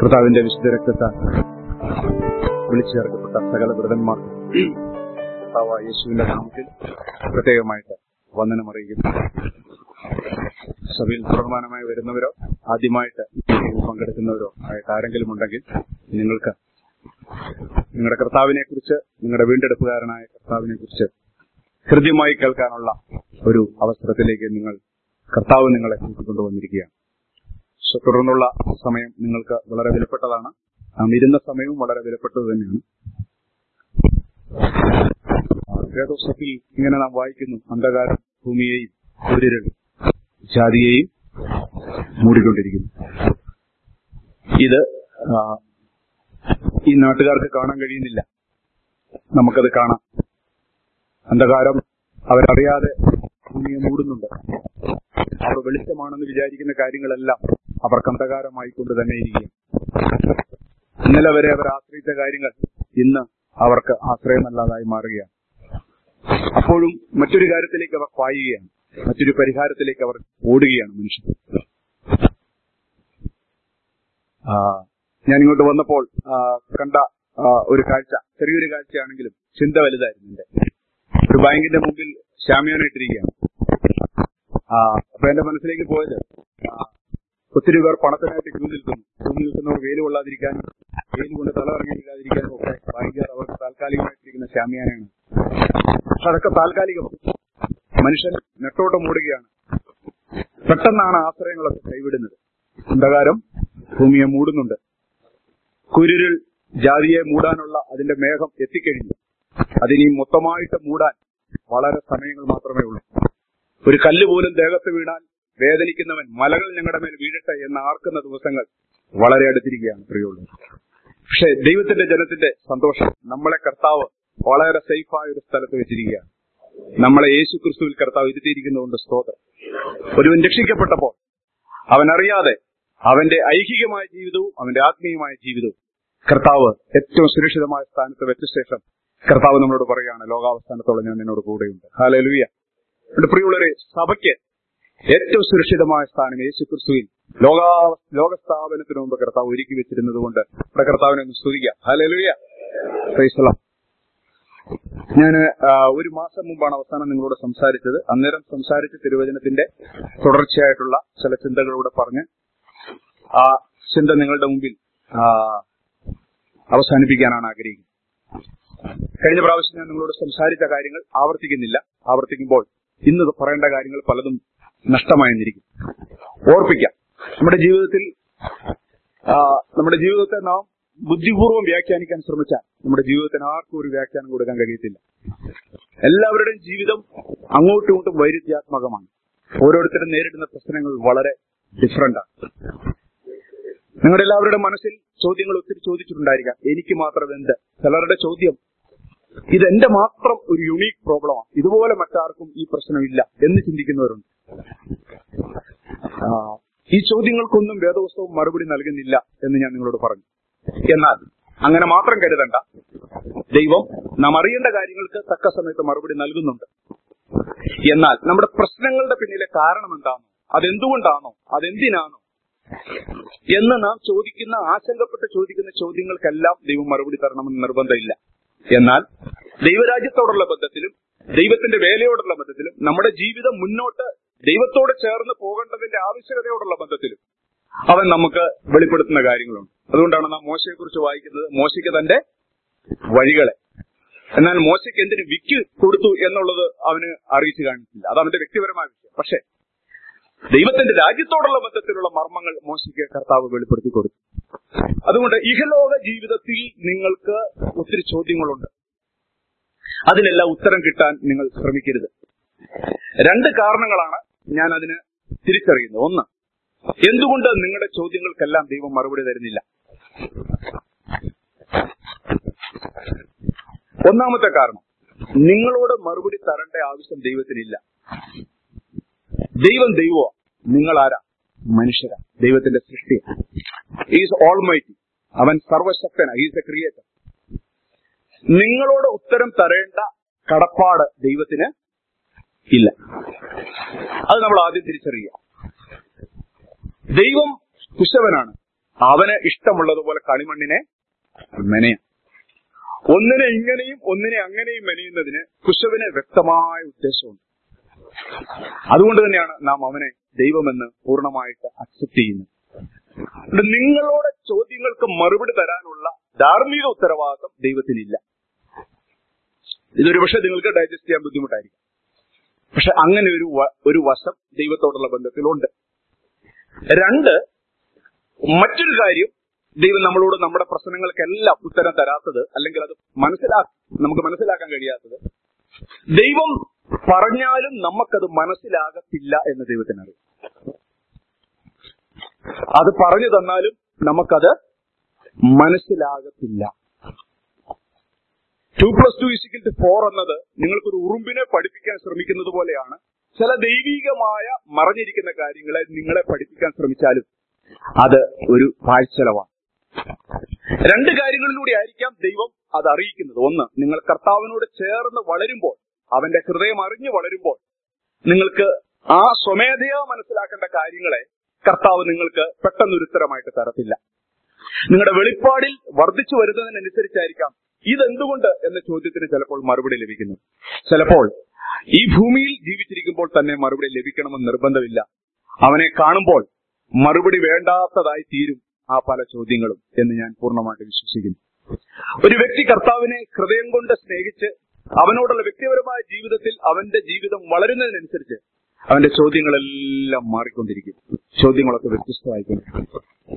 കർത്താവിന്റെ വിശുദ്ധ രക്തത്താൽ വിളിച്ചു ചേർക്കപ്പെട്ട സകല വ്രതന്മാർ കർത്താവായ യേശുവിന്റെ നാമത്തിൽ പ്രത്യേകമായിട്ട് വന്ദനം അറിയിക്കുന്നു സഭയിൽ തുടർമാനമായി വരുന്നവരോ ആദ്യമായിട്ട് ഈ മീറ്റിംഗിൽ പങ്കെടുക്കുന്നവരോ ആയിട്ട് ആരെങ്കിലും ഉണ്ടെങ്കിൽ നിങ്ങൾക്ക് നിങ്ങളുടെ കർത്താവിനെ കുറിച്ച് നിങ്ങളുടെ വീണ്ടെടുപ്പുകാരനായ കർത്താവിനെ കുറിച്ച് ഹൃദ്യമായി കേൾക്കാനുള്ള ഒരു അവസരത്തിലേക്ക് നിങ്ങൾ കർത്താവ് നിങ്ങളെ കൂട്ടിക്കൊണ്ടുവന്നിരിക്കുകയാണ് സോ തുടർന്നുള്ള സമയം നിങ്ങൾക്ക് വളരെ വിലപ്പെട്ടതാണ് നാം ഇരുന്ന സമയവും വളരെ വിലപ്പെട്ടത് തന്നെയാണ് വേദോസത്തിൽ ഇങ്ങനെ നാം വായിക്കുന്നു അന്ധകാരം ഭൂമിയെയും കുതിരകൾ ജാതിയെയും മൂടിക്കൊണ്ടിരിക്കുന്നു ഇത് ആ, ഈ നാട്ടുകാർക്ക് കാണാൻ കഴിയുന്നില്ല നമുക്കത് കാണാം അന്ധകാരം അവരറിയാതെ ഭൂമിയെ മൂടുന്നുണ്ട് അവർ വെളിച്ചമാണെന്ന് വിചാരിക്കുന്ന കാര്യങ്ങളെല്ലാം അവർക്ക് അന്ധകാരമായിക്കൊണ്ട് തന്നെ ഇരിക്കും ഇന്നലെ വരെ അവർ ആശ്രയിച്ച കാര്യങ്ങൾ ഇന്ന് അവർക്ക് ആശ്രയമല്ലാതായി മാറുകയാണ് അപ്പോഴും മറ്റൊരു കാര്യത്തിലേക്ക് അവർ പായുകയാണ് മറ്റൊരു പരിഹാരത്തിലേക്ക് അവർ ഓടുകയാണ് മനുഷ്യർ ആ, ഞാൻ ഇങ്ങോട്ട് വന്നപ്പോൾ ആ, കണ്ട ആ, ഒരു കാഴ്ച ചെറിയൊരു കാഴ്ചയാണെങ്കിലും ചിന്ത വലുതായിരുന്നു എന്റെ ഒരു ബാങ്കിന്റെ മുമ്പിൽ ശാമ്യാനായിട്ടിരിക്കുകയാണ് ആ, അപ്പൊ എന്റെ മനസ്സിലേക്ക് പോയത് ആ, ഒത്തിരി പേർ പണത്തിനായിട്ട് ക്യൂ നിൽക്കുന്നു ക്യൂ നിൽക്കുന്നവർ വെയിൽ കൊള്ളാതിരിക്കാനും വെയിൽ കൊണ്ട് തലകറങ്ങിയിരിക്കാതിരിക്കാനും ഒക്കെ ബാങ്കുകാർ അവർക്ക് താൽക്കാലികമായിട്ടിരിക്കുന്ന ശാമ്യാനാണ് പക്ഷെ അതൊക്കെ താൽക്കാലികമാണ് മനുഷ്യൻ നെട്ടോട്ടം മൂടുകയാണ് പെട്ടെന്നാണ് ആശ്രയങ്ങളൊക്കെ കൈവിടുന്നത് അന്ധകാരം ഭൂമിയെ മൂടുന്നുണ്ട് കുരുരിൽ ജാതിയെ മൂടാനുള്ള അതിന്റെ മേഘം എത്തിക്കഴിഞ്ഞു അതിനി മൊത്തമായിട്ട് മൂടാൻ വളരെ സമയങ്ങൾ മാത്രമേ ഉള്ളൂ ഒരു കല്ല് പോലും ദേഹത്ത് വീണാൽ വേദനിക്കുന്നവൻ മലകൾ ഞങ്ങളുടെ മേൽ വീഴട്ടെ എന്ന് ആർക്കുന്ന ദിവസങ്ങൾ വളരെ അടുത്തിരിക്കുകയാണ് പ്രിയുള്ളത് പക്ഷെ ദൈവത്തിന്റെ ജനത്തിന്റെ സന്തോഷം നമ്മളെ കർത്താവ് വളരെ സേഫായ ഒരു സ്ഥലത്ത് വെച്ചിരിക്കുകയാണ് നമ്മളെ യേശു ക്രിസ്തുവിൽ കർത്താവ് ഇരുത്തിയിരിക്കുന്നതുകൊണ്ട് സ്തോത്രം ഒരുവൻ രക്ഷിക്കപ്പെട്ടപ്പോൾ അവൻ അറിയാതെ അവന്റെ ഐഹികമായ ജീവിതവും അവന്റെ ആത്മീയമായ ജീവിതവും കർത്താവ് ഏറ്റവും സുരക്ഷിതമായ സ്ഥാനത്ത് വെച്ച ശേഷം കർത്താവ് നമ്മളോട് പറയുകയാണ് ലോകാവസ്ഥാനത്തോളം ഞാൻ നിന്നോട് കൂടെയുണ്ട് ഹാലലുയ എന്റെ പ്രിയമുള്ളവരെ സഭയ്ക്ക് ഏറ്റവും സുരക്ഷിതമായ സ്ഥാനം യേശു ക്രിസ്തുവിൽ ലോകാ ലോകസ്ഥാപനത്തിന് മുമ്പ് കർത്താവ് ഒരുക്കി വെച്ചിരുന്നത് കൊണ്ട് ഇവിടെ കർത്താവിനെ ഒന്ന് സ്തുതിക്കാം ഹാലലുയ ക്രൈസ്തലം ഞാൻ ഒരു മാസം മുമ്പാണ് അവസാനം നിങ്ങളോട് സംസാരിച്ചത് അന്നേരം സംസാരിച്ച തിരുവചനത്തിന്റെ തുടർച്ചയായിട്ടുള്ള ചില ചിന്തകളൂടെ പറഞ്ഞ് ആ ചിന്ത നിങ്ങളുടെ മുമ്പിൽ ആ, അവസാനിപ്പിക്കാനാണ് ആഗ്രഹിക്കുന്നത് കഴിഞ്ഞ പ്രാവശ്യം ഞാൻ നിങ്ങളോട് സംസാരിച്ച കാര്യങ്ങൾ ആവർത്തിക്കുന്നില്ല ആവർത്തിക്കുമ്പോൾ ഇന്ന് പറയേണ്ട കാര്യങ്ങൾ പലതും നഷ്ടമായെന്നിരിക്കും ഓർപ്പിക്കാം നമ്മുടെ ജീവിതത്തിൽ ആ, നമ്മുടെ ജീവിതത്തെ നാം ബുദ്ധിപൂർവ്വം വ്യാഖ്യാനിക്കാൻ ശ്രമിച്ചാൽ നമ്മുടെ ജീവിതത്തിന് ആർക്കും ഒരു വ്യാഖ്യാനം കൊടുക്കാൻ കഴിയത്തില്ല എല്ലാവരുടെയും ജീവിതം അങ്ങോട്ടും ഇങ്ങോട്ടും വൈരുദ്ധ്യാത്മകമാണ് ഓരോരുത്തരും നേരിടുന്ന പ്രശ്നങ്ങൾ വളരെ ഡിഫറന്റ് ആണ് നിങ്ങളുടെ എല്ലാവരുടെ മനസ്സിൽ ചോദ്യങ്ങൾ ഒത്തിരി ചോദിച്ചിട്ടുണ്ടായിരിക്കാം എനിക്ക് മാത്രം എന്ത് ചിലരുടെ ചോദ്യം ഇതെന്റെ മാത്രം ഒരു യുണീക് പ്രോബ്ലമാണ് ഇതുപോലെ മറ്റാർക്കും ഈ പ്രശ്നമില്ല എന്ന് ചിന്തിക്കുന്നവരുണ്ട് ആ, ഈ ചോദ്യങ്ങൾക്കൊന്നും വേദപുസ്തകം മറുപടി നൽകുന്നില്ല എന്ന് ഞാൻ നിങ്ങളോട് പറഞ്ഞു എന്നാൽ അങ്ങനെ മാത്രം കരുതണ്ട ദൈവം നാം അറിയേണ്ട കാര്യങ്ങൾക്ക് തക്ക സമയത്ത് മറുപടി നൽകുന്നുണ്ട് എന്നാൽ നമ്മുടെ പ്രശ്നങ്ങളുടെ പിന്നിലെ കാരണം എന്താണോ അതെന്തുകൊണ്ടാണോ അതെന്തിനാണോ എന്ന് നാം ചോദിക്കുന്ന ആശങ്കപ്പെട്ട് ചോദിക്കുന്ന ചോദ്യങ്ങൾക്കെല്ലാം ദൈവം മറുപടി തരണമെന്ന് നിർബന്ധമില്ല എന്നാൽ ദൈവരാജ്യത്തോടുള്ള ബന്ധത്തിലും ദൈവത്തിന്റെ വേലയോടുള്ള ബന്ധത്തിലും നമ്മുടെ ജീവിതം മുന്നോട്ട് ദൈവത്തോട് ചേർന്ന് പോകേണ്ടതിന്റെ ആവശ്യകതയോടുള്ള ബന്ധത്തിലും അവൻ നമുക്ക് വെളിപ്പെടുത്തുന്ന കാര്യങ്ങളുണ്ട് അതുകൊണ്ടാണ് നാം മോശയെ കുറിച്ച് വായിക്കുന്നത് മോശയ്ക്ക് തന്റെ വഴികളെ എന്നാൽ മോശയ്ക്ക് എന്തിന് വിക്ക് കൊടുത്തു എന്നുള്ളത് അവന് അറിയിച്ചു കാണിച്ചില്ല അത് അവന്റെ വ്യക്തിപരമായ വിഷയം പക്ഷേ ദൈവത്തിന്റെ രാജ്യത്തോടുള്ള ബന്ധത്തിലുള്ള മർമ്മങ്ങൾ മോശയ്ക്ക് കർത്താവ് വെളിപ്പെടുത്തി കൊടുത്തു അതുകൊണ്ട് ഇഹലോക ജീവിതത്തിൽ നിങ്ങൾക്ക് ഒത്തിരി ചോദ്യങ്ങളുണ്ട് അതിനെല്ലാം ഉത്തരം കിട്ടാൻ നിങ്ങൾ ശ്രമിക്കരുത് രണ്ട് കാരണങ്ങളാണ് ഞാൻ അതിന് തിരിച്ചറിയുന്നത് ഒന്ന് എന്തുകൊണ്ട് നിങ്ങളുടെ ചോദ്യങ്ങൾക്കെല്ലാം ദൈവം മറുപടി തരുന്നില്ല ഒന്നാമത്തെ കാരണം നിങ്ങളോട് മറുപടി തരേണ്ട ആവശ്യം ദൈവത്തിനില്ല ദൈവം ദൈവോ നിങ്ങൾ ആരാ മനുഷ്യരാ ദൈവത്തിന്റെ സൃഷ്ടി ഈസ് ഓൾ മൈറ്റി അവൻ സർവശക്തന ഈസ് എ ക്രിയേറ്റർ നിങ്ങളോട് ഉത്തരം തരേണ്ട കടപ്പാട് ദൈവത്തിന് ഇല്ല അത് നമ്മൾ ആദ്യം തിരിച്ചറിയുക ദൈവം കുശവനാണ് അവന് ഇഷ്ടമുള്ളതുപോലെ കളിമണ്ണിനെ മെനയാം ഒന്നിനെ ഇങ്ങനെയും ഒന്നിനെ അങ്ങനെയും മെനയുന്നതിന് കുശവന് വ്യക്തമായ ഉദ്ദേശമുണ്ട് അതുകൊണ്ട് തന്നെയാണ് നാം അവനെ ദൈവമെന്ന് പൂർണ്ണമായിട്ട് അക്സെപ്റ്റ് ചെയ്യുന്നത് അതുകൊണ്ട് നിങ്ങളുടെ ചോദ്യങ്ങൾക്ക് മറുപടി തരാനുള്ള ധാർമ്മിക ഉത്തരവാദിത്വം ദൈവത്തിനില്ല ഇതൊരു പക്ഷേ നിങ്ങൾക്ക് ഡൈജസ്റ്റ് ചെയ്യാൻ ബുദ്ധിമുട്ടായിരിക്കും പക്ഷെ അങ്ങനെ ഒരു വ- ഒരു വശം ദൈവത്തോടുള്ള ബന്ധത്തിലുണ്ട് രണ്ട് മറ്റൊരു കാര്യം ദൈവം നമ്മളോട് നമ്മുടെ പ്രശ്നങ്ങൾക്കെല്ലാം ഉത്തരം തരാത്തത് അല്ലെങ്കിൽ അത് മനസ്സിലാ നമുക്ക് മനസ്സിലാക്കാൻ കഴിയാത്തത് ദൈവം പറഞ്ഞാലും നമുക്കത് മനസ്സിലാകത്തില്ല എന്ന് ദൈവത്തിനറിയാം അത് പറഞ്ഞു തന്നാലും നമുക്കത് മനസ്സിലാകത്തില്ല two plus two is equal to four എന്നത് നിങ്ങൾക്കൊരു ഉറുമ്പിനെ പഠിപ്പിക്കാൻ ശ്രമിക്കുന്നത് പോലെയാണ് ചില ദൈവീകമായ മറഞ്ഞിരിക്കുന്ന കാര്യങ്ങളെ നിങ്ങളെ പഠിപ്പിക്കാൻ ശ്രമിച്ചാലും അത് ഒരു പാഴ്ചലവാണ് രണ്ട് കാര്യങ്ങളിലൂടെ ആയിരിക്കാം ദൈവം അത് അറിയിക്കുന്നത് ഒന്ന് നിങ്ങൾ കർത്താവിനോട് ചേർന്ന് വളരുമ്പോൾ അവന്റെ ഹൃദയം അറിഞ്ഞു വളരുമ്പോൾ നിങ്ങൾക്ക് ആ സ്വമേധയാ മനസ്സിലാക്കേണ്ട കാര്യങ്ങളെ കർത്താവ് നിങ്ങൾക്ക് പെട്ടെന്നൊരു ഉത്തരമായിട്ട് തരത്തില്ല നിങ്ങളുടെ വെളിപ്പാടിൽ വർദ്ധിച്ചു വരുന്നതിനനുസരിച്ചായിരിക്കാം ഇതെന്തുകൊണ്ട് എന്ന ചോദ്യത്തിന് ചിലപ്പോൾ മറുപടി ലഭിക്കുന്നു ചിലപ്പോൾ ഈ ഭൂമിയിൽ ജീവിച്ചിരിക്കുമ്പോൾ തന്നെ മറുപടി ലഭിക്കണമെന്ന് നിർബന്ധമില്ല അവനെ കാണുമ്പോൾ മറുപടി വേണ്ടാത്തതായി തീരും ആ പല ചോദ്യങ്ങളും എന്ന് ഞാൻ പൂർണ്ണമായിട്ട് വിശ്വസിക്കുന്നു ഒരു വ്യക്തി കർത്താവിനെ ഹൃദയം കൊണ്ട് സ്നേഹിച്ച് അവനോടുള്ള വ്യക്തിപരമായ ജീവിതത്തിൽ അവന്റെ ജീവിതം വളരുന്നതിനനുസരിച്ച് അവന്റെ ചോദ്യങ്ങളെല്ലാം മാറിക്കൊണ്ടിരിക്കും ചോദ്യങ്ങളൊക്കെ വ്യത്യസ്തമായിക്കൊണ്ടിരിക്കും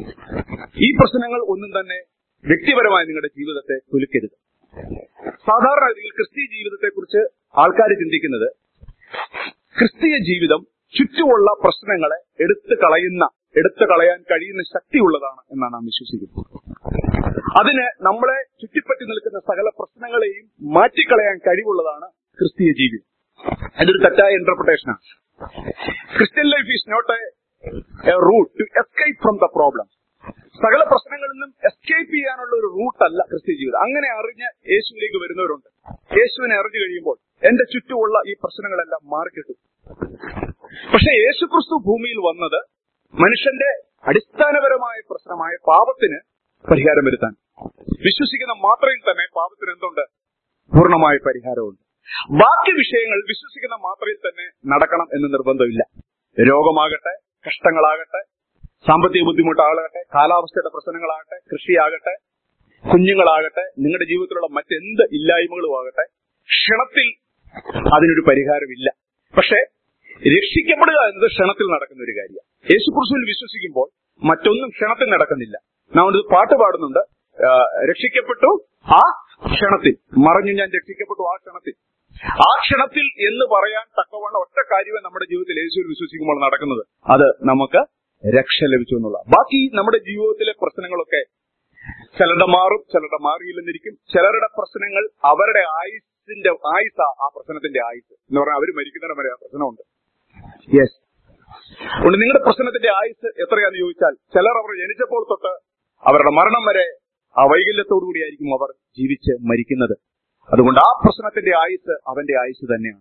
ഈ പ്രശ്നങ്ങൾ ഒന്നും തന്നെ വ്യക്തിപരമായി നിങ്ങളുടെ ജീവിതത്തെ കുലുക്കരുത് സാധാരണ രീതിയിൽ ക്രിസ്തീയ ജീവിതത്തെ കുറിച്ച് ആൾക്കാർ ചിന്തിക്കുന്നത് ക്രിസ്തീയ ജീവിതം ചുറ്റുമുള്ള പ്രശ്നങ്ങളെ എടുത്തു കളയുന്ന എടുത്തു കളയാൻ കഴിയുന്ന ശക്തിയുള്ളതാണ് എന്നാണ് നാം വിശ്വസിക്കുന്നത് അതിന് നമ്മളെ ചുറ്റിപ്പറ്റി നിൽക്കുന്ന സകല പ്രശ്നങ്ങളെയും മാറ്റിക്കളയാൻ കഴിവുള്ളതാണ് ക്രിസ്തീയ ജീവിതം അതൊരു തെറ്റായ ഇന്റർപ്രിട്ടേഷനാണ് Christian life is not a route to escape from the problem സകല പ്രശ്നങ്ങളിൽ നിന്നും എസ്കേപ്പ് ചെയ്യാനുള്ള ഒരു റൂട്ട് അല്ല ക്രിസ്ത്യ ജീവിതം അങ്ങനെ അറിഞ്ഞ് യേശുവിലേക്ക് വരുന്നവരുണ്ട് യേശുവിനെ അറിഞ്ഞു കഴിയുമ്പോൾ എന്റെ ചുറ്റുമുള്ള ഈ പ്രശ്നങ്ങളെല്ലാം മാറിക്കിട്ടും പക്ഷെ യേശു ക്രിസ്തു ഭൂമിയിൽ വന്നത് മനുഷ്യന്റെ അടിസ്ഥാനപരമായ പ്രശ്നമായ പാപത്തിന് പരിഹാരം വരുത്താൻ വിശ്വസിക്കുന്ന മാത്രയിൽ തന്നെ പാപത്തിന് എന്തുണ്ട് പൂർണ്ണമായ പരിഹാരമുണ്ട് ബാക്കി വിഷയങ്ങൾ വിശ്വസിക്കുന്ന മാത്രയിൽ തന്നെ നടക്കണം എന്ന് നിർബന്ധമില്ല രോഗമാകട്ടെ കഷ്ടങ്ങളാകട്ടെ സാമ്പത്തിക ബുദ്ധിമുട്ടാകട്ടെ കാലാവസ്ഥയുടെ പ്രശ്നങ്ങളാകട്ടെ കൃഷിയാകട്ടെ കുഞ്ഞുങ്ങളാകട്ടെ നിങ്ങളുടെ ജീവിതത്തിലുള്ള മറ്റെന്ത് ഇല്ലായ്മകളും ആകട്ടെ ക്ഷണത്തിൽ അതിനൊരു പരിഹാരമില്ല പക്ഷേ രക്ഷിക്കപ്പെടുക എന്നത് ക്ഷണത്തിൽ നടക്കുന്ന ഒരു കാര്യമാണ് യേശു ക്രിസ്തുവിൽ വിശ്വസിക്കുമ്പോൾ മറ്റൊന്നും ക്ഷണത്തിൽ നടക്കുന്നില്ല നാം ഒരു പാട്ട് പാടുന്നുണ്ട് ആ, രക്ഷിക്കപ്പെട്ടു ആ ക്ഷണത്തിൽ മറഞ്ഞു ഞാൻ രക്ഷിക്കപ്പെട്ടു ആ ക്ഷണത്തിൽ ആ ക്ഷണത്തിൽ എന്ന് പറയാൻ തക്കവണ്ണം ഒറ്റ കാര്യമേ നമ്മുടെ ജീവിതത്തിൽ യേശുവിൽ വിശ്വസിക്കുമ്പോൾ നടക്കുന്നത് അത് നമുക്ക് രക്ഷ ലഭിച്ചു എന്നുള്ള ബാക്കി നമ്മുടെ ജീവിതത്തിലെ പ്രശ്നങ്ങളൊക്കെ ചിലരുടെ മാറും ചിലരുടെ മാറിയില്ലെന്നിരിക്കും ചിലരുടെ പ്രശ്നങ്ങൾ അവരുടെ ആയുസിന്റെ ആയുസ ആ പ്രശ്നത്തിന്റെ ആയുസ് എന്ന് പറഞ്ഞാൽ അവർ മരിക്കുന്നതിന് വരെ ആ പ്രശ്നമുണ്ട് യെസ് അതുകൊണ്ട് നിങ്ങളുടെ പ്രശ്നത്തിന്റെ ആയുസ് എത്രയാന്ന് ചോദിച്ചാൽ ചിലർ അവർ ജനിച്ചപ്പോൾ തൊട്ട് അവരുടെ മരണം വരെ ആ വൈകല്യത്തോടുകൂടിയായിരിക്കും അവർ ജീവിച്ച് മരിക്കുന്നത് അതുകൊണ്ട് ആ പ്രശ്നത്തിന്റെ ആയുസ് അവന്റെ ആയുസ് തന്നെയാണ്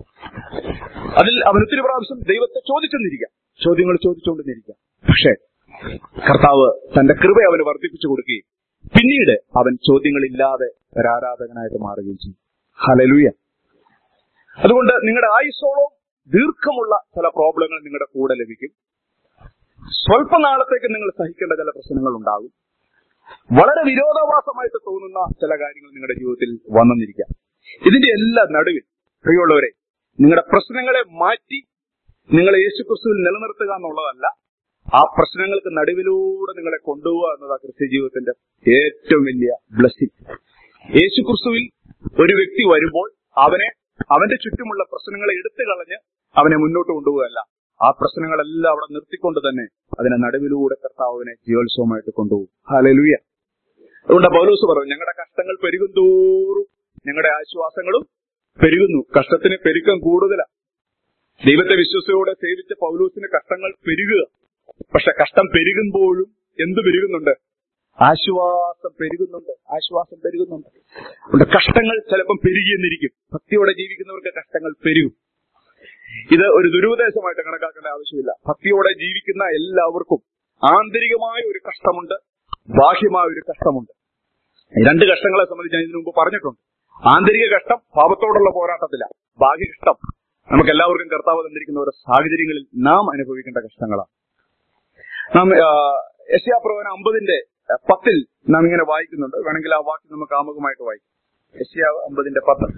അതിൽ അവൻ ഒത്തിരി പ്രാവശ്യം ദൈവത്തെ ചോദിച്ചെന്നിരിക്കാം ചോദ്യങ്ങൾ ചോദിച്ചുകൊണ്ടിരിക്കാം പക്ഷേ കർത്താവ് തന്റെ കൃപ അവന് വർദ്ധിപ്പിച്ചു കൊടുക്കുകയും പിന്നീട് അവൻ ചോദ്യങ്ങളില്ലാതെ ഒരാരാധകനായിട്ട് മാറുകയും ചെയ്യും ഹലലുയ അതുകൊണ്ട് നിങ്ങളുടെ ആയുസോളം ദീർഘമുള്ള ചില പ്രോബ്ലങ്ങൾ നിങ്ങളുടെ കൂടെ ലഭിക്കും സ്വല്പനാളത്തേക്ക് നിങ്ങൾ സഹിക്കേണ്ട ചില പ്രശ്നങ്ങൾ ഉണ്ടാകും വളരെ വിരോധാഭാസമായിട്ട് തോന്നുന്ന ചില കാര്യങ്ങൾ നിങ്ങളുടെ ജീവിതത്തിൽ വന്നെന്നിരിക്കാം ഇതിന്റെ എല്ലാ നടുവിൽ പ്രിയമുള്ളവരെ നിങ്ങളുടെ പ്രശ്നങ്ങളെ മാറ്റി നിങ്ങളെ യേശുക്രിസ്തുവിൽ നിലനിർത്തുക എന്നുള്ളതല്ല ആ പ്രശ്നങ്ങൾക്ക് നടുവിലൂടെ നിങ്ങളെ കൊണ്ടുപോവുക എന്നതാണ് ക്രിസ്ത്യ ജീവിതത്തിന്റെ ഏറ്റവും വലിയ ബ്ലസ്സിംഗ് യേശുക്രിസ്തുവിൽ ഒരു വ്യക്തി വരുമ്പോൾ അവനെ അവന്റെ ചുറ്റുമുള്ള പ്രശ്നങ്ങളെ എടുത്തു കളഞ്ഞ് അവനെ മുന്നോട്ട് കൊണ്ടുപോകുകയല്ല ആ പ്രശ്നങ്ങളെല്ലാം അവിടെ നിർത്തിക്കൊണ്ട് തന്നെ അതിനെ നടുവിലൂടെ കർത്താവിനെ ജീവോത്സവമായിട്ട് കൊണ്ടുപോകും ഹാലലുയ അതുകൊണ്ട് പൗലോസ് പറഞ്ഞു ഞങ്ങളുടെ കഷ്ടങ്ങൾ പെരുകും തോറും ഞങ്ങളുടെ ആശ്വാസങ്ങളും പെരുകുന്നു കഷ്ടത്തിന് പെരുക്കം കൂടുതലാ ദൈവത്തെ വിശ്വസയോടെ സേവിച്ച പൗലോസിന് കഷ്ടങ്ങൾ പെരുകുക പക്ഷെ കഷ്ടം പെരുകുമ്പോഴും എന്ത് പെരുകുന്നുണ്ട് ആശ്വാസം പെരുകുന്നുണ്ട് ആശ്വാസം പെരുകുന്നുണ്ട് അതുകൊണ്ട് കഷ്ടങ്ങൾ ചിലപ്പം പെരുകിയെന്നിരിക്കും ഭക്തിയോടെ ജീവിക്കുന്നവർക്ക് കഷ്ടങ്ങൾ പെരുകും ഇത് ഒരു ദുരുപദേശമായിട്ട് കണക്കാക്കേണ്ട ആവശ്യമില്ല ഭക്തിയോടെ ജീവിക്കുന്ന എല്ലാവർക്കും ആന്തരികമായ ഒരു കഷ്ടമുണ്ട് ബാഹ്യമായ ഒരു കഷ്ടമുണ്ട് ഈ രണ്ട് കഷ്ടങ്ങളെ സംബന്ധിച്ച് ഞാൻ ഇതിനു മുമ്പ് പറഞ്ഞിട്ടുണ്ട് ആന്തരിക കഷ്ടം പാപത്തോടുള്ള പോരാട്ടത്തിലാണ് ബാഹ്യ കഷ്ടം നമുക്ക് എല്ലാവർക്കും കർത്താവ് തന്നിരിക്കുന്ന ഓരോ സാഹചര്യങ്ങളിൽ നാം അനുഭവിക്കേണ്ട കഷ്ടങ്ങളാണ് നാം യശ്യാപ്രവന അമ്പതിന്റെ അഹ്, പത്തിൽ നാം ഇങ്ങനെ വായിക്കുന്നുണ്ട് വേണമെങ്കിൽ ആ വാക്യം നമുക്ക് ആമുഖമായിട്ട് വായിക്കാം യശ്യ അമ്പതിന്റെ പത്ത്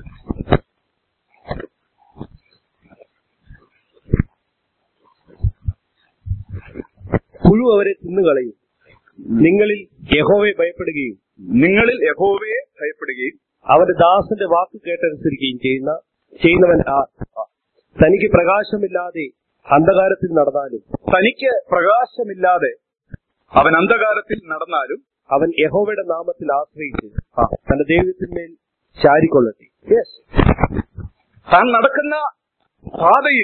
പുഴു അവരെ തിന്നുകളയും നിങ്ങളിൽ യഹോവയെ ഭയപ്പെടുകയും നിങ്ങളിൽ യഹോവയെ ഭയപ്പെടുകയും അവന്റെ ദാസന്റെ വാക്ക് കേട്ടനുസരിക്കുകയും ചെയ്യുന്ന ചെയ്യുന്നവൻ ആ തനിക്ക് പ്രകാശമില്ലാതെ അന്ധകാരത്തിൽ നടന്നാലും തനിക്ക് പ്രകാശമില്ലാതെ അവൻ അന്ധകാരത്തിൽ നടന്നാലും അവൻ യഹോവയുടെ നാമത്തിൽ ആശ്രയിച്ച് തന്റെ ദൈവത്തിന്മേൽ ചാരിക്കൊള്ളട്ടെ താൻ നടക്കുന്ന പാതയിൽ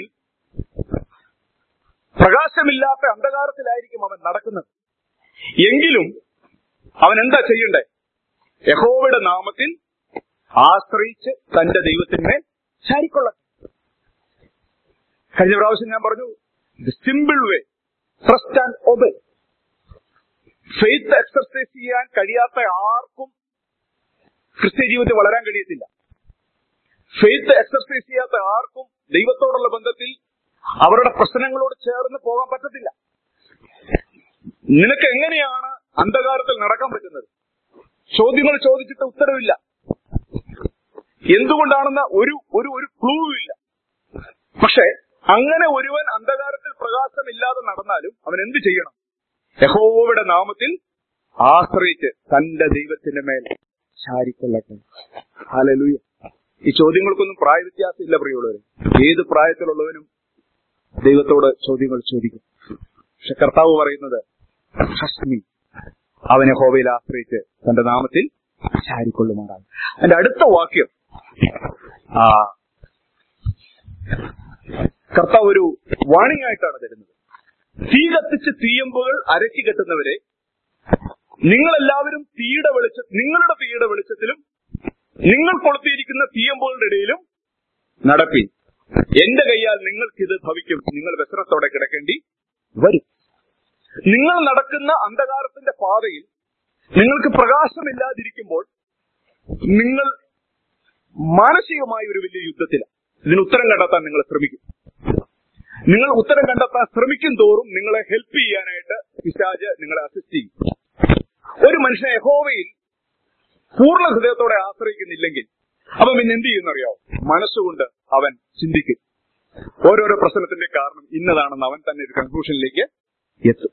പ്രകാശമില്ലാത്ത അന്ധകാരത്തിലായിരിക്കും അവൻ നടക്കുന്നത് എങ്കിലും അവൻ എന്താ ചെയ്യണ്ടേ യഹോവയുടെ നാമത്തിൽ ആശ്രയിച്ച് തന്റെ ദൈവത്തിന്മേൽ ചാരിക്കൊള്ളട്ടെ കഴിഞ്ഞ പ്രാവശ്യം ഞാൻ പറഞ്ഞു the simple way trust and obey faith exercise ചെയ്യാൻ കഴിയാത്ത ആർക്കും ക്രിസ്ത്യ ജീവിതത്തിൽ വളരാൻ കഴിയത്തില്ല ഫെയ്ത്ത് എക്സർസൈസ് ചെയ്യാത്ത ആർക്കും ദൈവത്തോടുള്ള ബന്ധത്തിൽ അവരുടെ പ്രശ്നങ്ങളോട് ചേർന്ന് പോകാൻ പറ്റത്തില്ല നിനക്ക് എങ്ങനെയാണ് അന്ധകാരത്തിൽ നടക്കാൻ പറ്റുന്നത് ചോദ്യങ്ങൾ ചോദിച്ചിട്ട് ഉത്തരവില്ല എന്തുകൊണ്ടാണെന്ന ഒരു ഒരു ഒരു ക്ലൂ ഇല്ല പക്ഷെ അങ്ങനെ ഒരുവൻ അന്ധകാരത്തിൽ പ്രകാശമില്ലാതെ നടന്നാലും അവൻ എന്ത് ചെയ്യണം യഹോവയുടെ നാമത്തിൽ ആശ്രയിച്ച് തന്റെ ദൈവത്തിന്റെ മേൽ ചാരിക്കൊള്ളട്ടെ ഹാലലൂയ ഈ ചോദ്യങ്ങൾക്കൊന്നും പ്രായവ്യത്യാസമില്ല പ്രിയമുള്ളവരെ ഏത് പ്രായത്തിലുള്ളവനും ദൈവത്തോട് ചോദ്യങ്ങൾ ചോദിക്കും പക്ഷെ കർത്താവ് പറയുന്നത് "Trust me." അവനെ ഹോവയിൽ ആശ്രയിച്ച് തന്റെ നാമത്തിൽ ചാരിക്കൊള്ളുമാറാണ് അതിന്റെ അടുത്ത വാക്യം ആ കർത്താവ് ഒരു വാണിംഗ് ആയിട്ടാണ് തരുന്നത് തീ കത്തിച്ച് തീയമ്പുകൾ അരക്കി കെട്ടുന്നവരെ നിങ്ങളെല്ലാവരും തീയുടെ വെളിച്ച നിങ്ങളുടെ തീയുടെ വെളിച്ചത്തിലും നിങ്ങൾ കൊളുത്തിയിരിക്കുന്ന തീയമ്പുകളുടെ ഇടയിലും നടപ്പി എന്റെ കൈയാൽ നിങ്ങൾക്കിത് ഭവിക്കും നിങ്ങൾ വ്യസനത്തോടെ കിടക്കേണ്ടി വരും നിങ്ങൾ നടക്കുന്ന അന്ധകാരത്തിന്റെ പാതയിൽ നിങ്ങൾക്ക് പ്രകാശമില്ലാതിരിക്കുമ്പോൾ നിങ്ങൾ മാനസികമായ ഒരു വലിയ യുദ്ധത്തിലാണ് ഇതിന് ഉത്തരം കണ്ടെത്താൻ നിങ്ങൾ ശ്രമിക്കും നിങ്ങൾ ഉത്തരം കണ്ടെത്താൻ ശ്രമിക്കും തോറും നിങ്ങളെ ഹെൽപ്പ് ചെയ്യാനായിട്ട് പിശാജ് നിങ്ങളെ അസിസ്റ്റ് ചെയ്യും ഒരു മനുഷ്യനെ യഹോവയിൽ പൂർണ്ണ ഹൃദയത്തോടെ ആശ്രയിക്കുന്നില്ലെങ്കിൽ അവൻ പിന്നെ എന്ത് ചെയ്യുന്നറിയോ മനസ്സുകൊണ്ട് അവൻ ചിന്തിക്കും ഓരോരോ പ്രശ്നത്തിന്റെ കാരണം ഇന്നതാണെന്ന് അവൻ തന്നെ ഒരു കൺക്ലൂഷനിലേക്ക് എത്തും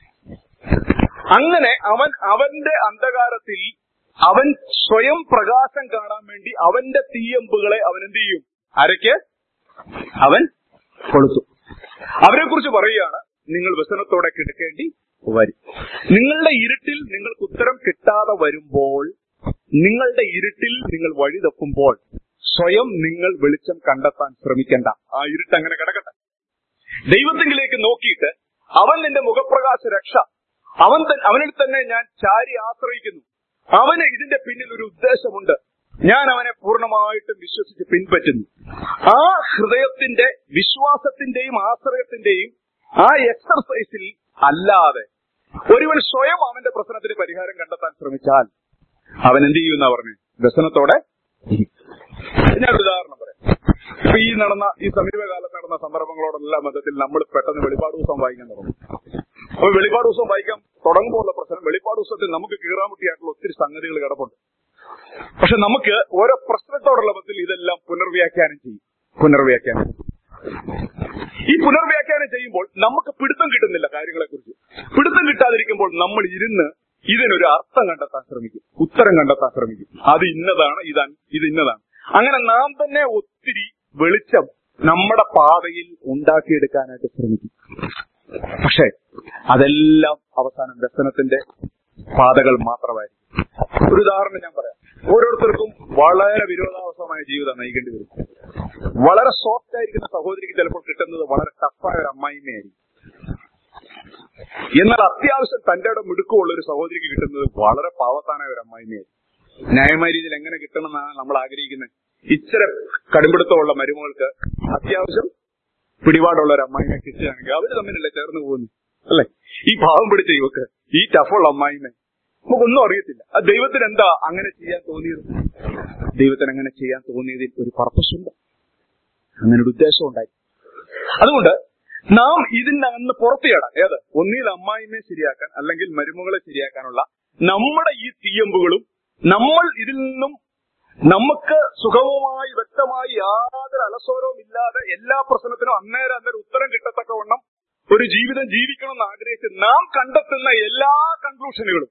അങ്ങനെ അവൻ അവന്റെ അന്ധകാരത്തിൽ അവൻ സ്വയം പ്രകാശം കാണാൻ വേണ്ടി അവന്റെ തീയമ്പുകളെ അവൻ എന്ത് ചെയ്യും അരയ്ക്ക് അവൻ കൊളുത്തും അവരെ കുറിച്ച് പറയുകയാണ് നിങ്ങൾ വ്യസനത്തോടെ കിടക്കേണ്ടി വരും നിങ്ങളുടെ ഇരുട്ടിൽ നിങ്ങൾക്ക് ഉത്തരം കിട്ടാതെ വരുമ്പോൾ നിങ്ങളുടെ ഇരുട്ടിൽ നിങ്ങൾ വഴി തപ്പുമ്പോൾ സ്വയം നിങ്ങൾ വെളിച്ചം കണ്ടെത്താൻ ശ്രമിക്കേണ്ട ആ ഇരുട്ട് അങ്ങനെ കിടക്കട്ടെ ദൈവത്തെങ്കിലേക്ക് നോക്കിയിട്ട് അവൻ നിന്റെ മുഖപ്രകാശ രക്ഷ അവൻ ത- അവനിൽ തന്നെ ഞാൻ ചാരി ആശ്രയിക്കുന്നു അവന് ഇതിന്റെ പിന്നിൽ ഒരു ഉദ്ദേശമുണ്ട് ഞാൻ അവനെ പൂർണ്ണമായിട്ടും വിശ്വസിച്ച് പിൻപറ്റുന്നു ആ ഹൃദയത്തിന്റെ വിശ്വാസത്തിന്റെയും ആശ്രയത്തിന്റെയും ആ എക്സർസൈസിൽ അല്ലാതെ ഒരുവൻ സ്വയം അവന്റെ പ്രശ്നത്തിന് പരിഹാരം കണ്ടെത്താൻ ശ്രമിച്ചാൽ അവൻ എന്ത് ചെയ്യുന്ന പറഞ്ഞു വ്യസനത്തോടെ ഞാൻ ഒരു ഉദാഹരണം പറയാം ഇപ്പൊ ഈ നടന്ന ഈ സമീപകാലത്ത് നടന്ന സന്ദർഭങ്ങളോടെല്ലാം ബന്ധത്തിൽ നമ്മൾ പെട്ടെന്ന് വെളിപ്പാട് ദിവസം വായിക്കാൻ തുടങ്ങും അപ്പൊ വെളിപ്പാട് ദിവസം വായിക്കാൻ തുടങ്ങുമ്പോഴുള്ള പ്രശ്നം വെളിപ്പാട് ദിവസത്തിൽ നമുക്ക് കീറാമുട്ടിയായിട്ടുള്ള ഒത്തിരി സംഗതികൾ കിടപ്പുണ്ട് പക്ഷെ നമുക്ക് ഓരോ പ്രശ്നത്തോടുള്ള ബന്ധത്തിൽ ഇതെല്ലാം പുനർവ്യാഖ്യാനം ചെയ്യും പുനർവ്യാഖ്യാനം ഈ പുനർവ്യാഖ്യാനം ചെയ്യുമ്പോൾ നമുക്ക് പിടുത്തം കിട്ടുന്നില്ല കാര്യങ്ങളെ കുറിച്ച് പിടുത്തം കിട്ടാതിരിക്കുമ്പോൾ നമ്മൾ ഇരുന്ന് ഇതിനൊരു അർത്ഥം കണ്ടെത്താൻ ശ്രമിക്കും ഉത്തരം കണ്ടെത്താൻ ശ്രമിക്കും അത് ഇന്നതാണ് ഇതാ ഇത് ഇന്നതാണ് അങ്ങനെ നാം തന്നെ ഒത്തിരി വെളിച്ചം നമ്മുടെ പാതയിൽ ഉണ്ടാക്കിയെടുക്കാനായിട്ട് ശ്രമിക്കും പക്ഷേ അതെല്ലാം അവസാനം വ്യസനത്തിന്റെ പാതകൾ മാത്രമായിരിക്കും ഒരു ഉദാഹരണം ഞാൻ പറയാം ഓരോരുത്തർക്കും വളരെ വിരോധാഭാസമായ ജീവിതം നയിക്കേണ്ടി വരും വളരെ സോഫ്റ്റ് ആയിരിക്കുന്ന സഹോദരിക്ക് ചിലപ്പോൾ കിട്ടുന്നത് വളരെ ടഫായ ഒരു അമ്മായിമ്മയായിരിക്കും എന്നാൽ അത്യാവശ്യം തന്റെ ഇടം മിടുക്കമുള്ള ഒരു സഹോദരിക്ക് കിട്ടുന്നത് വളരെ പാവത്താനായ ഒരു അമ്മായിമ്മയായിരിക്കും ന്യായമായ രീതിയിൽ എങ്ങനെ കിട്ടണമെന്നാണ് നമ്മൾ ആഗ്രഹിക്കുന്നത് ഇച്ചിരി കടുംപിടുത്തമുള്ള മരുമകൾക്ക് അത്യാവശ്യം പിടിപാടുള്ള ഒരു അമ്മായിനെ കിട്ടുകയാണെങ്കിൽ അവര് തമ്മിലല്ലേ ചേർന്ന് പോകുന്നു അല്ലെ ഈ പാവം പിടിച്ച യുവക്ക് ഈ ടഫുള്ള അമ്മായിമേ നമുക്കൊന്നും അറിയത്തില്ല ആ ദൈവത്തിന് എന്താ അങ്ങനെ ചെയ്യാൻ തോന്നിയത് ദൈവത്തിന് അങ്ങനെ ചെയ്യാൻ തോന്നിയതിൽ ഒരു പർപ്പസ് ഉണ്ട് അങ്ങനെ ഒരു ഉദ്ദേശം ഉണ്ടായി അതുകൊണ്ട് നാം ഇതിനകന്ന് പുറത്തിയാടാം ഏത് ഒന്നിൽ അമ്മായിമയെ ശരിയാക്കാൻ അല്ലെങ്കിൽ മരുമകളെ ശരിയാക്കാനുള്ള നമ്മുടെ ഈ തീയമ്പുകളും നമ്മൾ ഇതിൽ നിന്നും നമുക്ക് സുഗമമായി വ്യക്തമായി യാതൊരു അലസോരവും ഇല്ലാതെ എല്ലാ പ്രശ്നത്തിനും അന്നേരം അന്നേരം ഉത്തരം കിട്ടത്തക്കവണ്ണം ഒരു ജീവിതം ജീവിക്കണം എന്ന് ആഗ്രഹിച്ച് നാം കണ്ടെത്തുന്ന എല്ലാ കൺക്ലൂഷനുകളും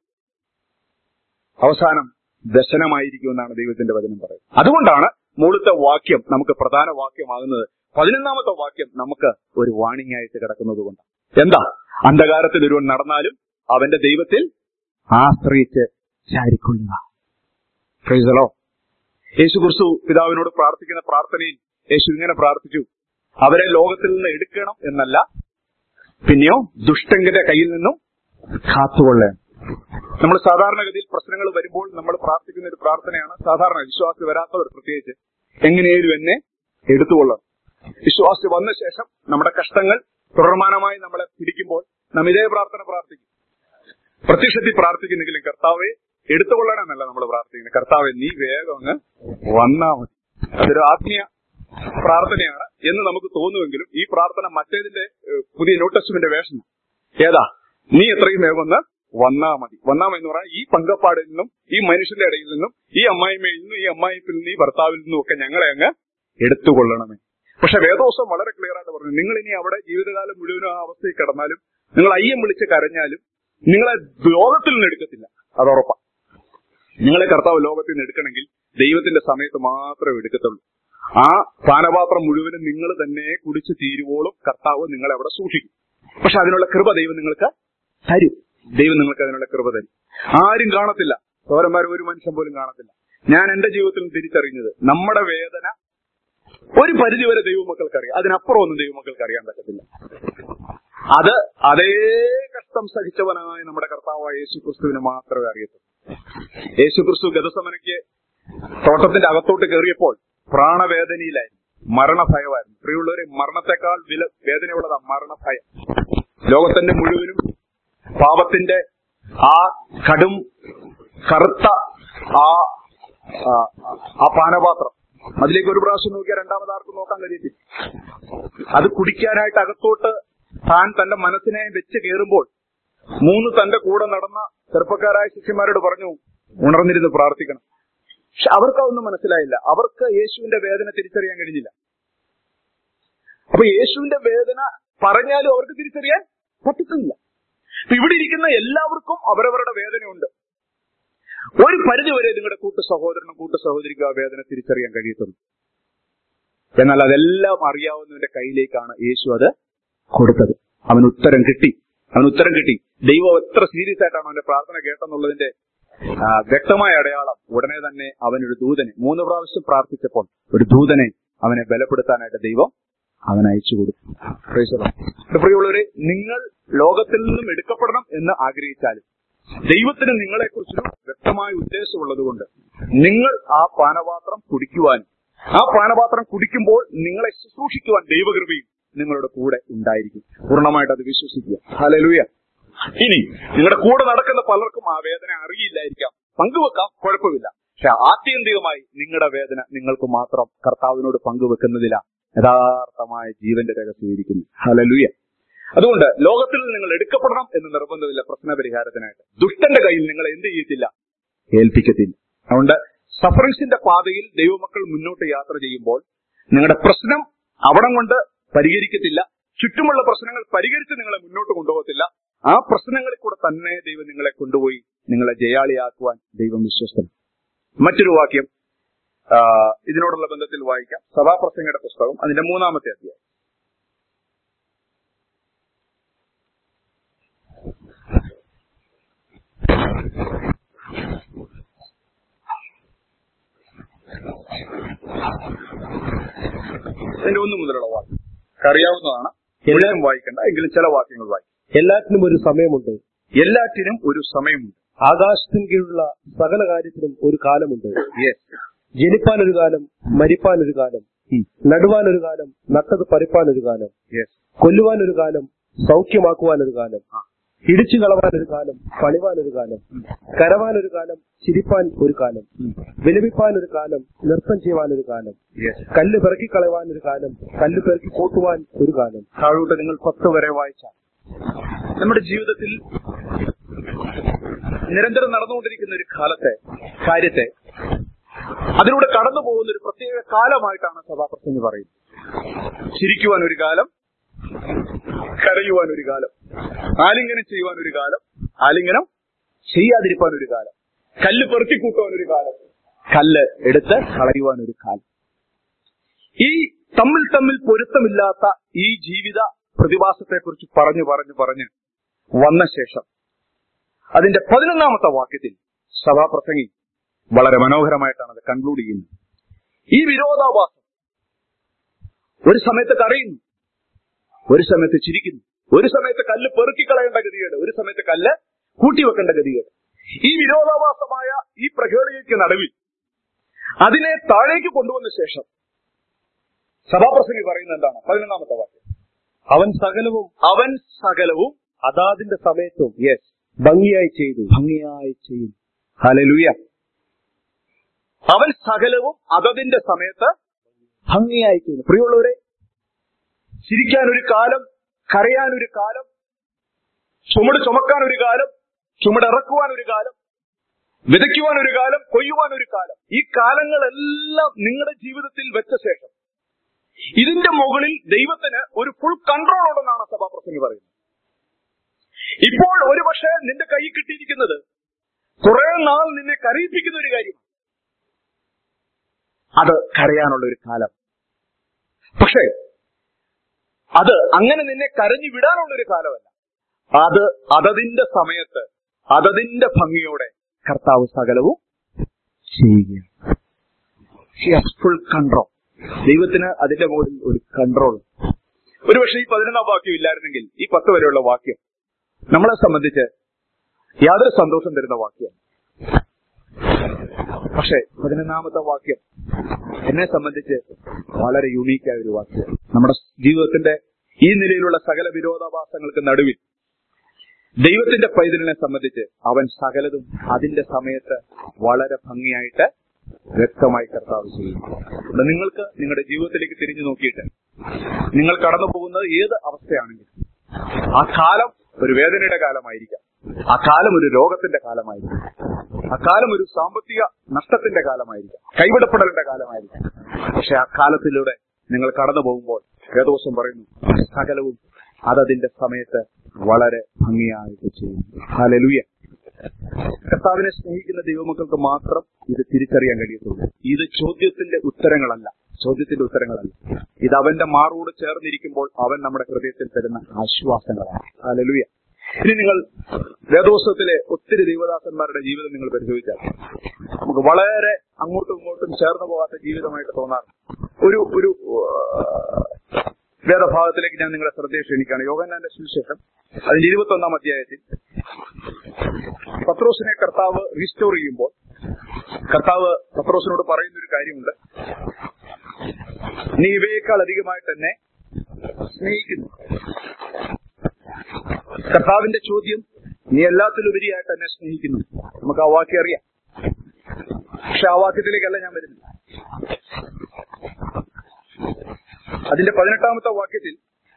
അവസാനം ദശനമായിരിക്കുമെന്നാണ് ദൈവത്തിന്റെ വചനം പറയുന്നത് അതുകൊണ്ടാണ് മുകളിലത്തെ വാക്യം നമുക്ക് പ്രധാന വാക്യമാകുന്നത് പതിനൊന്നാമത്തെ വാക്യം നമുക്ക് ഒരു വാണിംഗ് ആയിട്ട് കിടക്കുന്നത് കൊണ്ട് എന്താ അന്ധകാരത്തിൽ ഒരുവൻ നടന്നാലും അവന്റെ ദൈവത്തിൽ ആശ്രയിച്ച് ചാരിക്കൊള്ളുക ഫ്രൈസലോ യേശു ക്രിസ്തു പിതാവിനോട് പ്രാർത്ഥിക്കുന്ന പ്രാർത്ഥനയിൽ യേശു ഇങ്ങനെ പ്രാർത്ഥിച്ചു അവരെ ലോകത്തിൽ നിന്ന് എടുക്കണം എന്നല്ല പിന്നെയോ ദുഷ്ടങ്കന്റെ കയ്യിൽ നിന്നും കാത്തുകൊള്ളേണം നമ്മൾ സാധാരണഗതിയിൽ പ്രശ്നങ്ങൾ വരുമ്പോൾ നമ്മൾ പ്രാർത്ഥിക്കുന്ന ഒരു പ്രാർത്ഥനയാണ് സാധാരണ വിശ്വാസി വരാത്തവർ പ്രത്യേകിച്ച് എങ്ങനെയും എന്നെ എടുത്തുകൊള്ളണം വിശ്വാസി വന്ന ശേഷം നമ്മുടെ കഷ്ടങ്ങൾ തുടർമാനമായി നമ്മളെ പിടിക്കുമ്പോൾ നാം ഇതേ പ്രാർത്ഥന പ്രാർത്ഥിക്കും പ്രത്യക്ഷത്തിൽ പ്രാർത്ഥിക്കുന്നെങ്കിലും കർത്താവെ എടുത്തുകൊള്ളണമെന്നല്ല നമ്മൾ പ്രാർത്ഥിക്കുന്നത് കർത്താവെ നീ വേഗം അങ്ങ് വന്നാ മതി അതൊരു ആത്മീയ പ്രാർത്ഥനയാണ് എന്ന് നമുക്ക് തോന്നുമെങ്കിലും ഈ പ്രാർത്ഥന മറ്റേതിന്റെ ഏഹ്, പുതിയ നോട്ടസ്റ്റുമിന്റെ വേഷം ഏതാ നീ എത്രയും വേഗം ഒന്ന് വന്നാ മതി വന്നാ മതി എന്ന് പറഞ്ഞാൽ ഈ പങ്കപ്പാടിൽ നിന്നും ഈ മനുഷ്യന്റെ ഇടയിൽ നിന്നും ഈ അമ്മായിമ്മയിൽ നിന്നും ഈ അമ്മായിപ്പിൽ നിന്നും ഈ ഭർത്താവിൽ നിന്നും ഒക്കെ ഞങ്ങളെ അങ്ങ് എടുത്തുകൊള്ളണമേ പക്ഷെ വേദോസം വളരെ ക്ലിയർ ആയിട്ട് പറഞ്ഞു നിങ്ങൾ ഇനി അവിടെ ജീവിതകാലം മുഴുവനും ആ അവസ്ഥയിൽ കിടന്നാലും നിങ്ങൾ അയ്യം വിളിച്ച് കരഞ്ഞാലും നിങ്ങളെ ലോകത്തിൽ നിന്ന് എടുക്കത്തില്ല അത് ഉറപ്പാ നിങ്ങളെ കർത്താവ് ലോകത്തിൽ നിന്ന് എടുക്കണമെങ്കിൽ ദൈവത്തിന്റെ സമയത്ത് മാത്രമേ എടുക്കത്തുള്ളൂ ആ പാനപാത്രം മുഴുവനും നിങ്ങൾ തന്നെ കുടിച്ച് തീരുവോളും കർത്താവ് നിങ്ങളെ അവിടെ സൂക്ഷിക്കും പക്ഷെ അതിനുള്ള കൃപ ദൈവം നിങ്ങൾക്ക് തരും ദൈവം നിങ്ങൾക്ക് അതിനുള്ള കൃപ തരും ആരും കാണത്തില്ല സൗരന്മാർ ഒരു മനുഷ്യൻ പോലും കാണത്തില്ല ഞാൻ എന്റെ ജീവിതത്തിൽ തിരിച്ചറിഞ്ഞത് നമ്മുടെ വേദന ഒരു പരിധിവരെ ദൈവമക്കൾക്ക് അറിയാം അതിനപ്പുറം ഒന്നും ദൈവമക്കൾക്ക് അറിയാൻ പറ്റത്തില്ല അത് അതേ കഷ്ടം സഹിച്ചവനായ നമ്മുടെ കർത്താവായ യേശു ക്രിസ്തുവിന് മാത്രമേ അറിയത്തുള്ളൂ യേശു ക്രിസ്തു ഗതസമനയ്ക്ക് തോട്ടത്തിന്റെ അകത്തോട്ട് കയറിയപ്പോൾ പ്രാണവേദനയിലായിരുന്നു മരണഭയമായിരുന്നു പ്രിയമുള്ളവരെ മരണത്തെക്കാൾ വില വേദനയുള്ളതാ മരണഭയം ലോകത്തിന്റെ മുഴുവനും പാപത്തിന്റെ ആ കടും കറുത്ത ആ ആ, ആ പാനപാത്രം അതിലേക്ക് ഒരു പ്രാവശ്യം നോക്കിയാൽ രണ്ടാമത് ആർക്കും നോക്കാൻ കഴിയത്തില്ല അത് കുടിക്കാനായിട്ട് അകത്തോട്ട് താൻ തന്റെ മനസ്സിനെ വെച്ച് കയറുമ്പോൾ മൂന്ന് തന്റെ കൂടെ നടന്ന ചെറുപ്പക്കാരായ ശിഷ്യന്മാരോട് പറഞ്ഞു ഉണർന്നിരുന്ന് പ്രാർത്ഥിക്കണം പക്ഷെ അവർക്ക് അതൊന്നും മനസ്സിലായില്ല അവർക്ക് യേശുവിന്റെ വേദന തിരിച്ചറിയാൻ കഴിഞ്ഞില്ല അപ്പൊ യേശുവിന്റെ വേദന പറഞ്ഞാലും അവർക്ക് തിരിച്ചറിയാൻ പറ്റത്തില്ല അപ്പൊ ഇവിടെ ഇരിക്കുന്ന എല്ലാവർക്കും അവരവരുടെ വേദനയുണ്ട് ഒരു പരിധി വരെ നിങ്ങളുടെ കൂട്ടു സഹോദരനും കൂട്ടു സഹോദരിക്കും ആ വേദന തിരിച്ചറിയാൻ കഴിയത്തുള്ളൂ എന്നാൽ അതെല്ലാം അറിയാവുന്നവന്റെ കയ്യിലേക്കാണ് യേശു അത് കൊടുത്തത് അവന് ഉത്തരം കിട്ടി അവന് ഉത്തരം കിട്ടി ദൈവം എത്ര സീരിയസ് ആയിട്ടാണ് അവന്റെ പ്രാർത്ഥന കേട്ടെന്നുള്ളതിന്റെ ആ, വ്യക്തമായ അടയാളം ഉടനെ തന്നെ അവനൊരു ദൂതനെ മൂന്ന് പ്രാവശ്യം പ്രാർത്ഥിച്ചപ്പോൾ ഒരു ദൂതനെ അവനെ ബലപ്പെടുത്താനായിട്ട് ദൈവം അവൻ അയച്ചു കൊടുത്തു Praise the Lord. എന്റെ പ്രിയമുള്ളവരെ നിങ്ങൾ ലോകത്തിൽ നിന്നും എടുക്കപ്പെടണം എന്ന് ആഗ്രഹിച്ചാലും ദൈവത്തിന് നിങ്ങളെക്കുറിച്ചൊരു വ്യക്തമായ ഉദ്ദേശമുള്ളത് കൊണ്ട് നിങ്ങൾ ആ പാനപാത്രം കുടിക്കുവാനും ആ പാനപാത്രം കുടിക്കുമ്പോൾ നിങ്ങളെ ശുശ്രൂഷിക്കുവാൻ ദൈവകൃപയും നിങ്ങളുടെ കൂടെ ഉണ്ടായിരിക്കും പൂർണ്ണമായിട്ട് അത് വിശ്വസിക്കുക ഹലലുയ ഇനി നിങ്ങളുടെ കൂടെ നടക്കുന്ന പലർക്കും ആ വേദന അറിയില്ലായിരിക്കാം പങ്കുവെക്കാം കുഴപ്പമില്ല പക്ഷെ ആത്യന്തികമായി നിങ്ങളുടെ വേദന നിങ്ങൾക്ക് മാത്രം കർത്താവിനോട് പങ്കുവെക്കുന്നതില യഥാർത്ഥമായ ജീവന്റെ രഹസ്യം ഇരിക്കുന്നു ഹലലുയ അതുകൊണ്ട് ലോകത്തിൽ നിങ്ങൾ എടുക്കപ്പെടണം എന്ന് നിർബന്ധമില്ല പ്രശ്നപരിഹാരത്തിനായിട്ട് ദുഷ്ടന്റെ കയ്യിൽ നിങ്ങൾ എന്ത് ചെയ്യത്തില്ല ഏൽപ്പിക്കത്തില്ല അതുകൊണ്ട് സഫറിങ്സിന്റെ പാതയിൽ ദൈവമക്കൾ മുന്നോട്ട് യാത്ര ചെയ്യുമ്പോൾ നിങ്ങളുടെ പ്രശ്നം അവിടം കൊണ്ട് പരിഹരിക്കത്തില്ല ചുറ്റുമുള്ള പ്രശ്നങ്ങൾ പരിഹരിച്ച് നിങ്ങളെ മുന്നോട്ട് കൊണ്ടുപോകത്തില്ല ആ പ്രശ്നങ്ങളിൽ കൂടെ തന്നെ ദൈവം നിങ്ങളെ കൊണ്ടുപോയി നിങ്ങളെ ജയാളിയാക്കുവാൻ ദൈവം വിശ്വസ്തൻ മറ്റൊരു വാക്യം ആ, ഇതിനോടുള്ള ബന്ധത്തിൽ വായിക്കാം സഭാപ്രസംഗയുടെ പുസ്തകം അതിന്റെ മൂന്നാമത്തെ അധ്യായം അതിന്റെ ഒന്ന് മുതലുള്ള വാക്യം അറിയാവുന്നതാണ് എല്ലാം വായിക്കണ്ട എങ്കിലും ചില വാക്യങ്ങൾ വായിക്കും എല്ലാറ്റിനും ഒരു സമയമുണ്ട് എല്ലാറ്റിനും ഒരു സമയമുണ്ട് ആകാശത്തിന് കീഴിലുള്ള സകല കാര്യത്തിനും ഒരു കാലമുണ്ട് യെസ് ജനിപ്പാൻ ഒരു കാലം മരിപ്പാൻ ഒരു കാലം നടുവാൻ ഒരു കാലം നട്ടത് പറിപ്പാൻ ഒരു കാലം യെസ് കൊല്ലുവാൻ ഒരു കാലം സൗഖ്യമാക്കുവാൻ ഒരു കാലം ഇടിച്ചു കളവാൻ ഒരു കാലം പണിവാൻ ഒരു കാലം കരവാൻ ഒരു കാലം ചിരിപ്പാൻ ഒരു കാലം വിലപിപ്പാൻ ഒരു കാലം നൃത്തം ചെയ്യുവാൻ ഒരു കാലം കല്ല് പെറുക്കി കളയുവാൻ ഒരു കാലം കല്ല് പെറുക്കി കൂട്ടുവാൻ ഒരു കാലം താഴോട്ട് നിങ്ങൾ പത്ത് വരെ വായിച്ചാൽ നമ്മുടെ ജീവിതത്തിൽ നിരന്തരം നടന്നുകൊണ്ടിരിക്കുന്ന ഒരു കാലത്തെ കാര്യത്തെ അതിലൂടെ കടന്നു പോകുന്ന ഒരു പ്രത്യേക കാലമായിട്ടാണ് സഭാപ്രസംഗി പറയുന്നത് ചിരിക്കുവാൻ ഒരു കാലം കരയുവാൻ ഒരു കാലം ആലിംഗനം ചെയ്യുവാൻ ഒരു കാലം ആലിംഗനം ചെയ്യാതിരിക്കാൻ ഒരു കാലം കല്ല് പെറുക്കിക്കൂട്ടുവാൻ ഒരു കാലം കല്ല് എടുത്ത് കളയുവാൻ ഒരു കാലം ഈ തമ്മിൽ തമ്മിൽ പൊരുത്തമില്ലാത്ത ഈ ജീവിത പ്രതിഭാസത്തെക്കുറിച്ച് പറഞ്ഞു പറഞ്ഞു പറഞ്ഞ് വന്ന ശേഷം അതിന്റെ പതിനൊന്നാമത്തെ വാക്യത്തിൽ സഭാപ്രസംഗി വളരെ മനോഹരമായിട്ടാണ് അത് കൺക്ലൂഡ് ചെയ്യുന്നത് ഈ വിരോധാഭാസം ഒരു സമയത്ത് കരയുന്നു ഒരു സമയത്ത് ചിരിക്കുന്നു ഒരു സമയത്ത് കല്ല് പെറുക്കിക്കളയേണ്ട ഗതികേട് ഒരു സമയത്ത് കല്ല് കൂട്ടിവെക്കേണ്ട ഗതികേട് ഈ വിരോധാഭാസമായ ഈ പ്രഹേളികയ്ക്ക് നടുവിൽ അതിനെ താഴേക്ക് കൊണ്ടുവന്ന ശേഷം സഭാപ്രസംഗി പറയുന്നത് എന്താണ് പതിനൊന്നാമത്തെ വാക്യം അവൻ സകലവും അവൻ സകലവും അതാതിന്റെ സമയത്തും യെസ് ഭംഗിയായി ചെയ്തു ഭംഗിയായി ചെയ്യും ഹലലുയ അവൻ സകലവും അതതിന്റെ സമയത്ത് ഭംഗിയായി ചെയ്യുന്നു പ്രിയമുള്ളവരെ ചിരിക്കാൻ ഒരു കാലം കരയാൻ ഒരു കാലം ചുമട് ചുമക്കാൻ ഒരു കാലം ചുമട് ഇറക്കുവാൻ ഒരു കാലം വിതയ്ക്കുവാൻ ഒരു കാലം കൊയ്യുവാൻ ഒരു കാലം ഈ കാലങ്ങളെല്ലാം നിങ്ങളുടെ ജീവിതത്തിൽ വെച്ച ശേഷം ഇതിന്റെ മുകളിൽ ദൈവത്തിന് ഒരു ഫുൾ കൺട്രോൾ ഉണ്ടെന്നാണ് സഭാപ്രസംഗി പറയുന്നത് ഇപ്പോൾ ഒരുപക്ഷെ നിന്റെ കൈ കിട്ടിയിരിക്കുന്നത് കുറെ നാൾ നിന്നെ കരയിപ്പിക്കുന്ന ഒരു കാര്യമാണ് അത് കരയാനുള്ള ഒരു കാലം പക്ഷേ അത് അങ്ങനെ നിന്നെ കരഞ്ഞു വിടാനുള്ള ഒരു കാലമല്ല അത് അതതിന്റെ സമയത്ത് അതതിന്റെ ഭംഗിയോടെ കർത്താവ് സകലവും ചെയ്യുകയാണ് ഫുൾ കൺട്രോൾ ദൈവത്തിന് അതിന്റെ മുകളിൽ ഒരു കൺട്രോൾ ഒരുപക്ഷെ ഈ പതിനൊന്നാം വാക്യം ഇല്ലായിരുന്നെങ്കിൽ ഈ പത്ത് വരെയുള്ള വാക്യം നമ്മളെ സംബന്ധിച്ച് യാതൊരു സന്തോഷം തരുന്ന വാക്യം പക്ഷേ പതിനൊന്നാമത്തെ വാക്യം എന്നെ സംബന്ധിച്ച് വളരെ യുണീക്കായ ഒരു വാക്യം നമ്മുടെ ജീവിതത്തിന്റെ ഈ നിലയിലുള്ള സകല വിരോധാഭാസങ്ങൾക്ക് നടുവിൽ ദൈവത്തിന്റെ പൈതലിനെ സംബന്ധിച്ച് അവൻ സകലതും അതിന്റെ സമയത്ത് വളരെ ഭംഗിയായിട്ട് വ്യക്തമായി കർത്താവ് ചെയ്യുന്നു അതുകൊണ്ട് നിങ്ങൾക്ക് നിങ്ങളുടെ ജീവിതത്തിലേക്ക് തിരിഞ്ഞു നോക്കിയിട്ട് നിങ്ങൾ കടന്നു പോകുന്നത് ഏത് അവസ്ഥയാണെങ്കിലും ആ കാലം ഒരു വേദനയുടെ കാലമായിരിക്കാം ആ കാലം ഒരു രോഗത്തിന്റെ കാലമായിരിക്കാം ആ കാലം ഒരു സാമ്പത്തിക നഷ്ടത്തിന്റെ കാലമായിരിക്കാം കൈവിടപ്പെടലിന്റെ കാലമായിരിക്കാം പക്ഷെ ആ കാലത്തിലൂടെ നിങ്ങൾ കടന്നു പോകുമ്പോൾ വേദോസം പറയുന്നു സകലവും അതതിന്റെ സമയത്ത് വളരെ ഭംഗിയായിട്ട് ചെയ്യുന്നു ഹാലലുയ കർത്താവിനെ സ്നേഹിക്കുന്ന ദൈവമക്കൾക്ക് മാത്രം ഇത് തിരിച്ചറിയാൻ കഴിയത്തുള്ളൂ ഇത് ചോദ്യത്തിന്റെ ഉത്തരങ്ങളല്ല ചോദ്യത്തിന്റെ ഉത്തരങ്ങളല്ല ഇത് അവന്റെ മാറോട് ചേർന്നിരിക്കുമ്പോൾ അവൻ നമ്മുടെ ഹൃദയത്തിൽ തരുന്ന ആശ്വാസങ്ങളാണ് ഹാലലുയ ഇനി നിങ്ങൾ വേദോത്സവത്തിലെ ഒത്തിരി ദൈവദാസന്മാരുടെ ജീവിതം നിങ്ങൾ പരിശോധിച്ചാൽ നമുക്ക് വളരെ അങ്ങോട്ടും ഇങ്ങോട്ടും ചേർന്ന് പോകാത്ത ജീവിതമായിട്ട് തോന്നാറുണ്ട് ഒരു ഒരു ആ, വേദഭാഗത്തിലേക്ക് ഞാൻ നിങ്ങളെ ശ്രദ്ധയെ ക്ഷണിക്കുകയാണ് യോഗനാന്റെ സുവിശേഷം അതിന്റെ ഇരുപത്തി ഒന്നാം അധ്യായത്തിൽ പത്രോസിനെ കർത്താവ് റീസ്റ്റോർ ചെയ്യുമ്പോൾ കർത്താവ് പത്രോസിനോട് പറയുന്ന ഒരു കാര്യമുണ്ട് നീ ഇവയേക്കാൾ അധികമായിട്ട് എന്നെ സ്നേഹിക്കുന്നു കർത്താവിന്റെ ചോദ്യം നീ എല്ലാത്തിലുപരിയായിട്ട് എന്നെ സ്നേഹിക്കുന്നു നമുക്ക് ആ വാക്യം അറിയാം പക്ഷെ ആ വാക്യത്തിലേക്കല്ല ഞാൻ വരുന്നില്ല അതിന്റെ പതിനെട്ടാമത്തെ വാക്യത്തിൽ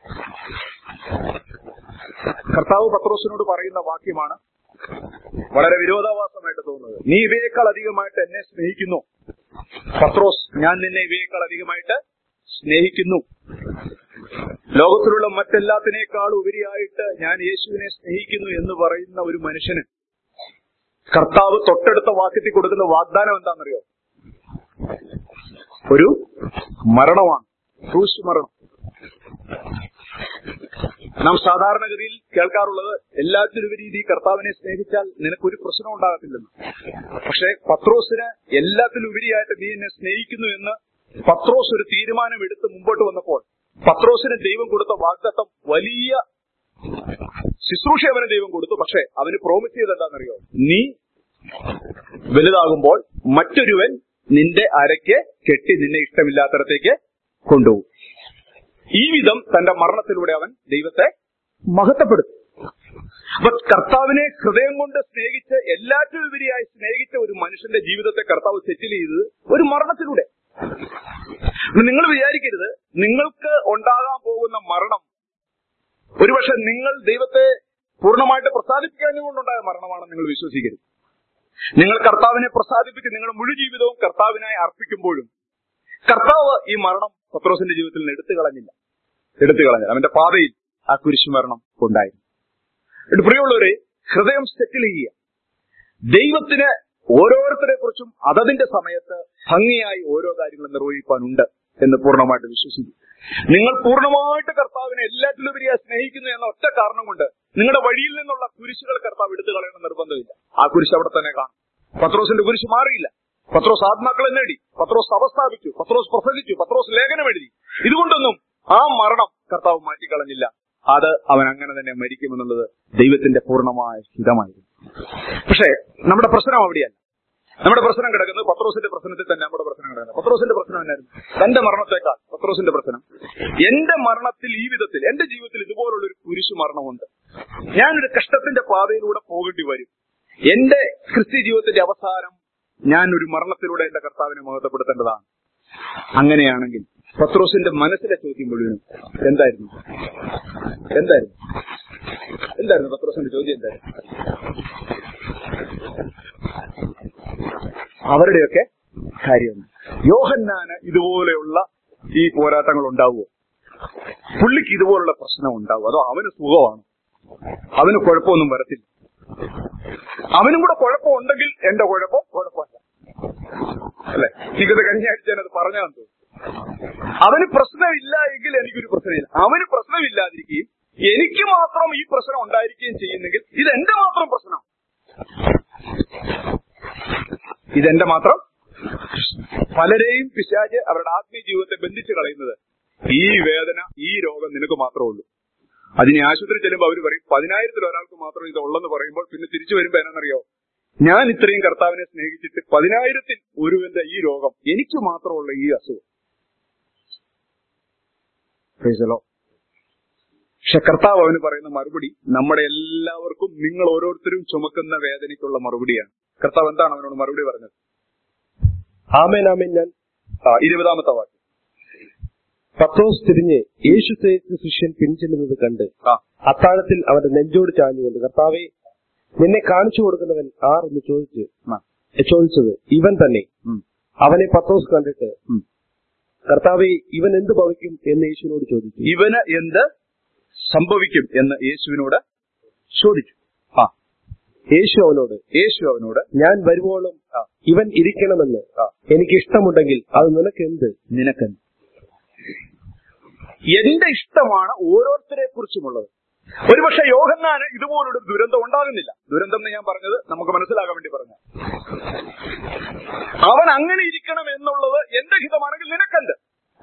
കർത്താവ് പത്രോസിനോട് പറയുന്ന വാക്യമാണ് വളരെ വിരോധാഭാസമായിട്ട് തോന്നുന്നത് നീ ഇവയേക്കാൾ അധികമായിട്ട് എന്നെ സ്നേഹിക്കുന്നു പത്രോസ് ഞാൻ നിന്നെ ഇവയേക്കാൾ അധികമായിട്ട് സ്നേഹിക്കുന്നു ലോകത്തിലുള്ള മറ്റെല്ലാത്തിനേക്കാൾ ഉപരിയായിട്ട് ഞാൻ യേശുവിനെ സ്നേഹിക്കുന്നു എന്ന് പറയുന്ന ഒരു മനുഷ്യന് കർത്താവ് തൊട്ടടുത്ത വാക്യത്തിൽ കൊടുക്കുന്ന വാഗ്ദാനം എന്താണെന്നറിയോ ഒരു മരണമാണ് ക്രൂശ് മരണം നാം സാധാരണഗതിയിൽ കേൾക്കാറുള്ളത് എല്ലാത്തിനുപരി നീ കർത്താവിനെ സ്നേഹിച്ചാൽ നിനക്കൊരു പ്രശ്നം ഉണ്ടാകത്തില്ലെന്ന് പക്ഷെ പത്രോസിന് എല്ലാത്തിലുപരിയായിട്ട് നീ എന്നെ സ്നേഹിക്കുന്നു എന്ന് പത്രോസ് ഒരു തീരുമാനം എടുത്ത് മുമ്പോട്ട് വന്നപ്പോൾ പത്രോസിന് ദൈവം കൊടുത്ത വാഗ്ദത്തം വലിയ ശുശ്രൂഷ അവന് ദൈവം കൊടുത്തു പക്ഷെ അവന് പ്രോമിസ് ചെയ്ത് എന്താണെന്നറിയോ നീ വലുതാകുമ്പോൾ മറ്റൊരുവൻ നിന്റെ അരയ്ക്ക് കെട്ടി നിന്നെ ഇഷ്ടമില്ലാത്തടത്തേക്ക് കൊണ്ടുപോകും ഈ വിധം തന്റെ മരണത്തിലൂടെ അവൻ ദൈവത്തെ മഹത്വപ്പെടുത്തും അപ്പൊ കർത്താവിനെ ഹൃദയം കൊണ്ട് സ്നേഹിച്ച് എല്ലാറ്റിലും ഉപരിയായി സ്നേഹിച്ച ഒരു മനുഷ്യന്റെ ജീവിതത്തെ കർത്താവ് സെറ്റിൽ ചെയ്തത് ഒരു മരണത്തിലൂടെ നിങ്ങൾ വിചാരിക്കരുത് നിങ്ങൾക്ക് ഉണ്ടാകാൻ പോകുന്ന മരണം ഒരുപക്ഷെ നിങ്ങൾ ദൈവത്തെ പൂർണ്ണമായിട്ട് പ്രസാദിപ്പിക്കാഞ്ഞുകൊണ്ടുണ്ടായ മരണമാണെന്ന് നിങ്ങൾ വിശ്വസിക്കരുത് നിങ്ങൾ കർത്താവിനെ പ്രസാദിപ്പിച്ച് നിങ്ങളുടെ മുഴു ജീവിതവും കർത്താവിനായി അർപ്പിക്കുമ്പോഴും കർത്താവ് ഈ മരണം പത്രോസിന്റെ ജീവിതത്തിൽ നിന്ന് എടുത്തു കളഞ്ഞില്ല എടുത്തു കളഞ്ഞില്ല അവന്റെ പാതയിൽ ആ കുരിശുമരണം ഉണ്ടായിരുന്നു എന്നിട്ട് പ്രിയമുള്ളവരെ ഹൃദയം സെറ്റിൽ ചെയ്യുക ദൈവത്തിന് ഓരോരുത്തരെ കുറിച്ചും അതതിന്റെ സമയത്ത് ഭംഗിയായി ഓരോ കാര്യങ്ങളും നിർവഹിക്കാനുണ്ട് എന്ന് പൂർണ്ണമായിട്ട് വിശ്വസിക്കും നിങ്ങൾ പൂർണ്ണമായിട്ട് കർത്താവിനെ എല്ലാറ്റിലുപരിയായി സ്നേഹിക്കുന്നു എന്ന ഒറ്റ കാരണം കൊണ്ട് നിങ്ങളുടെ വഴിയിൽ നിന്നുള്ള കുരിശുകൾ കർത്താവ് എടുത്തു കളയണം നിർബന്ധമില്ല ആ കുരിശ് അവിടെ തന്നെ കാണും പത്രോസിന്റെ കുരിശ് മാറിയില്ല പത്രോസ് ആത്മാക്കളെ നേടി പത്രോസ് സഭ സ്ഥാപിച്ചു പത്രോസ് പ്രസംഗിച്ചു പത്രോസ് ലേഖനം എഴുതി ഇതുകൊണ്ടൊന്നും ആ മരണം കർത്താവ് മാറ്റിക്കളഞ്ഞില്ല അത് അവൻ അങ്ങനെ തന്നെ മരിക്കുമെന്നുള്ളത് ദൈവത്തിന്റെ പൂർണ്ണമായ ഹിതമായിരുന്നു പക്ഷേ നമ്മുടെ പ്രശ്നം അവിടെയല്ല നമ്മുടെ പ്രശ്നം കിടക്കുന്നത് പത്രോസിന്റെ പ്രശ്നത്തിൽ തന്നെ നമ്മുടെ പ്രശ്നം കിടക്കുന്നത് പത്രോസിന്റെ പ്രശ്നം എന്നായിരുന്നു തന്റെ മരണത്തെക്കാൾ പത്രോസിന്റെ പ്രശ്നം എന്റെ മരണത്തിൽ ഈ വിധത്തിൽ എന്റെ ജീവിതത്തിൽ ഇതുപോലുള്ള ഒരു കുരിശു മരണമുണ്ട് ഞാനൊരു കഷ്ടത്തിന്റെ പാതയിലൂടെ പോകേണ്ടി വരും എന്റെ ക്രിസ്ത്യ ജീവിതത്തിന്റെ അവസാനം ഞാൻ ഒരു മരണത്തിലൂടെ എന്റെ കർത്താവിനെ മഹത്വപ്പെടുത്തേണ്ടതാണ് അങ്ങനെയാണെങ്കിൽ പത്രോസിന്റെ മനസ്സിലെ ചോദ്യം മുഴുവനും എന്തായിരുന്നു എന്തായിരുന്നു എന്തായിരുന്നു പത്രോസിന്റെ ചോദ്യം എന്തായിരുന്നു അവരുടെയൊക്കെ കാര്യം യോഹന്നാന് ഇതുപോലെയുള്ള ഈ പോരാട്ടങ്ങൾ ഉണ്ടാവുമോ പുള്ളിക്ക് ഇതുപോലുള്ള പ്രശ്നം ഉണ്ടാവും അതോ അവന് സുഖമാണ് അവന് കുഴപ്പമൊന്നും വരത്തില്ല അവനും കൂടെ കുഴപ്പമുണ്ടെങ്കിൽ എന്റെ കുഴപ്പം കുഴപ്പമല്ല അല്ലെ എനിക്കത് കഴിഞ്ഞ ആഴ്ച ഞാനത് പറഞ്ഞാന്ന് തോന്നുന്നു അവന് പ്രശ്നമില്ല എങ്കിൽ എനിക്കൊരു പ്രശ്നമില്ല അവന് പ്രശ്നമില്ലാതിരിക്കുകയും എനിക്ക് മാത്രം ഈ പ്രശ്നം ഉണ്ടായിരിക്കുകയും ചെയ്യുന്നെങ്കിൽ ഇത് എന്റെ മാത്രം പ്രശ്നം ഇതെന്റെ മാത്രം പലരെയും പിശാജ് അവരുടെ ആത്മീയ ജീവിതത്തെ ബന്ധിച്ചു കളയുന്നത് ഈ വേദന ഈ രോഗം നിനക്ക് മാത്രമേ ഉള്ളൂ അതിന് ആശുപത്രി ചെല്ലുമ്പോൾ അവർ പറയും പതിനായിരത്തിൽ ഒരാൾക്ക് മാത്രം ഇത് ഉള്ളെന്ന് പറയുമ്പോൾ പിന്നെ തിരിച്ചു വരുമ്പോ എന്നാണെന്നറിയോ ഞാൻ ഇത്രയും കർത്താവിനെ സ്നേഹിച്ചിട്ട് പതിനായിരത്തിൽ ഒരുവന്റെ ഈ രോഗം എനിക്ക് മാത്രമുള്ള ഈ അസുഖം പ്രൈസലോ പക്ഷെ കർത്താവ് അവന് പറയുന്ന മറുപടി നമ്മുടെ എല്ലാവർക്കും നിങ്ങൾ ഓരോരുത്തരും ചുമക്കുന്ന വേദനയ്ക്കുള്ള മറുപടിയാണ് കർത്താവ് എന്താണ് അവനോട് മറുപടി പറഞ്ഞത് ആമേൻ ആമേൻ ഞാൻ ആ, ഇരുപതാമത്തെ വാക്യം പത്രോസ് തിരിഞ്ഞ് യേശു സേവിച്ച ശിഷ്യൻ പിൻചെല്ലുന്നത് കണ്ട് ആ അത്താഴത്തിൽ അവന്റെ നെഞ്ചോട് ചാഞ്ഞുകൊണ്ട് കർത്താവെ നിന്നെ കാണിച്ചു കൊടുക്കുന്നവൻ ആർ എന്ന് ചോദിച്ചു ആ, ചോദിച്ചത് ഇവൻ തന്നെ ഉം, അവനെ പത്രോസ് കണ്ടിട്ട് ഉം. കർത്താവെ ഇവൻ എന്ത് ഭവിക്കും എന്ന് യേശുവിനോട് ചോദിച്ചു ഇവന് എന്ത് സംഭവിക്കും എന്ന് യേശുവിനോട് ചോദിച്ചു ആ യേശു അവനോട് യേശു അവനോട് ഞാൻ വരുവോളം ആ, ഇവൻ ഇരിക്കണമെന്ന് ആ. എനിക്ക് ഇഷ്ടമുണ്ടെങ്കിൽ അത് നിനക്കെന്ത് നിനക്കെന്ത് എന്റെ ഇഷ്ടമാണ് ഓരോരുത്തരെ കുറിച്ചുമുള്ളത് ഒരുപക്ഷെ യോഹന്നാന് ഇതുപോലൊരു ദുരന്തം ഉണ്ടാകുന്നില്ല ദുരന്തം എന്ന് ഞാൻ പറഞ്ഞത് നമുക്ക് മനസ്സിലാകാൻ വേണ്ടി പറഞ്ഞു അവൻ അങ്ങനെ ഇരിക്കണം എന്നുള്ളത് എന്റെ ഹിതമാണെങ്കിൽ നിനക്കെന്ത്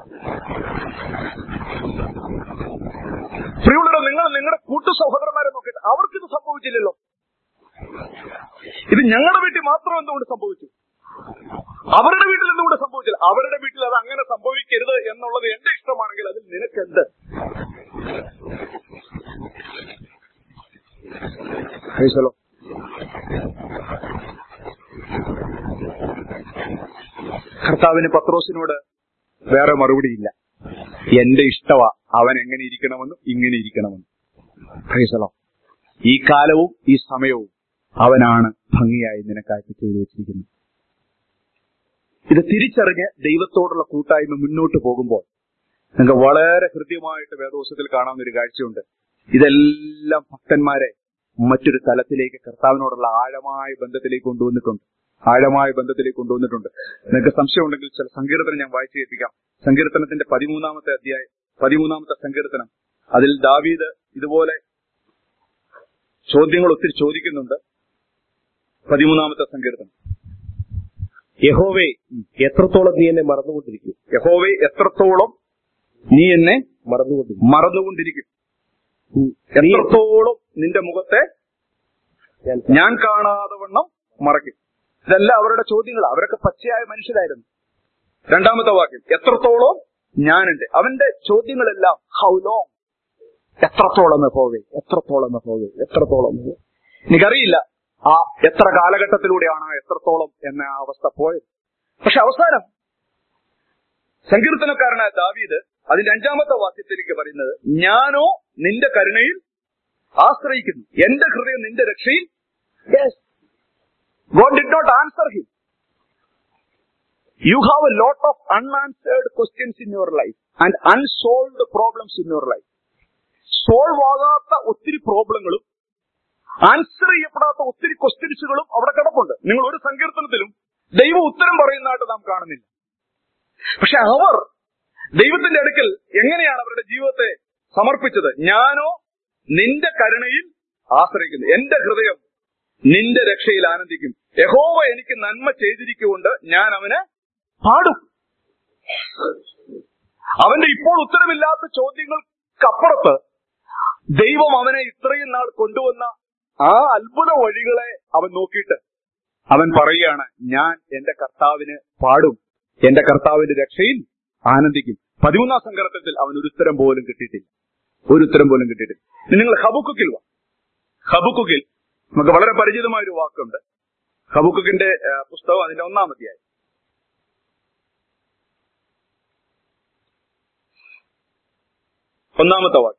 പ്രിയുള്ളവരെ നിങ്ങൾ നിങ്ങളുടെ കൂട്ടു സഹോദരന്മാരെ നോക്കിയിട്ട് അവർക്കിത് സംഭവിച്ചില്ലല്ലോ ഇത് ഞങ്ങളുടെ വീട്ടിൽ മാത്രം എന്തുകൊണ്ട് സംഭവിച്ചു അവരുടെ വീട്ടിൽ എന്തുകൊണ്ട് സംഭവിച്ചില്ല അവരുടെ വീട്ടിൽ അത് അങ്ങനെ സംഭവിക്കരുത് എന്നുള്ളത് എന്റെ ഇഷ്ടമാണെങ്കിൽ അതിൽ നിനക്കെന്ത് ഹലോ കർത്താവിന് പത്രോസിനോട് വേറെ മറുപടിയില്ല എന്റെ ഇഷ്ടവാ അവൻ എങ്ങനെ ഇരിക്കണമെന്നും ഇങ്ങനെ ഇരിക്കണമെന്നും ഹൈസലോ ഈ കാലവും ഈ സമയവും അവനാണ് ഭംഗിയായി നിനക്കായിട്ട് ചെയ്തു വെച്ചിരിക്കുന്നത് ഇത് തിരിച്ചറിഞ്ഞ് ദൈവത്തോടുള്ള കൂട്ടായ്മ മുന്നോട്ട് പോകുമ്പോൾ നിങ്ങൾക്ക് വളരെ ഹൃദ്യമായിട്ട് വേദോസത്തിൽ കാണാവുന്ന ഒരു കാഴ്ചയുണ്ട് ഇതെല്ലാം ഭക്തന്മാരെ മറ്റൊരു തലത്തിലേക്ക് കർത്താവിനോടുള്ള ആഴമായ ബന്ധത്തിലേക്ക് കൊണ്ടുവന്നിട്ടുണ്ട് ആഴമായ ബന്ധത്തിലേക്ക് കൊണ്ടുവന്നിട്ടുണ്ട് നിങ്ങൾക്ക് സംശയം ഉണ്ടെങ്കിൽ ചില സങ്കീർത്തനം ഞാൻ വായിച്ചു കേൾപ്പിക്കാം സങ്കീർത്തനത്തിന്റെ പതിമൂന്നാമത്തെ അധ്യായം പതിമൂന്നാമത്തെ സങ്കീർത്തനം അതിൽ ദാവീദ് ഇതുപോലെ ചോദ്യങ്ങൾ ഒത്തിരി ചോദിക്കുന്നുണ്ട് പതിമൂന്നാമത്തെ സങ്കീർത്തനം യഹോവേ എത്രത്തോളം നീ എന്നെ മറന്നുകൊണ്ടിരിക്കും യഹോവെ എത്രത്തോളം നീ എന്നെ മറന്നുകൊണ്ടിരിക്കും മറന്നുകൊണ്ടിരിക്കും എത്രത്തോളം നിന്റെ മുഖത്തെ ഞാൻ ഞാൻ കാണാതെ വണ്ണം മറയ്ക്കും ഇതെല്ലാം അവരുടെ ചോദ്യങ്ങൾ അവരൊക്കെ പച്ചയായ മനുഷ്യരായിരുന്നു രണ്ടാമത്തെ വാക്യം എത്രത്തോളം ഞാനുണ്ട് അവന്റെ ചോദ്യങ്ങളെല്ലാം ഹൗ ലോങ് എത്രത്തോളം യഹോവേ എത്രത്തോളം യഹോവേ എത്രത്തോളം യഹോവേ. എനിക്കറിയില്ല ആ എത്ര കാലഘട്ടത്തിലൂടെയാണ് ആ എത്രത്തോളം എന്ന ആ അവസ്ഥ പോയത് പക്ഷെ അവസാനം സങ്കീർത്തനക്കാരനായ ദാവീദ് അതിന്റെ അഞ്ചാമത്തെ വാക്യത്തിലേക്ക് പറയുന്നത് ഞാനോ നിന്റെ കരുണയിൽ ആശ്രയിക്കുന്നു എന്റെ ഹൃദയം നിന്റെ രക്ഷയിൽ God did not answer him you have a lot of unanswered questions in your life and unsolved problems in your life solve ആകാത്ത ഒത്തിരി പ്രോബ്ലങ്ങളും ആൻസർ ചെയ്യപ്പെടാത്ത ഒത്തിരി ക്വസ്റ്റ്യൻസുകളും അവിടെ കിടപ്പുണ്ട് നിങ്ങൾ ഒരു സങ്കീർത്തനത്തിലും ദൈവം ഉത്തരം പറയുന്നതായിട്ട് നാം കാണുന്നില്ല പക്ഷെ അവർ ദൈവത്തിന്റെ അടുക്കൽ എങ്ങനെയാണ് അവരുടെ ജീവിതത്തെ സമർപ്പിച്ചത് ഞാനോ നിന്റെ കരുണയിൽ ആശ്രയിക്കുന്നു എന്റെ ഹൃദയം നിന്റെ രക്ഷയിൽ ആനന്ദിക്കും യഹോവ എനിക്ക് നന്മ ചെയ്തിരിക്കുകൊണ്ട് ഞാൻ അവന് പാടും അവന്റെ ഇപ്പോൾ ഉത്തരമില്ലാത്ത ചോദ്യങ്ങൾക്കപ്പുറത്ത് ദൈവം അവനെ ഇത്രയും നാൾ കൊണ്ടുവന്ന ആ അത്ഭുത വഴികളെ അവൻ നോക്കിയിട്ട് അവൻ പറയുകയാണ് ഞാൻ എന്റെ കർത്താവിന് പാടും എന്റെ കർത്താവിന്റെ രക്ഷയിൽ ആനന്ദിക്കും പതിമൂന്നാം സങ്കടത്തിൽ അവൻ ഒരു ഉത്തരം പോലും കിട്ടിയിട്ടില്ല ഒരു ഉത്തരം പോലും കിട്ടിയിട്ടില്ല ഇനി നിങ്ങൾ ഹബുക്കുക്കിൽ വാ ഹബുക്കുക്കിൽ നമുക്ക് വളരെ പരിചിതമായ ഒരു വാക്കുണ്ട് ഹബുക്കുക്കിന്റെ ആ, പുസ്തകം അതിന്റെ ഒന്നാമധ്യായം ഒന്നാമത്തെ വാക്യം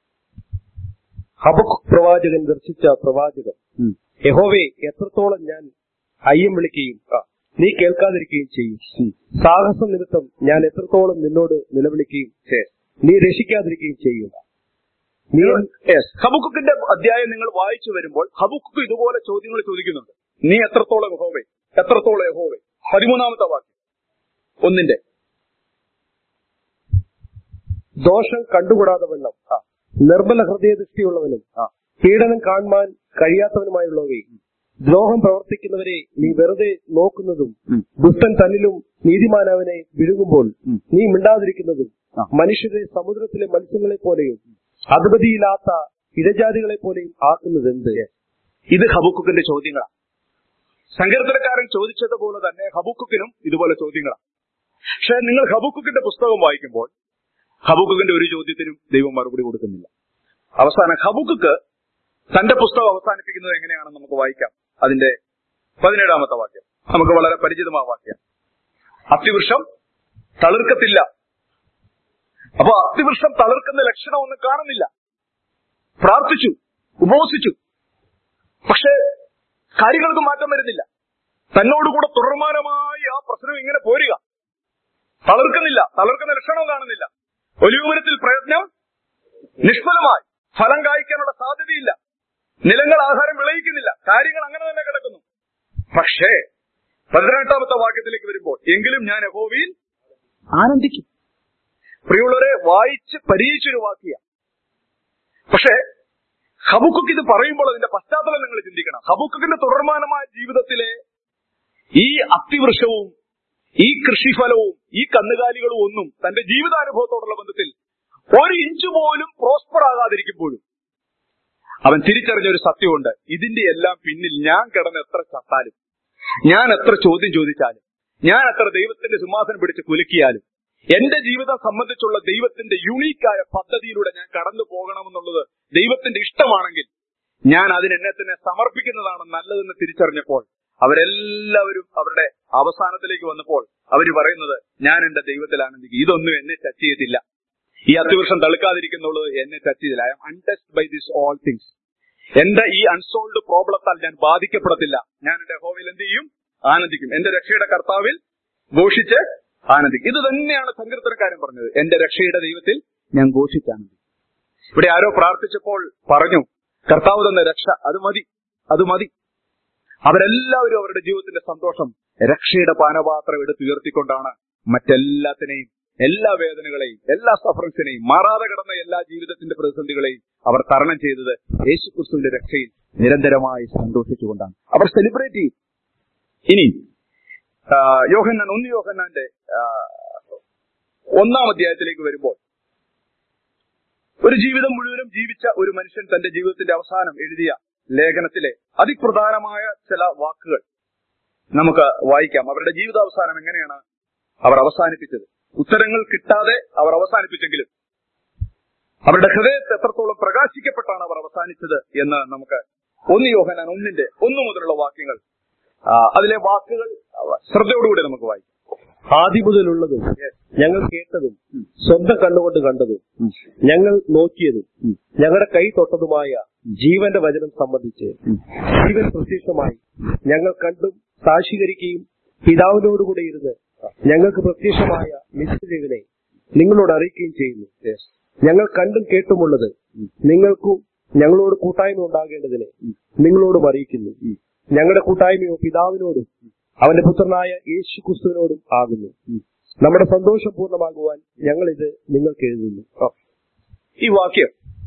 ഹബക് പ്രവാചകൻ ദർശിച്ച പ്രവാചകം യഹോവേ എത്രത്തോളം ഞാൻ അയ്യം വിളിക്കുകയും നീ കേൾക്കാതിരിക്കുകയും ചെയ്യും സാഹസ നിമിത്തം ഞാൻ എത്രത്തോളം നിന്നോട് നിലവിളിക്കുകയും നീ രക്ഷിക്കാതിരിക്കുകയും ചെയ്യും നീ Yes. ഹബുക്കുക്കിന്റെ അധ്യായം നിങ്ങൾ വായിച്ചു വരുമ്പോൾ ഹബുക്കുക്ക് ഇതുപോലെ ചോദ്യങ്ങൾ ചോദിക്കുന്നുണ്ട് നീ എത്രത്തോളം യഹോവേ എത്രത്തോളം യഹോവേ പതിമൂന്നാമത്തെ വാക്യം ഒന്നിന്റെ ദോഷം കണ്ടുകൂടാതെ വണ്ണം നിർമ്മല ഹൃദയദൃഷ്ടിയുള്ളവനും പീഡനം കാണുവാൻ കഴിയാത്തവനുമായുള്ളവയെ ദ്രോഹം പ്രവർത്തിക്കുന്നവരെ നീ വെറുതെ നോക്കുന്നതും ഉം. ദുഷ്ടൻ തന്നിലും നീതിമാനവനെ വിഴുങ്ങുമ്പോൾ ഉം. നീ മിണ്ടാതിരിക്കുന്നതും ആ. മനുഷ്യരെ സമുദ്രത്തിലെ മത്സ്യങ്ങളെ പോലെയും അധിപതിയില്ലാത്ത ഇടജാതികളെ പോലെയും ആക്കുന്നത് എന്ത് ഇത് ഹബുക്കുക്കിന്റെ ചോദ്യങ്ങളാണ് സങ്കീർത്തനക്കാരൻ ചോദിച്ചതുപോലെ തന്നെ ഹബുക്കുക്കിനും ഇതുപോലെ ചോദ്യങ്ങളാണ് പക്ഷെ നിങ്ങൾ ഹബുക്കുക്കിന്റെ പുസ്തകം വായിക്കുമ്പോൾ ഹബുക്കുക്കിന്റെ ഒരു ചോദ്യത്തിനും ദൈവം മറുപടി കൊടുക്കുന്നില്ല അവസാനം ഹബുക്കുക്ക് തന്റെ പുസ്തകം അവസാനിപ്പിക്കുന്നത് എങ്ങനെയാണെന്ന് നമുക്ക് വായിക്കാം അതിന്റെ പതിനേഴാമത്തെ വാക്യം നമുക്ക് വളരെ പരിചിതമായ വാക്യം അത്തിവൃക്ഷം തളിർക്കത്തില്ല അപ്പൊ അത്തിവൃക്ഷം തളിർക്കുന്ന ലക്ഷണമൊന്നും കാണുന്നില്ല പ്രാർത്ഥിച്ചു ഉപവസിച്ചു പക്ഷേ കാര്യങ്ങൾക്ക് മാറ്റം വരുന്നില്ല തന്നോടുകൂടെ തുടർമാനമായി ആ പ്രശ്നം ഇങ്ങനെ പോരുക തളർക്കുന്നില്ല തളർക്കുന്ന ലക്ഷണവും കാണുന്നില്ല ഒലിവുമരത്തിൽ പ്രയത്നം നിഷ്ഫലമായി ഫലം കായ്ക്കാനുള്ള സാധ്യതയില്ല നിലങ്ങൾ ആഹാരം വിളയിക്കുന്നില്ല കാര്യങ്ങൾ അങ്ങനെ തന്നെ കിടക്കുന്നു പക്ഷേ പതിനെട്ടാമത്തെ വാക്യത്തിലേക്ക് വരുമ്പോൾ എങ്കിലും ഞാൻ യഹോവയിൽ ആനന്ദിക്കും പ്രിയമുള്ളവരെ വായിച്ച് പരീക്ഷൊരു വാക്കിയ പക്ഷേ ഹബുക്കുക്ക് ഇത് പറയുമ്പോൾ അതിന്റെ പശ്ചാത്തലം നിങ്ങൾ ചിന്തിക്കണം ഹബുക്കുക്കിന്റെ തുടർമാനമായ ജീവിതത്തിലെ ഈ അത്തിവൃക്ഷവും ഈ കൃഷിഫലവും ഈ കന്നുകാലികളും ഒന്നും തന്റെ ജീവിതാനുഭവത്തോടുള്ള ബന്ധത്തിൽ ഒരു ഇഞ്ച് പോലും പ്രോസ്പർ ആകാതിരിക്കുമ്പോഴും അവൻ തിരിച്ചറിഞ്ഞ ഒരു സത്യമുണ്ട് ഇതിന്റെ എല്ലാം പിന്നിൽ ഞാൻ കിടന്ന് എത്ര ചത്താലും ഞാൻ എത്ര ചോദ്യം ചോദിച്ചാലും ഞാൻ എത്ര ദൈവത്തിന്റെ സിംഹാസനം പിടിച്ച് കുലുക്കിയാലും എന്റെ ജീവിതം സംബന്ധിച്ചുള്ള ദൈവത്തിന്റെ യുണീക്കായ പദ്ധതിയിലൂടെ ഞാൻ കടന്നു പോകണമെന്നുള്ളത് ദൈവത്തിന്റെ ഇഷ്ടമാണെങ്കിൽ ഞാൻ അതിന് എന്നെ തന്നെ സമർപ്പിക്കുന്നതാണ് നല്ലതെന്ന് തിരിച്ചറിഞ്ഞപ്പോൾ അവരെല്ലാവരും അവരുടെ അവസാനത്തിലേക്ക് വന്നപ്പോൾ അവർ പറയുന്നത് ഞാൻ എന്റെ ദൈവത്തിൽ ആനന്ദിക്കും ഇതൊന്നും എന്നെ ടച്ച് ചെയ്തില്ല ഈ അത്തിവൃക്ഷം തളുക്കാതിരിക്കുന്നുള്ളത് എന്നെ ടച്ച് ചെയ്തില്ല I'm untouched by this all things എന്റെ ഈ അൺസോൾവ്ഡ് പ്രോബ്ലത്താൽ ഞാൻ ബാധിക്കപ്പെടത്തില്ല ഞാൻ എന്റെ ഹോവിൽ എന്ത് ചെയ്യും ആനന്ദിക്കും എന്റെ രക്ഷയുടെ കർത്താവിൽ ഘോഷിച്ച് ആനന്ദിക്കും ഇത് തന്നെയാണ് സങ്കീർത്തനക്കാരൻ പറഞ്ഞത് എന്റെ രക്ഷയുടെ ദൈവത്തിൽ ഞാൻ ഘോഷിച്ചാനന്ദിക്കും ഇവിടെ ആരോ പ്രാർത്ഥിച്ചപ്പോൾ പറഞ്ഞു കർത്താവ് തന്ന രക്ഷ അത് മതി അത് മതി അവരെല്ലാവരും അവരുടെ ജീവിതത്തിന്റെ സന്തോഷം രക്ഷയുടെ പാനപാത്രം എടുത്തുയർത്തിക്കൊണ്ടാണ് മറ്റെല്ലാത്തിനെയും എല്ലാ വേദനകളെയും എല്ലാ സഫറിങ്സിനെയും മാറാതെ കിടന്ന എല്ലാ ജീവിതത്തിന്റെ പ്രതിസന്ധികളെയും അവർ തരണം ചെയ്തത് യേശുക്രിസ്തുവിന്റെ രക്ഷയിൽ നിരന്തരമായി സന്തോഷിച്ചുകൊണ്ടാണ് അവർ സെലിബ്രേറ്റ് ചെയ്യും ഇനി ആ, യോഹന്നാൻ ഒന്ന് യോഹന്നാന്റെ ആ, ഒന്നാം അധ്യായത്തിലേക്ക് വരുമ്പോൾ ഒരു ജീവിതം മുഴുവനും ജീവിച്ച ഒരു മനുഷ്യൻ തന്റെ ജീവിതത്തിന്റെ അവസാനം എഴുതിയ ലേഖനത്തിലെ അതിപ്രധാനമായ ചില വാക്കുകൾ നമുക്ക് വായിക്കാം അവരുടെ ജീവിതാവസാനം എങ്ങനെയാണ് അവർ അവസാനിപ്പിച്ചത് ഉത്തരങ്ങൾ കിട്ടാതെ അവർ അവസാനിപ്പിച്ചെങ്കിലും അവരുടെ ഹൃദയത്തെ എത്രത്തോളം പ്രകാശിക്കപ്പെട്ടാണ് അവർ അവസാനിച്ചത് എന്ന് നമുക്ക് ഒന്ന് യോഹനാൻ ഒന്നിന്റെ ഒന്ന് മുതലുള്ള വാക്യങ്ങൾ ആ, അതിലെ വാക്കുകൾ ശ്രദ്ധയോടുകൂടി നമുക്ക് വായിക്കാം ആദ്യം മുതലുള്ളതും ഞങ്ങൾ കേട്ടതും സ്വന്തം കണ്ണുകൊണ്ട് കണ്ടതും ഞങ്ങൾ നോക്കിയതും ഞങ്ങളുടെ കൈ തൊട്ടതുമായ ജീവന്റെ വചനം സംബന്ധിച്ച് ജീവൻ പ്രത്യക്ഷമായി ഞങ്ങൾ കണ്ടും സാക്ഷീകരിക്കുകയും പിതാവിനോടുകൂടെ ഇരുന്ന് ഞങ്ങൾക്ക് പ്രത്യക്ഷമായ നിശ്ചയങ്ങളെ നിങ്ങളോട് അറിയിക്കുകയും ചെയ്യുന്നു ഞങ്ങൾ കണ്ടും കേട്ടുമുള്ളത് നിങ്ങൾക്കും ഞങ്ങളോട് കൂട്ടായ്മ ഉണ്ടാകേണ്ടതിന് നിങ്ങളോടും അറിയിക്കുന്നു ഞങ്ങളുടെ കൂട്ടായ്മയോ പിതാവിനോടും അവന്റെ പുത്രനായ യേശു ക്രിസ്തുവിനോടും ആകുന്നു നമ്മുടെ സന്തോഷം പൂർണ്ണമാകുവാൻ ഞങ്ങൾ ഇത് നിങ്ങൾക്ക് എഴുതുന്നു ഈ വാക്യം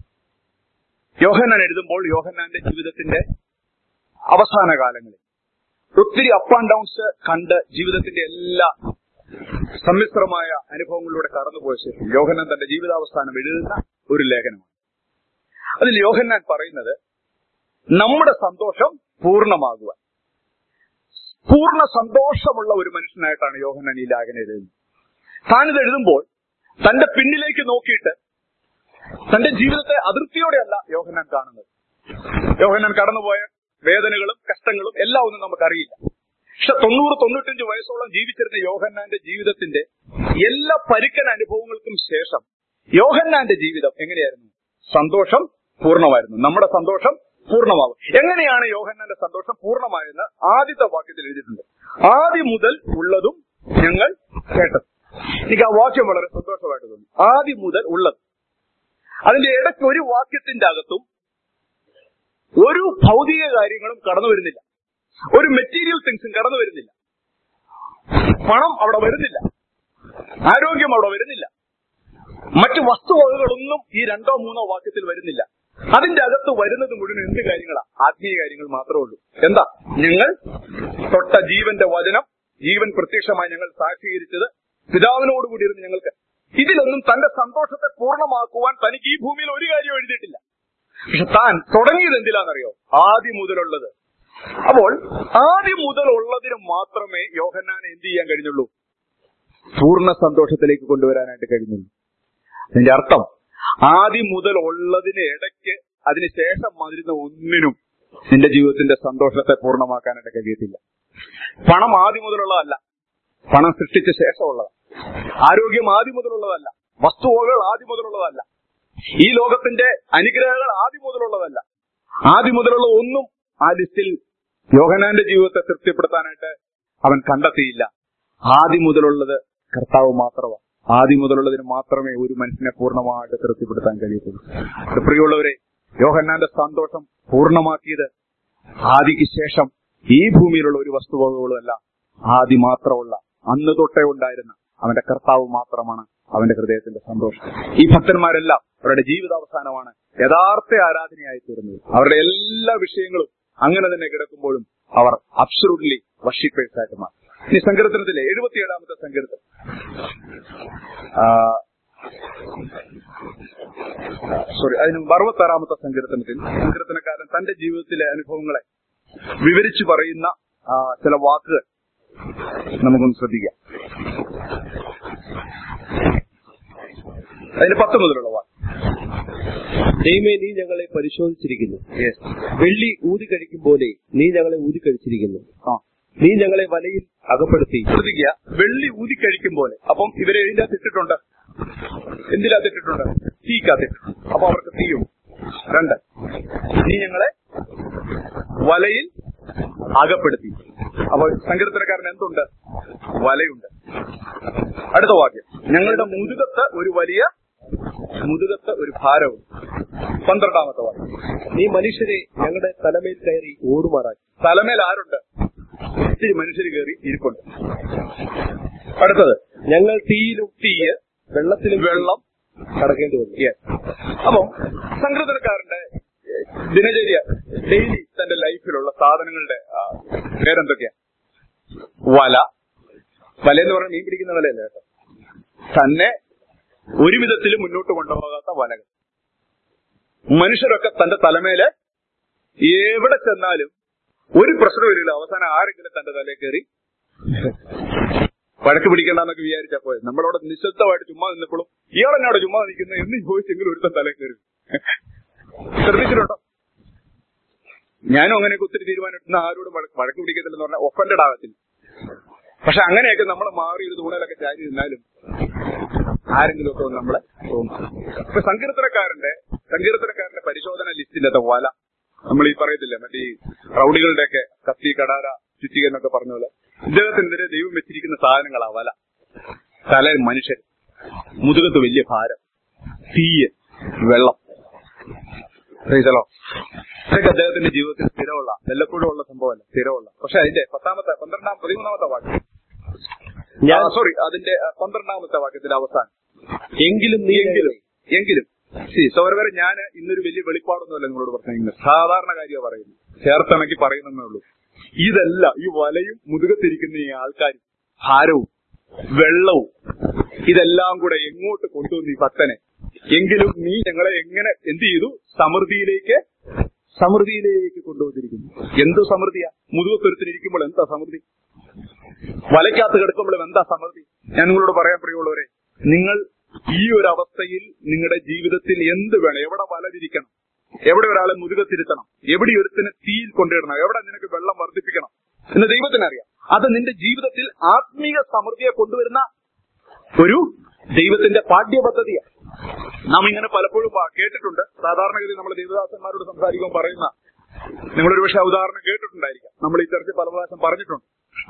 യോഹന്നാൻ എഴുതുമ്പോൾ യോഹന്നാന്റെ ജീവിതത്തിന്റെ അവസാന കാലങ്ങളിൽ ഒത്തിരി അപ്പ് ആൻഡ് ഡൗൺസ് കണ്ട് ജീവിതത്തിന്റെ എല്ലാ സമ്മിശ്രമായ അനുഭവങ്ങളിലൂടെ കടന്നുപോയ ശേഷം യോഹന്നാൻ തന്റെ ജീവിതാവസാനം എഴുതുന്ന ഒരു ലേഖനമാണ് അതിൽ യോഹന്നാൻ പറയുന്നത് നമ്മുടെ സന്തോഷം പൂർണ്ണമാകുവാൻ പൂർണ്ണ സന്തോഷമുള്ള ഒരു മനുഷ്യനായിട്ടാണ് യോഹന്നാൻ ഈ ലേഖനം എഴുതുന്നത് താനിത് എഴുതുമ്പോൾ തന്റെ പിന്നിലേക്ക് നോക്കിയിട്ട് തന്റെ ജീവിതത്തെ അതൃപ്തിയോടെയല്ല യോഹന്നാൻ കാണുന്നത് യോഹന്നാൻ കടന്നുപോയ വേദനകളും കഷ്ടങ്ങളും എല്ലാം ഒന്നും നമുക്കറിയില്ല പക്ഷെ തൊണ്ണൂറ് തൊണ്ണൂറ്റഞ്ച് വയസ്സോളം ജീവിച്ചിരുന്ന യോഹന്നാന്റെ ജീവിതത്തിന്റെ എല്ലാ പരുക്കൻ അനുഭവങ്ങൾക്കും ശേഷം യോഹന്നാന്റെ ജീവിതം എങ്ങനെയായിരുന്നു സന്തോഷം പൂർണ്ണമായിരുന്നു നമ്മുടെ സന്തോഷം പൂർണ്ണമാകും എങ്ങനെയാണ് യോഹന്നാന്റെ സന്തോഷം പൂർണ്ണമായെന്ന് ആദ്യത്തെ വാക്യത്തിൽ എഴുതിയിട്ടുണ്ട് ആദ്യം മുതൽ ഉള്ളതും ഞങ്ങൾ കേട്ടത് എനിക്ക് ആ വാക്യം വളരെ സന്തോഷമായിട്ട് തോന്നി ആദ്യം മുതൽ ഉള്ളത് അതിന്റെ ഇടയ്ക്ക് ഒരു വാക്യത്തിന്റെ അകത്തും ഒരു ഭൗതിക കാര്യങ്ങളും കടന്നു വരുന്നില്ല ഒരു മെറ്റീരിയൽ തിങ്സും കടന്നു വരുന്നില്ല പണം അവിടെ വരുന്നില്ല ആരോഗ്യം അവിടെ വരുന്നില്ല മറ്റു വസ്തുവകകളൊന്നും ഈ രണ്ടോ മൂന്നോ വാക്യത്തിൽ വരുന്നില്ല അതിന്റെ അകത്ത് വരുന്നത് മുഴുവൻ എന്ത് കാര്യങ്ങളാ ആത്മീയ കാര്യങ്ങൾ മാത്രമേ ഉള്ളൂ എന്താ ഞങ്ങൾ തൊട്ട ജീവന്റെ വചനം ജീവൻ പ്രത്യക്ഷമായി ഞങ്ങൾ സാക്ഷീകരിച്ചത് പിതാവിനോടുകൂടി ഇരുന്ന് ഞങ്ങൾക്ക് ഇതിലൊന്നും തന്റെ സന്തോഷത്തെ പൂർണ്ണമാക്കുവാൻ തനിക്ക് ഈ ഭൂമിയിൽ ഒരു കാര്യം എഴുതിയിട്ടില്ല പക്ഷെ താൻ തുടങ്ങിയത് എന്തിലാണെന്നറിയോ ആദ്യം മുതലുള്ളത് അപ്പോൾ ആദ്യം മുതലുള്ളതിന് മാത്രമേ യോഹന്നാനെ എന്ത് ചെയ്യാൻ കഴിഞ്ഞുള്ളൂ പൂർണ്ണ സന്തോഷത്തിലേക്ക് കൊണ്ടുവരാനായിട്ട് കഴിഞ്ഞുള്ളൂ അതിന്റെ അർത്ഥം ആദ്യം മുതൽ ഉള്ളതിന് ഇടയ്ക്ക് അതിനുശേഷം വന്നിരുന്ന ഒന്നിനും നിന്റെ ജീവിതത്തിന്റെ സന്തോഷത്തെ പൂർണ്ണമാക്കാനായിട്ട് കഴിയത്തില്ല പണം ആദ്യം മുതലുള്ളതല്ല പണം സൃഷ്ടിച്ച ശേഷമുള്ളതാണ് ആരോഗ്യം ആദ്യം മുതലുള്ളതല്ല വസ്തുവകൾ ആദ്യം മുതലുള്ളതല്ല ഈ ലോകത്തിന്റെ അനുഗ്രഹങ്ങൾ ആദ്യം മുതലുള്ളതല്ല ആദ്യം മുതലുള്ള ഒന്നും ആ ലിസ്റ്റിൽ യോഹനാന്റെ ജീവിതത്തെ തൃപ്തിപ്പെടുത്താനായിട്ട് അവൻ കണ്ടെത്തിയില്ല ആദ്യം മുതലുള്ളത് കർത്താവ് മാത്രമാണ് ആദ്യം മുതലുള്ളതിന് മാത്രമേ ഒരു മനുഷ്യനെ പൂർണ്ണമായിട്ട് തൃപ്തിപ്പെടുത്താൻ കഴിയത്തുള്ളൂ ഇത് പ്രിയമുള്ളവരെ യോഹന്നാന്റെ സന്തോഷം പൂർണ്ണമാക്കിയത് ആദിക്ക് ശേഷം ഈ ഭൂമിയിലുള്ള ഒരു വസ്തുവകകളും അല്ല ആദി മാത്രമുള്ള അന്ന് തൊട്ടേ ഉണ്ടായിരുന്ന അവന്റെ കർത്താവ് മാത്രമാണ് അവന്റെ ഹൃദയത്തിന്റെ സന്തോഷം ഈ ഭക്തന്മാരെല്ലാം അവരുടെ ജീവിതാവസാനമാണ് യഥാർത്ഥ ആരാധനയായി തീർന്നത് അവരുടെ എല്ലാ വിഷയങ്ങളും അങ്ങനെ തന്നെ കിടക്കുമ്പോഴും അവർ അബ്സലൂട്ട്ലി വർഷിപ്പേഴ്സ് ആയിട്ട് മാറി ഇനി സങ്കീർത്തനത്തിലെ എഴുപത്തിയേഴാമത്തെ സങ്കീർത്തനം സോറി അതിന് അറുപത്താറാമത്തെ സങ്കീർത്തനത്തിൽ സങ്കീർത്തനക്കാരൻ തന്റെ ജീവിതത്തിലെ അനുഭവങ്ങളെ വിവരിച്ചു പറയുന്ന ആ, ചില വാക്കുകൾ നമുക്കൊന്ന് ശ്രദ്ധിക്കാം അതിന് പത്ത് മുതലുള്ള വാക്ക് ദൈവമേ നീ ഞങ്ങളെ പരിശോധിച്ചിരിക്കുന്നു വെള്ളി ഊതിക്കഴിക്കും പോലെ നീ ഞങ്ങളെ ഊതിക്കഴിച്ചിരിക്കുന്നു ആ നീ ഞങ്ങളെ വലയിൽ അകപ്പെടുത്തി ശ്രദ്ധിക്കുക വെള്ളി ഊതിക്കഴിക്കും പോലെ അപ്പം ഇവരെ ഇതിനകത്ത് ഇട്ടിട്ടുണ്ട് എന്തിനകത്ത് ഇട്ടിട്ടുണ്ട് തീക്കകത്ത് ഇട്ടിട്ടുണ്ട് അപ്പൊ അവർക്ക് തീയും രണ്ട് നീ ഞങ്ങളെ വലയിൽ അകപ്പെടുത്തി അപ്പൊ സങ്കീർത്തനക്കാരൻ എന്തുണ്ട് വലയുണ്ട് അടുത്ത വാക്യം ഞങ്ങളുടെ മുതുകത്ത് ഒരു വലിയ മുതുകത്ത് ഒരു ഭാരവും പന്ത്രണ്ടാമത്തെ വാക്യം നീ മനുഷ്യരെ ഞങ്ങളുടെ തലമേൽ കയറി ഓടുമാറാക്കി തലമേൽ ആരുണ്ട് ഒത്തിരി മനുഷ്യർ കയറി ഇരിപ്പുണ്ട് അടുത്തത് ഞങ്ങൾ തീയിലും തീയ് വെള്ളത്തിലും വെള്ളം കടക്കേണ്ടി വന്നു Yes. അപ്പം സംഘടനക്കാരന്റെ ദിനചര്യ ഡെയിലി തന്റെ ലൈഫിലുള്ള സാധനങ്ങളുടെ ആ, പേരെന്തൊക്കെയാ വല വല എന്ന് പറഞ്ഞാൽ മീൻ പിടിക്കുന്ന വലയല്ല കേട്ടോ തന്നെ ഒരു വിധത്തിലും മുന്നോട്ട് കൊണ്ടുപോകാത്ത വലകൾ മനുഷ്യരൊക്കെ തന്റെ തലമേല് എവിടെ ചെന്നാലും ഒരു പ്രശ്നമില്ല അവസാനം ആരെങ്കിലും തന്റെ തലയിൽ കയറി വഴക്ക് പിടിക്കണ്ടെന്നൊക്കെ വിചാരിച്ചാ പോയത് നമ്മളവിടെ നിശബ്ദമായിട്ട് ചുമ്മാ നിന്നപ്പോഴും ഇയാളെന്നോട് ചുമ്മാ നിൽക്കുന്നത് എന്ന് ചോദിച്ചെങ്കിലും ഒരുത്തൻ തലേ കയറി ശ്രദ്ധിച്ചിട്ടുണ്ടോ ഞാനും അങ്ങനെയൊക്കെ ഒത്തിരി തീരുമാനം ആരോടും വഴക്ക് വഴക്ക് പിടിക്കത്തില്ലെന്ന് പറഞ്ഞാൽ ഒഫൻഡഡ് ആകത്തില്ല പക്ഷെ അങ്ങനെയൊക്കെ നമ്മൾ മാറി ഒരു തൂണലൊക്കെ ചാരി നിന്നാലും ആരെങ്കിലും ഒക്കെ ഒന്ന് നമ്മളെ തോന്നും ഇപ്പൊ സങ്കീർത്തനക്കാരന്റെ സങ്കീർത്തനക്കാരന്റെ പരിശോധന ലിസ്റ്റിലത്തെ വല നമ്മൾ ഈ പറയത്തില്ലേ മറ്റേ ഈ റൌഡികളുടെയൊക്കെ കത്തി കടാര ചുറ്റിക എന്നൊക്കെ പറഞ്ഞ പോലെ ഇദ്ദേഹത്തിനെതിരെ ദൈവം വെച്ചിരിക്കുന്ന സാധനങ്ങളാ വല തല മനുഷ്യൻ മുതുകത്ത് വലിയ ഭാരം തീയ് വെള്ളം അറിയിച്ചല്ലോ ഇതൊക്കെ അദ്ദേഹത്തിന്റെ ജീവിതത്തിൽ സ്ഥിരമുള്ള വല്ലപ്പോഴും ഉള്ള സംഭവമല്ല സ്ഥിരമുള്ള പക്ഷെ അതിന്റെ പത്താമത്തെ പന്ത്രണ്ടാം പതിമൂന്നാമത്തെ വാക്യം ഞാൻ സോറി അതിന്റെ ആ, പന്ത്രണ്ടാമത്തെ വാക്യത്തിന്റെ അവസാനം എങ്കിലും നീ എങ്കിലും എങ്കിലും സൗരവരെ ഞാൻ ഇന്നൊരു വലിയ വെളിപ്പാടൊന്നുമല്ല നിങ്ങളോട് പറഞ്ഞിരിക്കുന്നത് സാധാരണ കാര്യമാണ് പറയുന്നത് ചേർത്തിണക്കി പറയുന്നേ ഉള്ളൂ ഇതല്ല ഈ വലയും മുതുകത്തിരിക്കുന്ന ഈ ആൾക്കാരും ഭാരവും വെള്ളവും ഇതെല്ലാം കൂടെ എങ്ങോട്ട് കൊണ്ടുവന്നു ഈ ഭക്തനെ എങ്കിലും നീ ഞങ്ങളെ എങ്ങനെ എന്ത് ചെയ്തു സമൃദ്ധിയിലേക്ക് സമൃദ്ധിയിലേക്ക് കൊണ്ടുവന്നിരിക്കുന്നു എന്ത് സമൃദ്ധിയാ മുതുകത്തൊരുത്തിനിരിക്കുമ്പോൾ എന്താ സമൃദ്ധി വലയ്ക്കകത്ത് കിടക്കുമ്പോഴും എന്താ സമൃദ്ധി ഞാൻ നിങ്ങളോട് പറയാൻ പ്രിയമുള്ളവരെ നിങ്ങൾ ഈ ഒരു അവസ്ഥയിൽ നിങ്ങളുടെ ജീവിതത്തിൽ എന്ത് വേണം എവിടെ വല വിരിക്കണം എവിടെ ഒരാളെ മുതുകത്തിരുത്തണം എവിടെ ഒരുത്തിന് തീയിൽ കൊണ്ടിടണം എവിടെ നിനക്ക് വെള്ളം വർദ്ധിപ്പിക്കണം എന്ന് ദൈവത്തിനറിയാം അത് നിന്റെ ജീവിതത്തിൽ ആത്മീയ സമൃദ്ധിയെ കൊണ്ടുവരുന്ന ഒരു ദൈവത്തിന്റെ പാഠ്യപദ്ധതിയാണ് നാം ഇങ്ങനെ പലപ്പോഴും പ- കേട്ടിട്ടുണ്ട് സാധാരണഗതി നമ്മൾ ദേവദാസന്മാരോട് സംസാരിക്കുമ്പോൾ പറയുന്ന നിങ്ങളൊരു പക്ഷേ ഉദാഹരണം കേട്ടിട്ടുണ്ടായിരിക്കാം നമ്മൾ ഈ ചർച്ച പല പ്രാവശ്യം പറഞ്ഞിട്ടുണ്ട്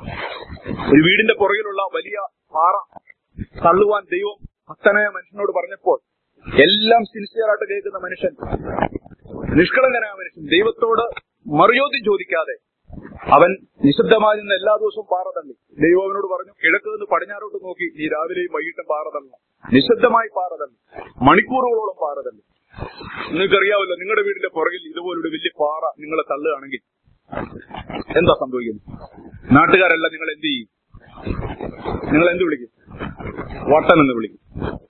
ഒരു വീടിന്റെ പുറകിലുള്ള വലിയ പാറ തള്ളുവാൻ ദൈവം ഭക്തനായ മനുഷ്യനോട് പറഞ്ഞപ്പോൾ എല്ലാം സിൻസിയർ ആയിട്ട് കേൾക്കുന്ന മനുഷ്യൻ നിഷ്കളങ്കനായ മനുഷ്യൻ ദൈവത്തോട് മറുചോദ്യം ചോദിക്കാതെ അവൻ നിശബ്ദമായി നിന്ന് എല്ലാ ദിവസവും പാറ തള്ളി ദൈവം അവനോട് പറഞ്ഞു കിഴക്ക് നിന്ന് പടിഞ്ഞാറോട്ട് നോക്കി നീ രാവിലെയും വൈകിട്ടും പാറ തള്ളണം നിശബ്ദമായി പാറ തള്ളി മണിക്കൂറുകളോളം പാറ തള്ളി നിങ്ങൾക്കറിയാമല്ലോ നിങ്ങളുടെ വീടിന്റെ പുറകിൽ ഇതുപോലൊരു വലിയ പാറ നിങ്ങളെ തള്ളുകയാണെങ്കിൽ എന്താ സംഭവിക്കുന്നത് നാട്ടുകാരെല്ലാം നിങ്ങൾ എന്ത് ചെയ്യും നിങ്ങൾ എന്ത് വിളിക്കും വട്ടൻ എന്ന് വിളിക്കും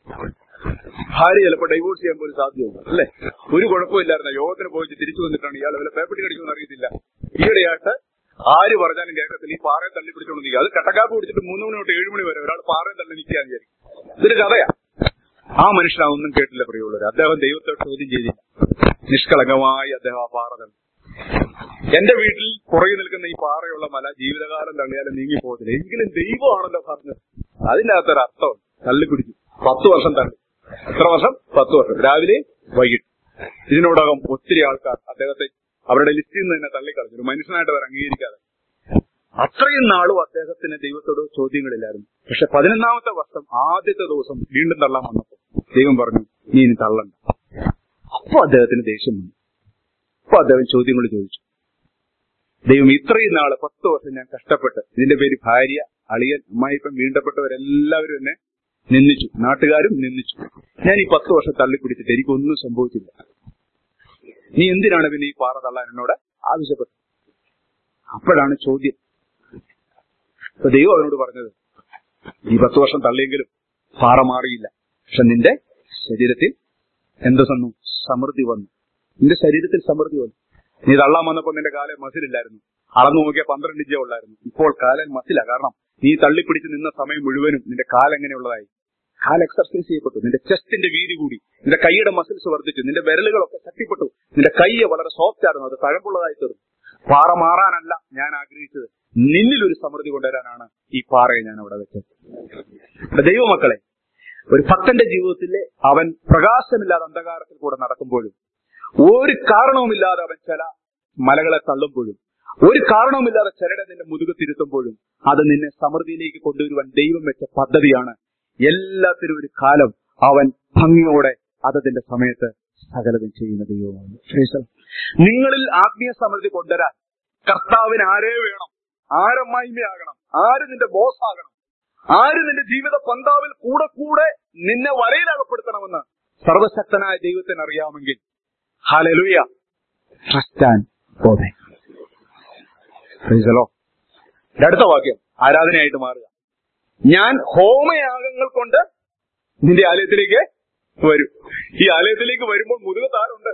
ഭാര്യ ചിലപ്പോൾ ഡൈവോഴ്സ് ചെയ്യാൻ പോലും സാധ്യതയുണ്ട് അല്ലേ ഒരു കുഴപ്പമില്ലായിരുന്നു യോഗത്തിന് പോയിട്ട് തിരിച്ചു വന്നിട്ടാണ് ഇയാൾ വല്ല പേപ്പട്ടി കടിക്കുമെന്ന് അറിയത്തില്ല ഈയിടെയായിട്ട് ആര് പറഞ്ഞാലും കേൾക്കത്തില്ല ഈ പാറയെ തള്ളി പിടിച്ചോണ്ട് നിൽക്കുക അത് കട്ടക്കാപ്പ് പിടിച്ചിട്ട് മൂന്ന് മണി തൊട്ട് ഏഴ് മണി വരെ ഒരാൾ പാറയെ തള്ളി നിൽക്കുകയെന്ന് വിചാരിക്കും ഇതൊരു കഥയാ ആ മനുഷ്യൻ അതൊന്നും കേട്ടില്ല പ്രിയമുള്ളവർ അദ്ദേഹം ദൈവത്തോട് ചോദ്യം ചെയ്തില്ല നിഷ്കളങ്കമായി അദ്ദേഹം ആ പാറ തള്ളി എന്റെ വീട്ടിൽ പുറകെ നിൽക്കുന്ന ഈ പാറയുള്ള മല ജീവിതകാലം തള്ളിയാലും നീങ്ങി പോകത്തില്ല എങ്കിലും ദൈവമാണല്ലോ പറഞ്ഞത് അതിന്റെ അകത്തൊരു അർത്ഥം തള്ളിപ്പിടിച്ചു പത്ത് വർഷം തള്ളി എത്ര വർഷം പത്ത് വർഷം രാവിലെ വൈകിട്ട് ഇതിനോടകം ഒത്തിരി ആൾക്കാർ അദ്ദേഹത്തെ അവരുടെ ലിസ്റ്റിൽ നിന്ന് തന്നെ തള്ളിക്കളഞ്ഞു ഒരു മനുഷ്യനായിട്ട് അവർ അംഗീകരിക്കാതെ അത്രയും നാളും അദ്ദേഹത്തിന് ദൈവത്തോട് ചോദ്യങ്ങളില്ലായിരുന്നു പക്ഷെ പതിനൊന്നാമത്തെ വർഷം ആദ്യത്തെ ദിവസം വീണ്ടും തള്ളാൻ വന്നപ്പോൾ ദൈവം പറഞ്ഞു നീ ഇനി തള്ളണ്ട അപ്പൊ അദ്ദേഹത്തിന് ദേഷ്യം വന്നു അപ്പൊ അദ്ദേഹം ചോദ്യങ്ങൾ ചോദിച്ചു ദൈവം ഇത്രയും നാള് പത്ത് വർഷം ഞാൻ കഷ്ടപ്പെട്ട് ഇതിന്റെ പേര് ഭാര്യ അളിയൻ അമ്മായിപ്പം വീണ്ടപ്പെട്ടവരെല്ലാവരും എന്നെ നിന്ദിച്ചു നാട്ടുകാരും നിന്ദിച്ചു ഞാൻ ഈ പത്ത് വർഷം തള്ളിപ്പിടിച്ചിട്ട് എനിക്കൊന്നും സംഭവിച്ചില്ല നീ എന്തിനാണ് പിന്നെ ഈ പാറ തള്ളാൻ എന്നോട് ആവശ്യപ്പെട്ടത് അപ്പോഴാണ് ചോദ്യം അപ്പൊ ദൈവം അവനോട് പറഞ്ഞത് ഈ പത്ത് വർഷം തള്ളിയെങ്കിലും പാറ മാറിയില്ല പക്ഷെ നിന്റെ ശരീരത്തിൽ എന്ത് വന്നു സമൃദ്ധി വന്നു നിന്റെ ശരീരത്തിൽ സമൃദ്ധി വന്നു നീ തള്ളാൻ വന്നപ്പോൾ നിന്റെ കാലം മസിലില്ലായിരുന്നു അളന്നു നോക്കിയ പന്ത്രണ്ട് ഇഞ്ചേ ഉള്ളായിരുന്നു ഇപ്പോൾ കാലൻ മസില കാരണം നീ തള്ളിപ്പിടിച്ച് നിന്ന സമയം മുഴുവനും നിന്റെ കാൽ എങ്ങനെയുള്ളതായി കാൽ എക്സർസൈസ് ചെയ്യപ്പെട്ടു നിന്റെ ചെസ്റ്റിന്റെ വീതി കൂടി നിന്റെ കൈയുടെ മസിൽസ് വർദ്ധിച്ചു നിന്റെ വിരലുകളൊക്കെ ശക്തിപ്പെട്ടു നിന്റെ കൈ വളരെ സോഫ്റ്റ് ആയിരുന്നു അത് തഴമ്പുള്ളതായി തീർന്നു പാറ മാറാനല്ല ഞാൻ ആഗ്രഹിച്ചത് നിന്നിൽ ഒരു സമൃദ്ധി കൊണ്ടുവരാനാണ് ഈ പാറയെ ഞാൻ അവിടെ വെച്ചത് ഇവിടെ ദൈവമക്കളെ ഒരു ഭക്തന്റെ ജീവിതത്തിലെ അവൻ പ്രകാശമില്ലാതെ അന്ധകാരത്തിൽ കൂടെ നടക്കുമ്പോഴും ഒരു കാരണവുമില്ലാതെ അവൻ ചില മലകളെ തള്ളുമ്പോഴും ഒരു കാരണവുമില്ലാതെ ചിലരെ നിന്റെ മുതുകത്തിരുത്തുമ്പോഴും അത് നിന്നെ സമൃദ്ധിയിലേക്ക് കൊണ്ടുവരുവാൻ ദൈവം വെച്ച പദ്ധതിയാണ് എല്ലാത്തിനും ഒരു കാലം അവൻ ഭംഗിയോടെ അതതിന്റെ സമയത്ത് സകലതും ചെയ്യുന്ന ദൈവമാണ് Praise the Lord. നിങ്ങളിൽ ആത്മീയ സമൃദ്ധി കൊണ്ടുവരാൻ കർത്താവിന് ആരേ വേണം ആരമ്മായ്മയാകണം ആര് നിന്റെ ബോസ് ആകണം ആര് നിന്റെ ജീവിത പന്താവിൽ കൂടെ കൂടെ നിന്നെ വരയിലകപ്പെടുത്തണമെന്ന് സർവശക്തനായ ദൈവത്തിന് അറിയാമെങ്കിൽ ഹാലലുയ ട്രസ്റ്റ് ആൻഡ് ഓബേ അടുത്ത വാക്യം ആരാധനയായിട്ട് മാറുക ഞാൻ ഹോമയാഗങ്ങൾ കൊണ്ട് നിന്റെ ആലയത്തിലേക്ക് വരും ഈ ആലയത്തിലേക്ക് വരുമ്പോൾ മുതുകത്ത് ആരുണ്ട്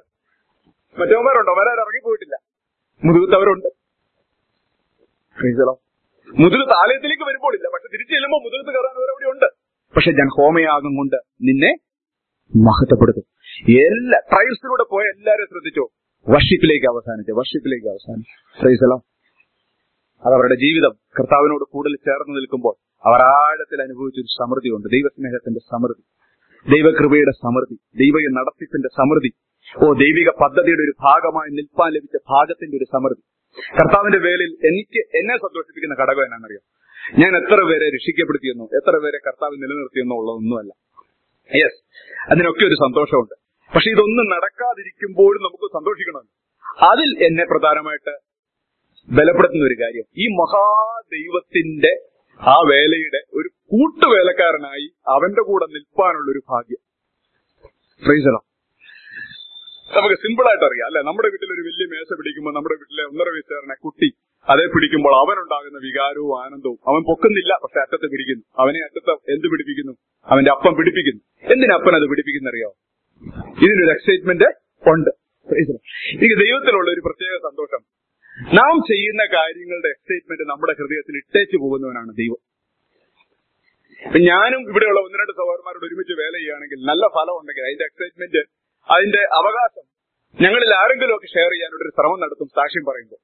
മറ്റവന്മാരുണ്ടോ വരാൻ ഇറങ്ങിപ്പോയിട്ടില്ല മുതുകത്ത് അവരുണ്ട് Praise the Lord. മുതുകത്ത് ആലയത്തിലേക്ക് വരുമ്പോൾ ഇല്ല പക്ഷെ തിരിച്ചു ചെല്ലുമ്പോൾ മുതുകത്ത് കയറാൻ അവരവിടെ ഉണ്ട് പക്ഷെ ഞാൻ ഹോമയാഗം കൊണ്ട് നിന്നെ മഹത്വപ്പെടുത്തും എല്ലാ ട്രയൽസിലൂടെ പോയ എല്ലാവരും ശ്രദ്ധിച്ചോ വർഷിപ്പിലേക്ക് അവസാനിച്ചു വർഷിപ്പിലേക്ക് അവസാനിച്ചു പ്രൈസലോ അതവരുടെ ജീവിതം കർത്താവിനോട് കൂടുതൽ ചേർന്ന് നിൽക്കുമ്പോൾ അവർ ആഴത്തിൽ അനുഭവിച്ചൊരു സമൃദ്ധിയുണ്ട് ദൈവസ്നേഹത്തിന്റെ സമൃദ്ധി ദൈവകൃപയുടെ സമൃദ്ധി ദൈവ നടത്തിപ്പിന്റെ സമൃദ്ധി ഓ ദൈവിക പദ്ധതിയുടെ ഒരു ഭാഗമായി നിൽപ്പാൻ ലഭിച്ച ഭാഗത്തിന്റെ ഒരു സമൃദ്ധി കർത്താവിന്റെ വേലയിൽ എനിക്ക് എന്നെ സന്തോഷിപ്പിക്കുന്ന ഘടകം എന്നാണെന്നറിയാം ഞാൻ എത്ര പേരെ രക്ഷിക്കപ്പെടുത്തിയെന്നോ എത്ര പേരെ കർത്താവ് നിലനിർത്തിയെന്നോ ഉള്ളതൊന്നുമല്ല യെസ് അതിനൊക്കെ ഒരു സന്തോഷമുണ്ട് പക്ഷെ ഇതൊന്നും നടക്കാതിരിക്കുമ്പോഴും നമുക്ക് സന്തോഷിക്കണം അതിൽ എന്നെ പ്രധാനമായിട്ട് ബലപ്പെടുത്തുന്ന ഒരു കാര്യം ഈ മഹാദൈവത്തിന്റെ ആ വേലയുടെ ഒരു കൂട്ടുവേലക്കാരനായി അവന്റെ കൂടെ നിൽപ്പാനുള്ള ഒരു ഭാഗ്യം ഫ്രീസറോ നമുക്ക് സിമ്പിൾ ആയിട്ട് അറിയാം അല്ലെ നമ്മുടെ വീട്ടിൽ ഒരു വലിയ മേശ പിടിക്കുമ്പോൾ നമ്മുടെ വീട്ടിലെ ഒന്നര വയസ്സുകാരനെ കുട്ടി അതേ പിടിക്കുമ്പോൾ അവനുണ്ടാകുന്ന വികാരവും ആനന്ദവും അവൻ പൊക്കുന്നില്ല പക്ഷെ അറ്റത്ത് പിടിക്കുന്നു അവനെ അറ്റത്ത് എന്ത് പിടിപ്പിക്കുന്നു അവന്റെ അപ്പം പിടിപ്പിക്കുന്നു എന്തിനാ അപ്പൻ അത് പിടിപ്പിക്കുന്നറിയോ ഇതിനൊരു എക്സൈറ്റ്മെന്റ് ഉണ്ട് Praise the Lord. എനിക്ക് ദൈവത്തിലുള്ള ഒരു പ്രത്യേക സന്തോഷം നാം ചെയ്യുന്ന കാര്യങ്ങളുടെ എക്സൈറ്റ്മെന്റ് നമ്മുടെ ഹൃദയത്തിൽ ഇട്ടേച്ചു പോകുന്നവനാണ് ദൈവം ഇപ്പൊ ഞാനും ഇവിടെയുള്ള ഒന്ന് രണ്ട് സഹോദരന്മാരോട് ഒരുമിച്ച് വേല ചെയ്യുകയാണെങ്കിൽ നല്ല ഫലം ഉണ്ടെങ്കിൽ അതിന്റെ എക്സൈറ്റ്മെന്റ് അതിന്റെ അവകാശം ഞങ്ങളിൽ ആരെങ്കിലും ഒക്കെ ഷെയർ ചെയ്യാനുള്ള ഒരു ശ്രമം നടത്തും സാക്ഷ്യം പറയുമ്പോൾ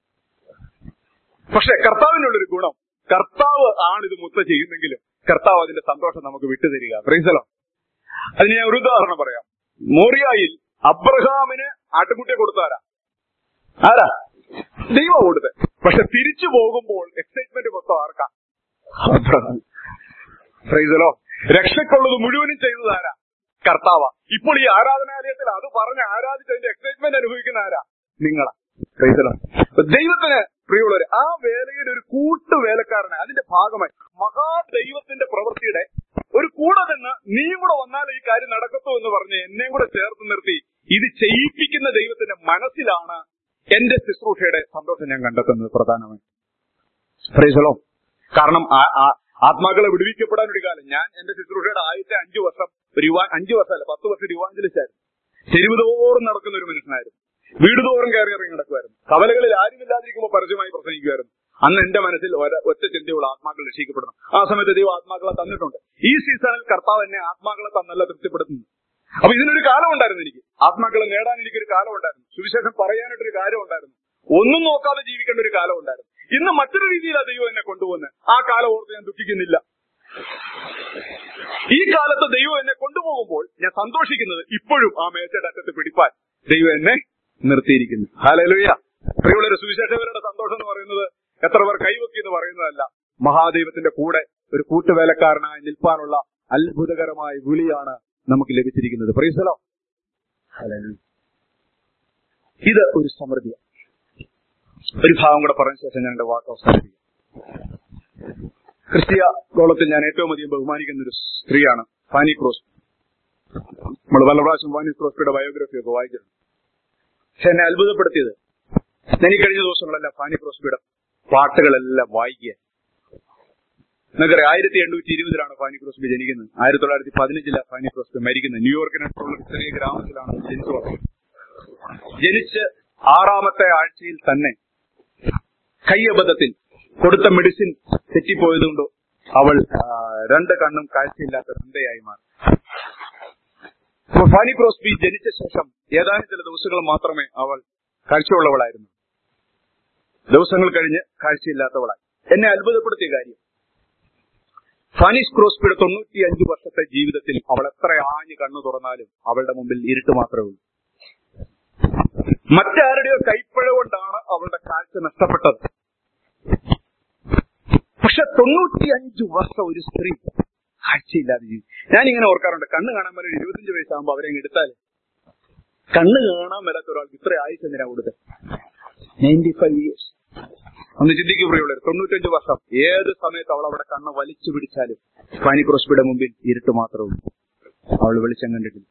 പക്ഷെ കർത്താവിനുള്ളൊരു ഗുണം കർത്താവ് ആണ് ഇത് മുത്ത ചെയ്യുന്നെങ്കിലും കർത്താവ് അതിന്റെ സന്തോഷം നമുക്ക് വിട്ടുതരിക പ്രീസലോ അതിന് ഞാൻ ഒരു ഉദാഹരണം പറയാം മോറിയായിൽ അബ്രഹാമിന് ആട്ടുകുട്ടിയെ കൊടുത്താരാ ആരാ ദൈവം കൊടുത്തത് പക്ഷെ തിരിച്ചു പോകുമ്പോൾ എക്സൈറ്റ്മെന്റ് മൊത്തം ആർക്കാ അബ്രഹാം ഫ്രൈസലോ രക്ഷയ്ക്കുള്ളത് മുഴുവനും ചെയ്തത് ആരാ കർത്താവ ഇപ്പോൾ ഈ ആരാധനാലയത്തിൽ അത് പറഞ്ഞ് ആരാധിച്ചതിന്റെ എക്സൈറ്റ്മെന്റ് അനുഭവിക്കുന്ന ആരാ നിങ്ങളാ ഫ്രൈസലോ ദൈവത്തിന് പ്രിയമുള്ളവര് ആ വേലയുടെ ഒരു കൂട്ടു വേലക്കാരനെ അതിന്റെ ഭാഗമായി മഹാദൈവത്തിന്റെ പ്രവൃത്തിയുടെ ഒരു കൂടെ നിന്ന് നീയും കൂടെ വന്നാൽ ഈ കാര്യം നടക്കത്തോ എന്ന് പറഞ്ഞ് എന്നെയും കൂടെ ചേർത്ത് നിർത്തി ഇത് ചെയ്യിപ്പിക്കുന്ന ദൈവത്തിന്റെ മനസ്സിലാണ് എന്റെ ശുശ്രൂഷയുടെ സന്തോഷം ഞാൻ കണ്ടെത്തുന്നത് പ്രധാനമായി ഫ്രൈസലോ കാരണം ആ- ആ- ആത്മാക്കളെ വിടുവിക്കപ്പെടാൻ ഒരു കാലം ഞാൻ എന്റെ ശുശ്രൂഷയുടെ ആദ്യത്തെ അഞ്ചു വർഷം ഒരു യുവാ അഞ്ചു വർഷമല്ല പത്ത് വർഷം ഒരു യുവാഞ്ചലിസ്റ്റ് ആയിരുന്നു തെരുവ് തോറും നടക്കുന്ന ഒരു മനുഷ്യനായിരുന്നു വീട് തോറും കയറി ഇറങ്ങി നടക്കുമായിരുന്നു കവലകളിൽ ആരുമില്ലാതിരിക്കുമ്പോൾ പരസ്യമായി പ്രസംഗിക്കുമായിരുന്നു അന്ന് എന്റെ മനസ്സിൽ ഒര- ഒറ്റ ചിന്തയുള്ള ആത്മാക്കൾ രക്ഷിക്കപ്പെടണം ആ സമയത്ത് ദൈവം ആത്മാക്കളെ തന്നിട്ടുണ്ട് ഈ സീസണിൽ കർത്താവ് എന്നെ ആത്മാക്കളെ തന്നല്ല തൃപ്തിപ്പെടുത്തുന്നു അപ്പൊ ഇതിനൊരു കാലം ഉണ്ടായിരുന്നു എനിക്ക് ആത്മാക്കളെ നേടാൻ എനിക്കൊരു കാലം ഉണ്ടായിരുന്നു സുവിശേഷം പറയാനായിട്ടൊരു കാലം ഉണ്ടായിരുന്നു ഒന്നും നോക്കാതെ ജീവിക്കേണ്ട ഒരു കാലം ഉണ്ടായിരുന്നു ഇന്ന് മറ്റൊരു രീതിയിലാണ് ദൈവം എന്നെ കൊണ്ടുപോകുന്നത് ആ കാലം ഓർത്ത് ഞാൻ ദുഃഖിക്കുന്നില്ല ഈ കാലത്ത് ദൈവം എന്നെ കൊണ്ടുപോകുമ്പോൾ ഞാൻ സന്തോഷിക്കുന്നത് ഇപ്പോഴും ആ മേച്ചയുടെ അറ്റത്ത് പിടിപ്പാൻ ദൈവം എന്നെ നിർത്തിയിരിക്കുന്നു ഹാലലുയ പ്രിയമുള്ളൊരു സുവിശേഷകരുടെ സന്തോഷം എന്ന് പറയുന്നത് എത്ര പേർ കൈവക്കി എന്ന് പറയുന്നതല്ല മഹാദൈവത്തിന്റെ കൂടെ ഒരു കൂട്ടുവേലക്കാരനായി നിൽപ്പാനുള്ള അത്ഭുതകരമായ വിളിയാണ് നമുക്ക് ലഭിച്ചിരിക്കുന്നത് പ്രീസലോ ഇത് ഒരു സമൃദ്ധിയാണ് ഒരു ഭാഗം കൂടെ പറഞ്ഞ ശേഷം ഞാൻ എന്റെ വാക്ക് അവസാനിപ്പിക്കും ക്രിസ്തീയ ഗോളത്തിൽ ഞാൻ ഏറ്റവും അധികം ബഹുമാനിക്കുന്ന ഒരു സ്ത്രീയാണ് ഫാനി ക്രോസ് നമ്മൾ പല പ്രാവശ്യം ഫാനി ക്രോസ്പിയുടെ ബയോഗ്രഫി ഒക്കെ വായിച്ചിട്ടുണ്ട് പക്ഷെ എന്നെ അത്ഭുതപ്പെടുത്തിയത് ഞാൻ ഈ കഴിഞ്ഞ ദിവസങ്ങളെല്ലാം ഫാനി ക്രോസ്പിയുടെ പാട്ടുകളെല്ലാം വായിക്കുക നിങ്ങൾക്കറിയാം ആയിരത്തി എണ്ണൂറ്റി ഇരുപതിലാണ് ഫാനി ക്രോസ്ബി ജനിക്കുന്നത് ആയിരത്തി തൊള്ളായിരത്തി പതിനഞ്ചിലാണ് ഫാനി ക്രോസ്ബി മരിക്കുന്നത് ന്യൂയോർക്കിനടുത്തുള്ള ഒരു ചെറിയ ഗ്രാമത്തിലാണ് ജനിച്ചു വളർന്നത് ജനിച്ച് ആറാമത്തെ ആഴ്ചയിൽ തന്നെ കയ്യബദ്ധത്തിൽ കൊടുത്ത മെഡിസിൻ തെറ്റിപ്പോയതുകൊണ്ട് അവൾ ആ, രണ്ട് കണ്ണും കാഴ്ചയില്ലാത്ത തന്തയായി മാറി അപ്പോൾ ഫാനി ക്രോസ്ബി ജനിച്ച ശേഷം ഏതാനും ചില ദിവസങ്ങൾ മാത്രമേ അവൾ കാഴ്ചയുള്ളവളായിരുന്നു ദിവസങ്ങൾ കഴിഞ്ഞ് കാഴ്ചയില്ലാത്തവളായി എന്നെ അത്ഭുതപ്പെടുത്തിയ കാര്യം ഫാനിസ് ക്രോസ്ബിയുടെ തൊണ്ണൂറ്റി അഞ്ച് വർഷത്തെ ജീവിതത്തിൽ അവൾ എത്ര ആഞ്ഞ് കണ്ണു തുറന്നാലും അവളുടെ മുമ്പിൽ ഇരുട്ട് മാത്രമേ ഉള്ളൂ മറ്റാരുടെയോ കൈപ്പഴ കൊണ്ടാണ് അവളുടെ കാഴ്ച നഷ്ടപ്പെട്ടത് പക്ഷെ തൊണ്ണൂറ്റിയഞ്ചു വർഷം ഒരു സ്ത്രീ കാഴ്ചയില്ലാതെ ജീവി ഞാൻ ഇങ്ങനെ ഓർക്കാറുണ്ട് കണ്ണ് കാണാൻ മേലെ ഇരുപത്തിയഞ്ച് വയസ്സാകുമ്പോൾ അവരെ അങ്ങ് എടുത്താൽ കണ്ണ് കാണാൻ മേലാത്ത ഒരാൾക്ക് ഇത്ര ആയുസ് എന്തിനാ കൊടുത്തത് നയൻറ്റി ഫൈവ് ഇയേഴ്സ് ഒന്ന് ചിന്തിക്കുമ്പോഴുള്ള തൊണ്ണൂറ്റഞ്ച് വർഷം ഏത് സമയത്ത് അവൾ അവിടെ കണ്ണ് വലിച്ചു പിടിച്ചാലും ഫാനി ക്രോസ്ബിയുടെ മുമ്പിൽ ഇരുട്ട് മാത്രമേ ഉള്ളൂ അവൾ വെളിച്ചം കണ്ടിട്ടില്ല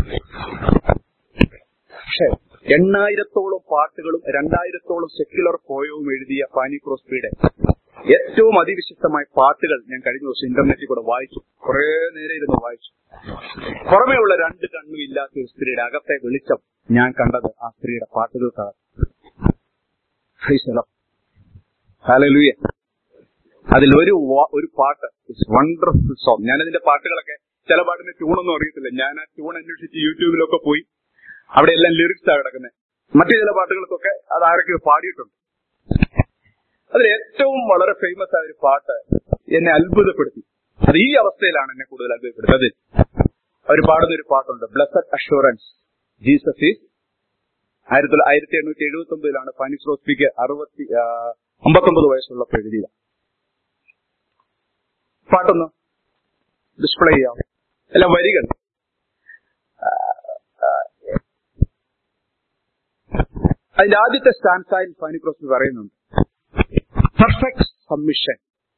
പക്ഷേ എണ്ണായിരത്തോളം പാട്ടുകളും രണ്ടായിരത്തോളം സെക്യുലർ പോയവും എഴുതിയ ഫാനി ക്രോസ്ബിയുടെ ഏറ്റവും അതിവിശിഷ്ടമായ പാട്ടുകൾ ഞാൻ കഴിഞ്ഞ ദിവസം ഇന്റർനെറ്റിൽ കൂടെ വായിച്ചു കുറെ നേരെ ഇരുന്ന് വായിച്ചു പുറമേയുള്ള രണ്ട് കണ്ണും ഇല്ലാത്ത ഒരു സ്ത്രീയുടെ അകത്തെ വെളിച്ചം ഞാൻ കണ്ടത് ആ സ്ത്രീയുടെ പാട്ടുകൾക്കാണ് ഹലലുയ അതിൽ ഒരു വ- ഒരു പാട്ട് വണ്ടർഫുൾ സോങ് ഞാനതിന്റെ പാട്ടുകളൊക്കെ ചില പാട്ടിന്റെ ട്യൂണൊന്നും അറിയത്തില്ല ഞാൻ ആ ട്യൂൺ അന്വേഷിച്ച് യൂട്യൂബിലൊക്കെ പോയി അവിടെ എല്ലാം ലിറിക്സാണ് കിടക്കുന്നത് മറ്റു ചില പാട്ടുകൾക്കൊക്കെ അത് ആരൊക്കെ പാടിയിട്ടുണ്ട് അതിൽ ഏറ്റവും വളരെ ഫേമസ് ആയ ഒരു പാട്ട് എന്നെ അത്ഭുതപ്പെടുത്തി അത് ഈ അവസ്ഥയിലാണ് എന്നെ കൂടുതൽ അത്ഭുതപ്പെടുത്തി അതിൽ അവർ പാടുന്ന ഒരു പാട്ടുണ്ട് ബ്ലസഡ് അഷുറൻസ് ജീസസ് ഈസ് ആയിരത്തി തൊള്ള- ആയിരത്തി എണ്ണൂറ്റി എഴുപത്തി ഒമ്പതിലാണ് ഫാനിസ് റോസ്പിക്ക് അറുപത്തി ആ, അമ്പത്തൊമ്പത് വയസ്സുള്ളപ്പോൾ എഴുതിയത് പാട്ടൊന്ന് ഡിസ്പ്ലേ ചെയ്യാം അല്ല വരികൾ ആ, ആ, അതിന്റെ ആദ്യത്തെ സ്റ്റാൻസായിൽ ഫാനിക്രോസ്പി പറയുന്നുണ്ട് പെർഫെക്റ്റ് സബ്മിഷൻ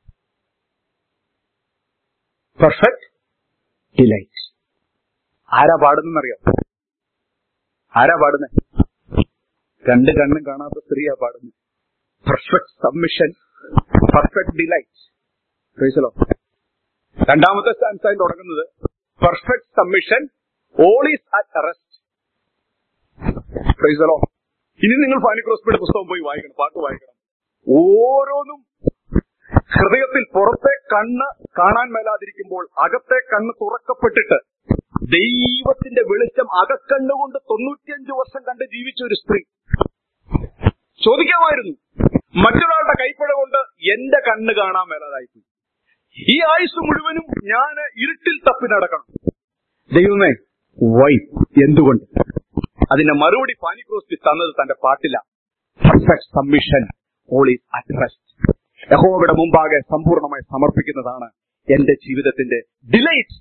പെർഫെക്റ്റ് ഡിലൈറ്റ് ആരാ പാടുന്നറിയാം ആരാ പാടുന്നത് രണ്ട് കണ്ണും കാണാത്ത സ്ത്രീയാ പാടുന്നത് പെർഫെക്റ്റ് സബ്മിഷൻ പെർഫെക്റ്റ് ഡിലൈറ്റ് രണ്ടാമത്തെ സ്റ്റാൻസായി തുടങ്ങുന്നത് perfect submission all is at rest praise the Lord ഇനി നിങ്ങൾ ഫാനിക്രോസ്പിയുടെ പുസ്തകം പോയി വായിക്കണം പാട്ട് വായിക്കണം ഓരോന്നും ഹൃദയത്തിൽ പുറത്തെ കണ്ണ് കാണാൻ മേലാതിരിക്കുമ്പോൾ അകത്തെ കണ്ണ് തുറക്കപ്പെട്ടിട്ട് ദൈവത്തിന്റെ വെളിച്ചം അകക്കണ്ണുകൊണ്ട് തൊണ്ണൂറ്റിയഞ്ച് വർഷം കണ്ട് ജീവിച്ച ഒരു സ്ത്രീ ചോദിക്കാമായിരുന്നു മറ്റൊരാളുടെ കൈപ്പഴ കൊണ്ട് എന്റെ കണ്ണ് കാണാൻ മേലാതായിപ്പോയി ഈ ആയുസ് മുഴുവനും ഞാൻ ഇരുട്ടിൽ തപ്പി നടക്കണം ദൈവമേ വൈ എന്തുകൊണ്ട് അതിന്റെ മറുപടി പാനിക്രോസ്റ്റി തന്നത് തന്റെ പാട്ടില്ല perfect submission all is at rest യഹോവയുടെ മുമ്പാകെ സമ്പൂർണ്ണമായി സമർപ്പിക്കുന്നതാണ് എന്റെ ജീവിതത്തിന്റെ ഡിലൈറ്റ്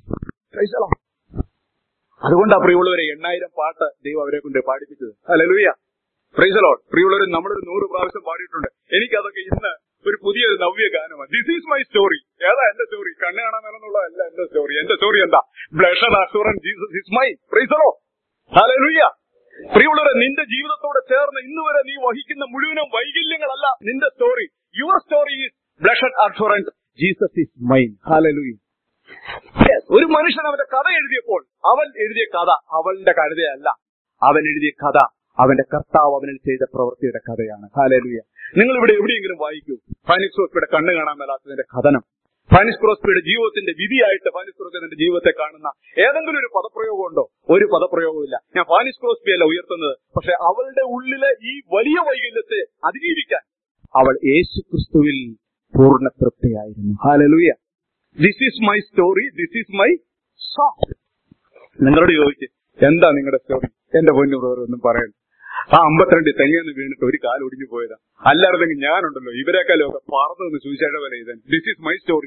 അതുകൊണ്ടാ പ്രിയമുള്ളവരെ എണ്ണായിരം പാട്ട് ദൈവം അവരെ കൊണ്ട് പാടിപ്പിച്ചത് അല്ലെ പ്രൈസലോട്ട് പ്രിയമുള്ളവർ നമ്മളൊരു നൂറ് പ്രാവശ്യം പാടിയിട്ടുണ്ട് എനിക്കതൊക്കെ ഇന്ന് ഒരു പുതിയൊരു നവ്യ ഗാനമാണ് ദിസ് ഈസ് മൈ സ്റ്റോറി ഏതാ എന്റെ സ്റ്റോറി കണ്ണ് കാണാമെന്നുള്ളതല്ല എന്റെ സ്റ്റോറി എന്റെ സ്റ്റോറി എന്താ blessed assurance Jesus is my praise the Lord hallelujah പ്രിയമുള്ളവരെ നിന്റെ ജീവിതത്തോടെ ചേർന്ന് ഇന്ന് വരെ നീ വഹിക്കുന്ന മുഴുവനും വൈകല്യങ്ങളല്ല നിന്റെ story your story is blessed assurance Jesus is mine hallelujah ഒരു മനുഷ്യൻ അവന്റെ കഥ എഴുതിയപ്പോൾ അവൻ എഴുതിയ കഥ അവന്റെ കഴുതയല്ല അവൻ എഴുതിയ കഥ അവന്റെ കർത്താവ് അവനിൽ ചെയ്ത പ്രവൃത്തിയുടെ കഥയാണ് ഹാലലൂയ നിങ്ങൾ ഇവിടെ എവിടെയെങ്കിലും വായിക്കൂ ഫാനിക്സ് ക്രോസ്പിയുടെ കണ്ണ് കാണാൻ മേലാത്തതിന്റെ കഥനം ഫാനിസ് ക്രോസ്പിയുടെ ജീവിതത്തിന്റെ വിധിയായിട്ട് ഫാനിസ് ക്രോസ്പിന്റെ ജീവിതത്തെ കാണുന്ന ഏതെങ്കിലും ഒരു പദപ്രയോഗം ഉണ്ടോ ഒരു പദപ്രയോഗമില്ല ഞാൻ ഫാനിസ് ക്രോസ്പിയല്ല ഉയർത്തുന്നത് പക്ഷെ അവളുടെ ഉള്ളിലെ ഈ വലിയ വൈകല്യത്തെ അതിജീവിക്കാൻ അവൾ യേശു ക്രിസ്തുവിൽ പൂർണ്ണ തൃപ്തിയായിരുന്നു hallelujah this is my story this is my song നിങ്ങളോട് ചോദിച്ച് എന്താ നിങ്ങളുടെ സ്റ്റോറി എന്റെ പൊന്നു ബ്രദർ ഒന്നും പറയണ്ട ആ അമ്പത്തിരണ്ട് തെങ്ങിയെന്ന് വീണിട്ട് ഒരു കാൽ ഒടിഞ്ഞു പോയതാ അല്ലായിരുന്നെങ്കിൽ ഞാനുണ്ടല്ലോ ഇവരെക്കാളും ഒക്കെ പറന്നു നിന്ന് സുവിശേഷ വില ചെയ്താൻ this is my story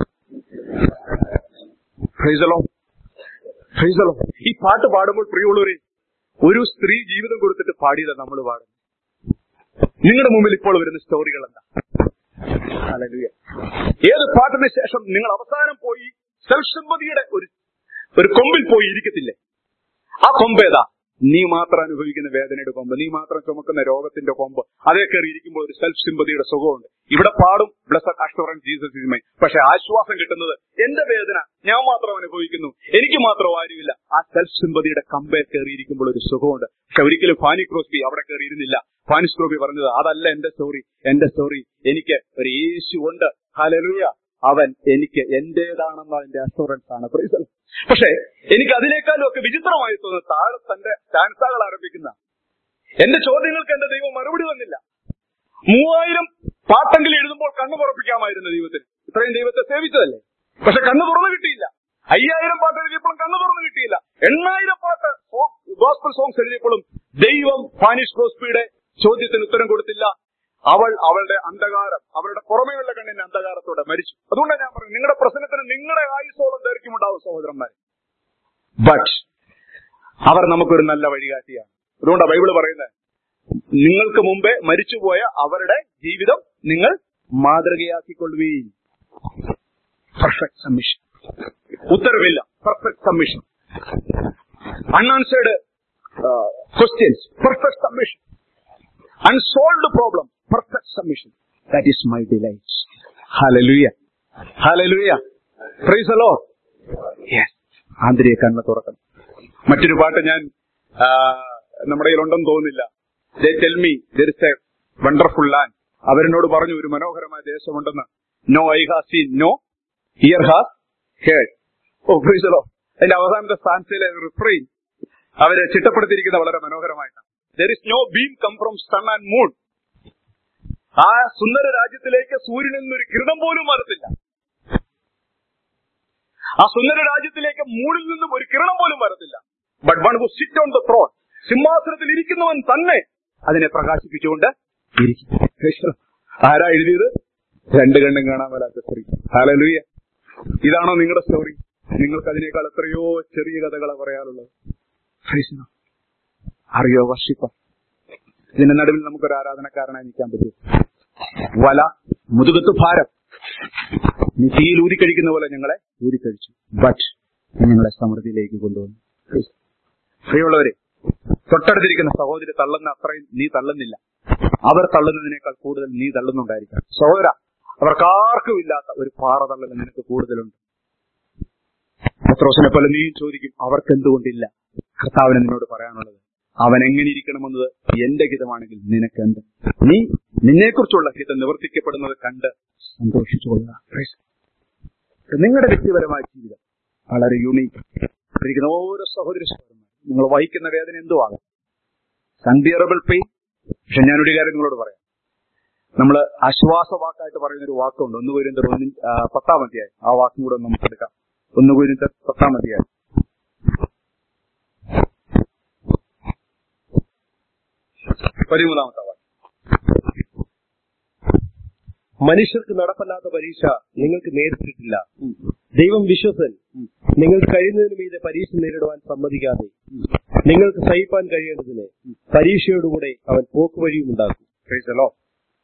praise the Lord praise the Lord ഈ പാട്ട് പാടുമ്പോൾ പ്രിയമുള്ളവരെ ഒരു സ്ത്രീ ജീവിതം കൊടുത്തിട്ട് പാടിയതാ നമ്മൾ പാടുന്നത് നിങ്ങളുടെ മുമ്പിൽ ഇപ്പോൾ വരുന്ന സ്റ്റോറികൾ എന്താ ഹല്ലേലൂയ. ഏത് പാട്ടിന് ശേഷം നിങ്ങൾ അവസാനം പോയി സെൽഫ് സിമ്പതിയുടെ ഒരു ഒരു കൊമ്പിൽ പോയി ഇരിക്കത്തില്ലേ ആ കൊമ്പ് ഏതാ നീ മാത്രം അനുഭവിക്കുന്ന വേദനയുടെ കൊമ്പ് നീ മാത്രം ചുമക്കുന്ന രോഗത്തിന്റെ കൊമ്പ് അതേ കയറി ഇരിക്കുമ്പോൾ ഒരു സെൽഫ് സിമ്പതിയുടെ സുഖമുണ്ട് ഇവിടെ പാടും ബ്ലസഡ് അഷ്വറൻസ് ജീസസ് ഇസ്മൈ പക്ഷെ ആശ്വാസം കിട്ടുന്നത് എന്റെ വേദന ഞാൻ മാത്രം അനുഭവിക്കുന്നു എനിക്ക് മാത്രം ആരുമില്ല ആ സെൽഫ് സിമ്പതിയുടെ കമ്പേ കയറിയിരിക്കുമ്പോൾ ഒരു സുഖമുണ്ട് പക്ഷെ ഒരിക്കലും ഫാനി ക്രോസ്ബി അവിടെ കയറിയിരുന്നില്ല ഫാനിസ് ക്രോബി പറഞ്ഞത് അതല്ല എന്റെ സ്റ്റോറി എന്റെ സ്റ്റോറി എനിക്ക് ഒരു യേശു ഉണ്ട് ഹലലുയ അവൻ എനിക്ക് എന്റേതാണെന്ന അതിന്റെ അഷുറൻസ് ആണ് Praise the Lord. പക്ഷേ എനിക്ക് അതിനേക്കാളും ഒക്കെ വിചിത്രമായി തോന്നുന്നു താഴെ തന്റെ സ്റ്റാൻസാകൾ ആരംഭിക്കുന്ന എന്റെ ചോദ്യങ്ങൾക്ക് എന്റെ ദൈവം മറുപടി തന്നില്ല മൂവായിരം പാട്ടെങ്കിലും എഴുതുമ്പോൾ കണ്ണു തുറപ്പിക്കാമായിരുന്നു ദൈവത്തിന് ഇത്രയും ദൈവത്തെ സേവിച്ചതല്ലേ പക്ഷെ കണ്ണു തുറന്നു കിട്ടിയില്ല അയ്യായിരം പാട്ട് എഴുതിയപ്പോഴും കണ്ണു തുറന്നു കിട്ടിയില്ല എണ്ണായിരം പാട്ട് ഗോസ്പൽ സോങ്സ് എഴുതിയപ്പോഴും ദൈവം ഫാനിഷ് ക്രോസ്പിയുടെ ചോദ്യത്തിന് ഉത്തരം കൊടുത്തില്ല അവൾ അവളുടെ അന്ധകാരം അവളുടെ പുറമേയുള്ള കണ്ണിന്റെ അന്ധകാരത്തോടെ മരിച്ചു അതുകൊണ്ടാണ് ഞാൻ പറയുന്നത് നിങ്ങളുടെ പ്രശ്നത്തിന് നിങ്ങളുടെ ആയുസോളം ദൈർഘ്യമുണ്ടാവും സഹോദരന്മാരെ ബട്ട് അവർ നമുക്കൊരു നല്ല വഴികാട്ടിയാണ് അതുകൊണ്ടാണ് ബൈബിള് പറയുന്നത് നിങ്ങൾക്ക് മുമ്പേ മരിച്ചുപോയ അവരുടെ ജീവിതം നിങ്ങൾ മാതൃകയാക്കിക്കൊള്ളുകയും പെർഫെക്റ്റ് സബ്മിഷൻ ഉത്തരവില്ല perfect submission unanswered questions perfect submission unsolved problem perfect submission that is my delight hallelujah hallelujah praise the Lord yes ആന്തരിക കണ്ണ് തുറക്കണം മറ്റൊരു പാട്ട് ഞാൻ ആ, നമ്മുടെ കയ്യിലുണ്ടെന്ന് തോന്നുന്നില്ല they tell me there is a wonderful land അവരെന്നോട് പറഞ്ഞു ഒരു മനോഹരമായ ദേശമുണ്ടെന്ന് no I has seen no ear has heard oh praise the Lord അതിന്റെ അവസാനത്തെ സ്ഥാനത്തിലെ റിഫ്രെയിൻ അവരെ ചിട്ടപ്പെടുത്തിയിരിക്കുന്ന വളരെ മനോഹരമായിട്ടാണ് there is no beam come from sun and moon ആ സുന്ദര രാജ്യത്തിലേക്ക് സൂര്യനിൽ നിന്നൊരു കിരണം പോലും വരത്തില്ല ആ സുന്ദര രാജ്യത്തിലേക്ക് മൂണിൽ നിന്നും ഒരു കിരണം പോലും വരത്തില്ല but one who sit on the throne സിംഹാസനത്തിൽ ഇരിക്കുന്നവൻ തന്നെ അതിനെ പ്രകാശിപ്പിച്ചുകൊണ്ട് ഇരിക്കും ആരാ എഴുതിയത് രണ്ട് കണ്ണും കാണാൻ മേലാത്ത സ്ത്രീ ഹാലലൂയ ഇതാണോ നിങ്ങളുടെ സ്റ്റോറി നിങ്ങൾക്ക് അതിനേക്കാൾ എത്രയോ ചെറിയ കഥകളെ പറയാനുള്ളത് അറിയോ വർഷിപ്പ ഇതിന്റെ നടുവിൽ നമുക്കൊരു ആരാധനക്കാരനായി നിൽക്കാൻ പറ്റും വല മുതുകത്ത് ഭാരം നീ തീയിൽ ഊതിക്കഴിക്കുന്ന പോലെ ഞങ്ങളെ ഊതിക്കഴിച്ചു ബട്ട് ഞങ്ങളെ സമൃദ്ധിയിലേക്ക് കൊണ്ടുവന്നു പ്രിയമുള്ളവരെ തൊട്ടടുത്തിരിക്കുന്ന സഹോദരി തള്ളുന്ന അത്രയും നീ തള്ളുന്നില്ല അവർ തള്ളുന്നതിനേക്കാൾ കൂടുതൽ നീ തള്ളുന്നുണ്ടായിരിക്കാം സഹോദര അവർക്കാർക്കും ഇല്ലാത്ത ഒരു പാറ തള്ളൽ നിനക്ക് കൂടുതലുണ്ട് പത്രോസിനെ പോലെ നീ ചോദിക്കും അവർക്ക് എന്തുകൊണ്ടില്ല കർത്താവിന് നിന്നോട് പറയാനുള്ളത് അവൻ എങ്ങനെ ഇരിക്കണമെന്നത് എന്റെ ഹിതമാണെങ്കിൽ നിനക്ക് എന്ത് നീ നിന്നെക്കുറിച്ചുള്ള ഹിതം നിവർത്തിക്കപ്പെടുന്നത് കണ്ട് സന്തോഷിച്ചുകൊള്ളുക Praise God. നിങ്ങളുടെ വ്യക്തിപരമായ ജീവിതം വളരെ യൂണീക്ക് ഇരിക്കുന്ന ഓരോ സഹോദര സഹോദരന്മാരും നിങ്ങൾ വഹിക്കുന്ന വേദന എന്തുവാകും അൺബിയറബിൾ പെയിൻ പക്ഷെ ഞാനൊരു കാര്യം നിങ്ങളോട് പറയാം നമ്മൾ ആശ്വാസ വാക്കായിട്ട് പറയുന്ന ഒരു വാക്കുണ്ട് ഒന്ന് കുരിന്തർ ഒന്നിൻ ആ, പത്താം അധ്യായം ആ വാക്കും കൂടെ ഒന്ന് നമുക്ക് എടുക്കാം ഒന്ന് കുരിന്തർ പത്താം അധ്യായം പതിമൂന്നാമത്തെ വാക്യം മനുഷ്യർക്ക് നടപ്പല്ലാത്ത പരീക്ഷ നിങ്ങൾക്ക് നേരിട്ടിട്ടില്ല ദൈവം വിശ്വസൻ നിങ്ങൾക്ക് കഴിയുന്നതിന് മീതെ പരീക്ഷ നേരിടുവാൻ സമ്മതിക്കാതെ നിങ്ങൾക്ക് സഹിപ്പാൻ കഴിയേണ്ടതിന് പരീക്ഷയോടുകൂടെ അവൻ പോക്കുവഴിയും ഉണ്ടാക്കും Praise the Lord.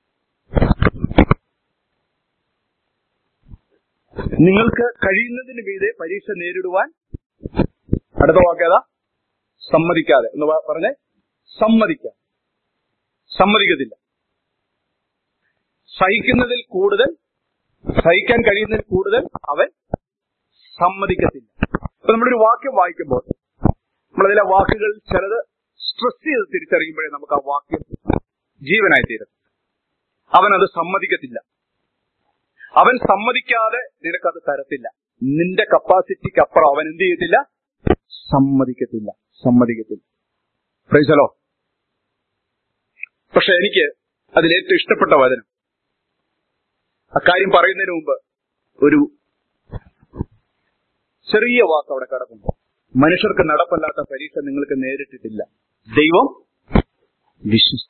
നിങ്ങൾക്ക് കഴിയുന്നതിന് മീതെ പരീക്ഷ നേരിടുവാൻ അടുത്ത വാക്കേതാ സമ്മതിക്കാതെ എന്ന് പ- പറഞ്ഞേ സമ്മതിക്കാതെ സമ്മതിക്കത്തില്ല സഹിക്കുന്നതിൽ കൂടുതൽ സഹിക്കാൻ കഴിയുന്നതിൽ കൂടുതൽ അവൻ സമ്മതിക്കത്തില്ല അപ്പൊ നമ്മളൊരു വാക്യം വായിക്കുമ്പോൾ നമ്മളതിലെ വാക്കുകൾ ചിലത് സ്ട്രെസ് ചെയ്ത് തിരിച്ചറിയുമ്പോഴേ നമുക്ക് ആ വാക്യം ജീവനായി തീരും അവൻ അത് സമ്മതിക്കത്തില്ല അവൻ സമ്മതിക്കാതെ നിനക്കത് തരത്തില്ല നിന്റെ കപ്പാസിറ്റിക്ക് അപ്പുറം അവൻ എന്ത് ചെയ്യത്തില്ല സമ്മതിക്കത്തില്ല സമ്മതിക്കത്തില്ല പ്രൈസലോ പക്ഷെ എനിക്ക് അതിൽ ഏറ്റവും ഇഷ്ടപ്പെട്ട വചനം അക്കാര്യം പറയുന്നതിന് മുമ്പ് ഒരു ചെറിയ വാക്ക് അവിടെ കിടക്കുന്നു മനുഷ്യർക്ക് നടപ്പല്ലാത്ത പരീക്ഷ നിങ്ങൾക്ക് നേരിട്ടിട്ടില്ല ദൈവം വിശ്വസ്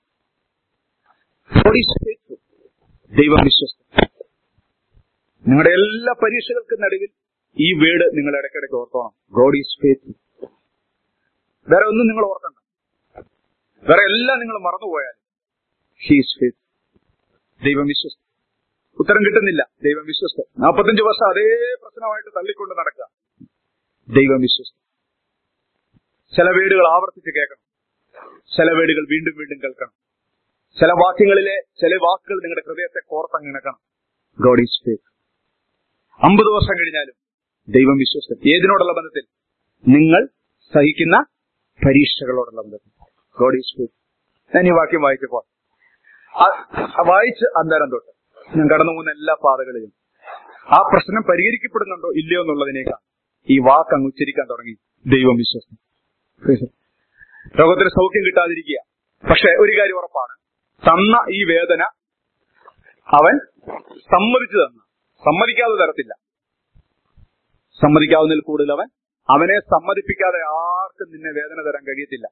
God is faithful. ദൈവം വിശ്വസ്ത നിങ്ങളുടെ എല്ലാ പരീക്ഷകൾക്കും നടുവിൽ ഈ വേർഡ് നിങ്ങൾ ഇടയ്ക്കിടയ്ക്ക് ഓർത്തോണം ഗോഡ് ഈസ് ഫേത്ത്ഫുൾ വേറെ ഒന്നും നിങ്ങൾ ഓർക്കണ്ട വേറെ എല്ലാം നിങ്ങൾ മറന്നുപോയാൽ ഹീസ് ഫേത്ത് ദൈവം വിശ്വസ്ത ഉത്തരം കിട്ടുന്നില്ല ദൈവം വിശ്വസ്ത നാൽപ്പത്തഞ്ച് വർഷം അതേ പ്രശ്നമായിട്ട് തള്ളിക്കൊണ്ട് നടക്കുക ദൈവം വിശ്വസ്ത ചില വീടുകൾ ആവർത്തിച്ച് കേൾക്കണം ചില വീടുകൾ വീണ്ടും വീണ്ടും കേൾക്കണം ചില വാക്യങ്ങളിലെ ചില വാക്കുകൾ നിങ്ങളുടെ ഹൃദയത്തെ കോർത്തങ്ങിണക്കണം ഗോഡ് ഈസ് ഫേത്ത് അമ്പത് വർഷം കഴിഞ്ഞാലും ദൈവം വിശ്വസ്തൻ ഏതിനോടുള്ള ബന്ധത്തിൽ നിങ്ങൾ സഹിക്കുന്ന പരീക്ഷകളോടുള്ള ബന്ധത്തിൽ ഗോഡ് ഈസ് ഫേത്ത് ഞാൻ ഈ വാക്യം വായിച്ചപ്പോൾ ആ- ആ വായിച്ച് അന്നേരം തൊട്ട് ഞാൻ കടന്നു പോകുന്ന എല്ലാ പാതകളിലും ആ പ്രശ്നം പരിഹരിക്കപ്പെടുന്നുണ്ടോ ഇല്ലയോ എന്നുള്ളതിനേക്കാൾ ഈ വാക്ക് അങ്ങ് ഉച്ചരിക്കാൻ തുടങ്ങി ദൈവം വിശ്വസ്തൻ രോഗത്തിന് സൗഖ്യം കിട്ടാതിരിക്കുക പക്ഷെ ഒരു കാര്യം ഉറപ്പാണ് തന്ന ഈ വേദന അവൻ സമ്മതിച്ചു തന്ന സമ്മതിക്കാതെ തരത്തില്ല സമ്മതിക്കാവുന്നതിൽ കൂടുതൽ അവൻ അവനെ സമ്മതിപ്പിക്കാതെ ആർക്കും നിന്നെ വേദന തരാൻ കഴിയത്തില്ല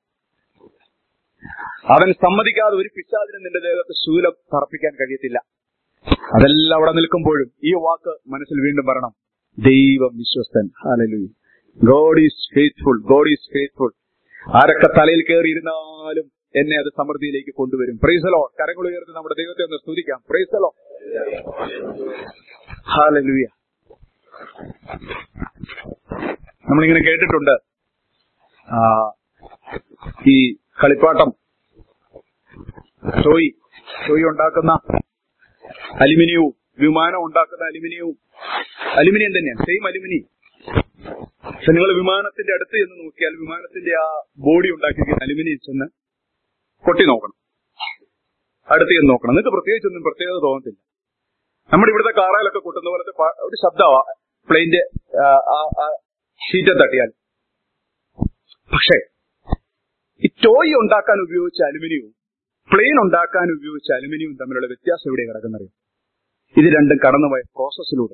അവൻ സമ്മതിക്കാതെ ഒരു പിശാചിന് നിന്റെ ദേഹത്ത് ശൂലം തറപ്പിക്കാൻ കഴിയത്തില്ല അതെല്ലാം അവിടെ നിൽക്കുമ്പോഴും ഈ വാക്ക് മനസ്സിൽ വീണ്ടും പറയണം ദൈവം വിശ്വസ്തൻ hallelujah God is faithful God is faithful ആരൊക്കെ തലയിൽ കയറിയിരുന്നാലും എന്നെ അത് സമൃദ്ധിയിലേക്ക് കൊണ്ടുവരും പ്രൈസലോ കരങ്ങൾ ഉയർത്തി നമ്മുടെ ദൈവത്തെ ഒന്ന് സ്തുതിക്കാം പ്രൈസലോ ഹാലലൂയ നമ്മളിങ്ങനെ കേട്ടിട്ടുണ്ട് ആ, ഈ കളിപ്പാട്ടം ടോയ് ടോയ് ഉണ്ടാക്കുന്ന അലുമിനിയവും വിമാനം ഉണ്ടാക്കുന്ന അലുമിനിയവും അലുമിനിയം തന്നെയാണ് സെയിം അലുമിനിയം പക്ഷെ നിങ്ങൾ വിമാനത്തിന്റെ അടുത്ത് ചെന്ന് നോക്കിയാൽ വിമാനത്തിന്റെ ആ ബോഡി ഉണ്ടാക്കിയിരിക്കുന്ന അലുമിനിയം ചെന്ന് പൊട്ടി നോക്കണം അടുത്ത് ചെന്ന് നോക്കണം നിങ്ങൾക്ക് പ്രത്യേകിച്ചൊന്നും പ്രത്യേകത തോന്നത്തില്ല നമ്മുടെ ഇവിടുത്തെ കാറയിലൊക്കെ കൂട്ടുന്ന പോലത്തെ പ- ഒരു ശബ്ദമാ പ്ലെയിന്റെ ഷീറ്റ് തട്ടിയാൽ പക്ഷേ ഈ ടോയ് ഉണ്ടാക്കാൻ ഉപയോഗിച്ച അലുമിനിയവും പ്ലെയിൻ ഉണ്ടാക്കാൻ ഉപയോഗിച്ച അലുമിനിയവും തമ്മിലുള്ള വ്യത്യാസം എവിടെ കിടക്കുന്നറിയോ ഇത് രണ്ടും കടന്നുപോയ പ്രോസസ്സിലൂടെ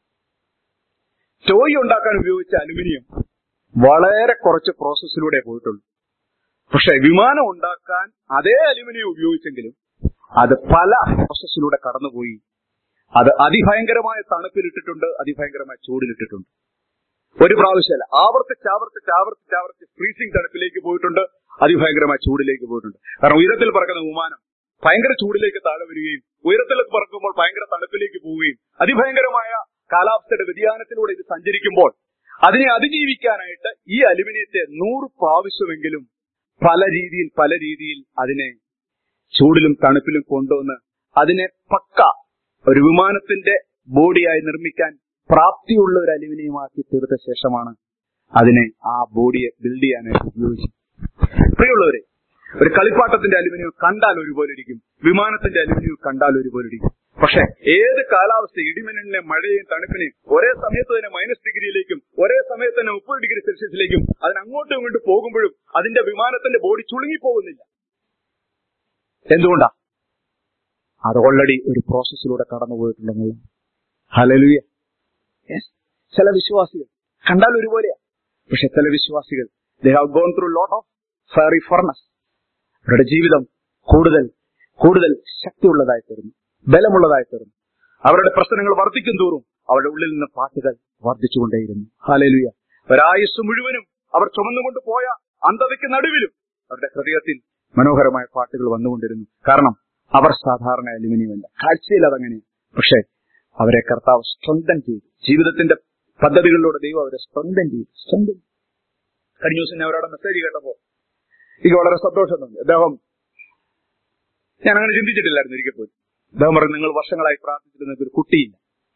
ടോയ് ഉണ്ടാക്കാൻ ഉപയോഗിച്ച അലുമിനിയം വളരെ കുറച്ച് പ്രോസസ്സിലൂടെ പോയിട്ടുള്ളൂ പക്ഷെ വിമാനം ഉണ്ടാക്കാൻ അതേ അലുമിനിയം ഉപയോഗിച്ചെങ്കിലും അത് പല പ്രോസസ്സിലൂടെ കടന്നുപോയി അത് അതിഭയങ്കരമായ തണുപ്പിലിട്ടിട്ടുണ്ട് അതിഭയങ്കരമായ ചൂടിലിട്ടിട്ടുണ്ട് ഒരു പ്രാവശ്യമല്ല ആവർത്തിച്ച് ആവർത്തിച്ച് ആവർത്തിച്ച് ആവർത്തിച്ച് ഫ്രീസിംഗ് തണുപ്പിലേക്ക് പോയിട്ടുണ്ട് അതിഭയങ്കരമായ ചൂടിലേക്ക് പോയിട്ടുണ്ട് കാരണം ഉയരത്തിൽ പറക്കുന്ന വിമാനം ഭയങ്കര ചൂടിലേക്ക് താഴെ വരികയും ഉയരത്തിലേക്ക് പറക്കുമ്പോൾ ഭയങ്കര തണുപ്പിലേക്ക് പോവുകയും അതിഭയങ്കരമായ കാലാവസ്ഥയുടെ വ്യതിയാനത്തിലൂടെ ഇത് സഞ്ചരിക്കുമ്പോൾ അതിനെ അതിജീവിക്കാനായിട്ട് ഈ അലുമിനിയത്തെ നൂറ് പ്രാവശ്യമെങ്കിലും പല രീതിയിൽ പല രീതിയിൽ അതിനെ ചൂടിലും തണുപ്പിലും കൊണ്ടുവന്ന് അതിനെ പക്ക ഒരു വിമാനത്തിന്റെ ബോഡിയായി നിർമ്മിക്കാൻ പ്രാപ്തിയുള്ള ഒരു അലുമിനിയമാക്കി തീർത്ത ശേഷമാണ് അതിനെ ആ ബോഡിയെ ബിൽഡ് ചെയ്യാനായിട്ട് ഉപയോഗിച്ചത് പ്രിയമുള്ളവരെ ഒരു കളിപ്പാട്ടത്തിന്റെ അലുമിനിയം കണ്ടാൽ ഒരുപോലെ ഇരിക്കും വിമാനത്തിന്റെ അലുമിനിയം കണ്ടാൽ ഒരുപോലെ ഇരിക്കും പക്ഷെ ഏത് കാലാവസ്ഥ ഇടിമിന്നലിനെ മഴയെയും തണുപ്പിനെയും ഒരേ സമയത്ത് തന്നെ മൈനസ് ഡിഗ്രിയിലേക്കും ഒരേ സമയത്ത് തന്നെ മുപ്പത് ഡിഗ്രി സെൽഷ്യസിലേക്കും അതിന് അങ്ങോട്ടും ഇങ്ങോട്ടും പോകുമ്പോഴും അതിന്റെ വിമാനത്തിന്റെ ബോഡി ചുളുങ്ങിപ്പോകുന്നില്ല എന്തുകൊണ്ടാ അത് ഓൾറെഡി ഒരു പ്രോസസ്സിലൂടെ കടന്നുപോയിട്ടുണ്ടെങ്കിൽ ഹലലുയ ചില വിശ്വാസികൾ കണ്ടാൽ ഒരുപോലെയാ പക്ഷെ ചില വിശ്വാസികൾ they have gone through lot of fiery furnace അവരുടെ ജീവിതം കൂടുതൽ കൂടുതൽ ശക്തിയുള്ളതായി തീർന്നു ബലമുള്ളതായി തീർന്നു അവരുടെ പ്രശ്നങ്ങൾ വർദ്ധിക്കും തോറും അവരുടെ ഉള്ളിൽ നിന്ന് പാട്ടുകൾ വർദ്ധിച്ചുകൊണ്ടേയിരുന്നു ഹാലലുയ ഒരായുസ് മുഴുവനും അവർ ചുമന്നുകൊണ്ട് പോയ അന്ധതയ്ക്ക് നടുവിലും അവരുടെ ഹൃദയത്തിൽ മനോഹരമായ പാട്ടുകൾ വന്നുകൊണ്ടിരുന്നു കാരണം അവർ സാധാരണ അലുമിനിയമല്ല കാഴ്ചയിൽ അതങ്ങനെ പക്ഷേ അവരെ കർത്താവ് സ്ട്രെങ്തൻ ചെയ്തു ജീവിതത്തിന്റെ പദ്ധതികളിലൂടെ ദൈവം അവരെ സ്ട്രെങ്തൻ ചെയ്തു സ്ട്രെങ്തൻ കഴിഞ്ഞ ദിവസം ഞാൻ അവരുടെ മെസ്സേജ് കേട്ടപ്പോ എനിക്ക് വളരെ സന്തോഷം തോന്നി അദ്ദേഹം ഞാൻ അങ്ങനെ ചിന്തിച്ചിട്ടില്ലായിരുന്നു ഒരിക്കൽ പോലും അദ്ദേഹം പറഞ്ഞു നിങ്ങൾ വർഷങ്ങളായി പ്രാർത്ഥിച്ചിട്ട് നിങ്ങൾക്ക് ഒരു കുട്ടിയില്ല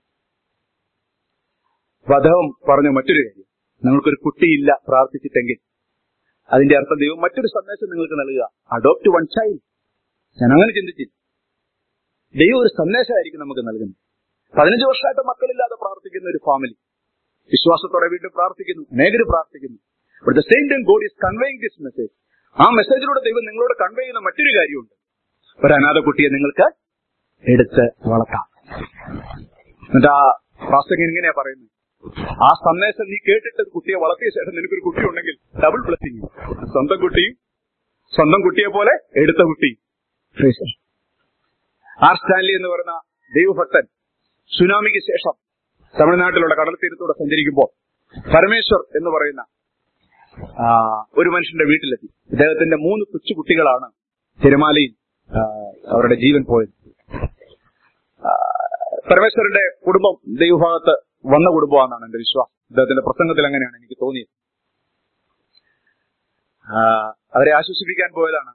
അപ്പൊ അദ്ദേഹം പറഞ്ഞ മറ്റൊരു കാര്യം നിങ്ങൾക്കൊരു കുട്ടിയില്ല പ്രാർത്ഥിച്ചിട്ടെങ്കിൽ അതിന്റെ അർത്ഥം ദൈവം മറ്റൊരു സന്ദേശം നിങ്ങൾക്ക് നൽകുക അഡോപ്റ്റ് വൺ ചൈൽഡ് ഞാൻ അങ്ങനെ ചിന്തിച്ചില്ല ദൈവം ഒരു സന്ദേശമായിരിക്കും നമുക്ക് നൽകുന്നത് പതിനഞ്ച് വർഷമായിട്ട് മക്കളില്ലാതെ പ്രാർത്ഥിക്കുന്ന ഒരു ഫാമിലി വിശ്വാസത്തോടെ വീണ്ടും പ്രാർത്ഥിക്കുന്നു അനേകര് പ്രാർത്ഥിക്കുന്നു but the same time God is conveying this message ആ മെസ്സേജിലൂടെ ദൈവം നിങ്ങളോട് കൺവേ ചെയ്യുന്ന മറ്റൊരു കാര്യമുണ്ട് ഒരു അനാഥ കുട്ടിയെ നിങ്ങൾക്ക് എടുത്ത് വളർത്താം എന്നിട്ട് ആ പ്രാസംഗം ഇങ്ങനെയാ പറയുന്നത് ആ സന്ദേശം നീ കേട്ടിട്ട് ഒരു കുട്ടിയെ വളർത്തിയ ശേഷം നിനക്കൊരു കുട്ടി ഉണ്ടെങ്കിൽ ഡബിൾ ബ്ലസ്സിങ് സ്വന്തം കുട്ടിയും സ്വന്തം കുട്ടിയെ പോലെ എടുത്ത കുട്ടിയും Praise the Lord. R Stanley എന്ന് പറയുന്ന ദൈവഭക്തൻ സുനാമിക്ക് ശേഷം തമിഴ്നാട്ടിലുള്ള കടൽ തീരത്തൂടെ സഞ്ചരിക്കുമ്പോൾ പരമേശ്വർ എന്ന് പറയുന്ന ആ, ഒരു മനുഷ്യന്റെ വീട്ടിലെത്തി ഇദ്ദേഹത്തിന്റെ മൂന്ന് കൊച്ചു കുട്ടികളാണ് തിരമാലയിൽ ആ, അവരുടെ ജീവൻ പോയത് ആ, പരമേശ്വരന്റെ കുടുംബം ദൈവഭാഗത്ത് വന്ന കുടുംബമാണെന്നാണ് എന്റെ വിശ്വാസം അദ്ദേഹത്തിന്റെ പ്രസംഗത്തിൽ അങ്ങനെയാണ് എനിക്ക് തോന്നിയത് ആ, അവരെ ആശ്വസിപ്പിക്കാൻ പോയതാണ്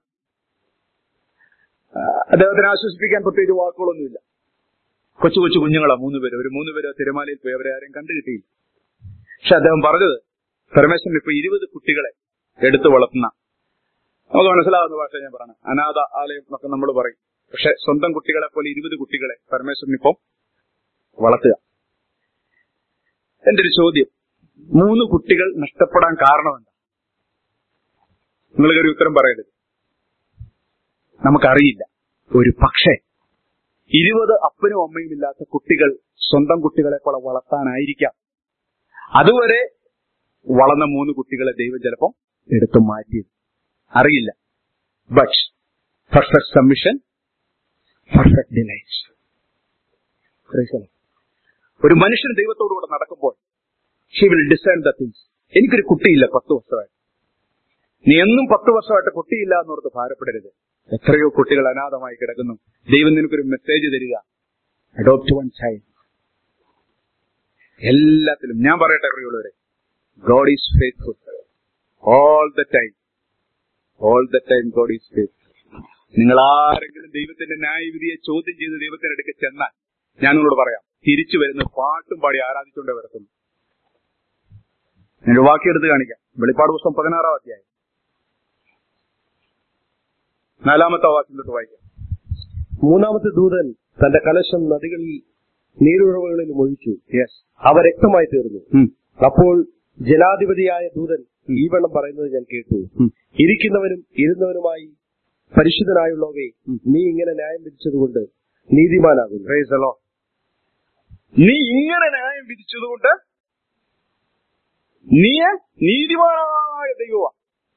ആ, അദ്ദേഹത്തിനെ ആശ്വസിപ്പിക്കാൻ പ്രത്യേകിച്ച് വാക്കുകളൊന്നുമില്ല കൊച്ചു കൊച്ചു കുഞ്ഞുങ്ങളാ മൂന്നുപേര് ഒരു മൂന്നുപേര് തിരമാലയിൽ പോയി അവരെ ആരും കണ്ടു കിട്ടിയില്ല പക്ഷെ അദ്ദേഹം പറഞ്ഞത് പരമേശ്വരൻ ഇപ്പൊ ഇരുപത് കുട്ടികളെ എടുത്തു വളർത്തുന്ന നമുക്ക് മനസ്സിലാവുന്ന ഭാഷ ഞാൻ പറയണം അനാഥ ആലയം എന്നൊക്കെ നമ്മൾ പറയും പക്ഷെ സ്വന്തം കുട്ടികളെ പോലെ ഇരുപത് കുട്ടികളെ പരമേശ്വരൻ ഇപ്പം വളർത്തുക എന്റെ ഒരു ചോദ്യം മൂന്ന് കുട്ടികൾ നഷ്ടപ്പെടാൻ കാരണം എന്താ നിങ്ങൾക്കൊരു ഉത്തരം പറയരുത് നമുക്കറിയില്ല ഒരു പക്ഷേ ഇരുപത് അപ്പനും അമ്മയും ഇല്ലാത്ത കുട്ടികൾ സ്വന്തം കുട്ടികളെ പോലെ വളർത്താനായിരിക്കാം അതുവരെ വളർന്ന മൂന്ന് കുട്ടികളെ ദൈവം ചിലപ്പം എടുത്തു മാറ്റിയത് അറിയില്ല but perfect submission perfect delight ഒരു മനുഷ്യൻ ദൈവത്തോടുകൂടെ നടക്കുമ്പോൾ he will design the things എനിക്കൊരു കുട്ടിയില്ല പത്ത് വർഷമായിട്ട് നീ എന്നും പത്ത് വർഷമായിട്ട് കുട്ടിയില്ല എന്നോർത്ത് ഭാരപ്പെടരുത് എത്രയോ കുട്ടികൾ അനാഥമായി കിടക്കുന്നു ദൈവം നിനക്കൊരു മെസ്സേജ് തരിക അഡോപ്റ്റ് വൺ ചൈൽഡ് എല്ലാത്തിലും ഞാൻ പറയട്ടെ അറിയുള്ളവരെ God is faithful all the time all the time God is faithful നിങ്ങൾ ആരെങ്കിലും ദൈവത്തിന്റെ ന്യായവിധിയെ ചോദ്യം ചെയ്ത് ദൈവത്തിന്റെ അടുക്ക് ചെന്നാൽ ഞാൻ നിങ്ങളോട് പറയാം തിരിച്ചു വരുന്ന പാട്ടും പാടി ആരാധിച്ചുകൊണ്ടേ വരത്തുന്നു ഞാൻ വാക്കിയെടുത്ത് കാണിക്കാം വെളിപ്പാട് പുസ്തകം പതിനാറാം അധ്യായം നാലാമത്തെ വാക്യം തൊട്ട് വായിക്കാം മൂന്നാമത്തെ ദൂതൻ തന്റെ കലശം നദികളിൽ നീരുറവുകളിലും ഒഴിച്ചു യെസ് അവ രക്തമായി തീർന്നു അപ്പോൾ ജനാധിപതിയായ ദൂതൻ ഈ വണ്ണം പറയുന്നത് ഞാൻ കേട്ടു ഉം. ഇരിക്കുന്നവനും ഇരുന്നവനുമായി പരിശുദ്ധനായുള്ളവേ നീ ഇങ്ങനെ ന്യായം വിധിച്ചതുകൊണ്ട് നീതിമാനാകുന്നു Praise the Lord. നീ ഇങ്ങനെ ന്യായം വിധിച്ചതുകൊണ്ട് നീ നീതിമാനായ ദൈവമാണ്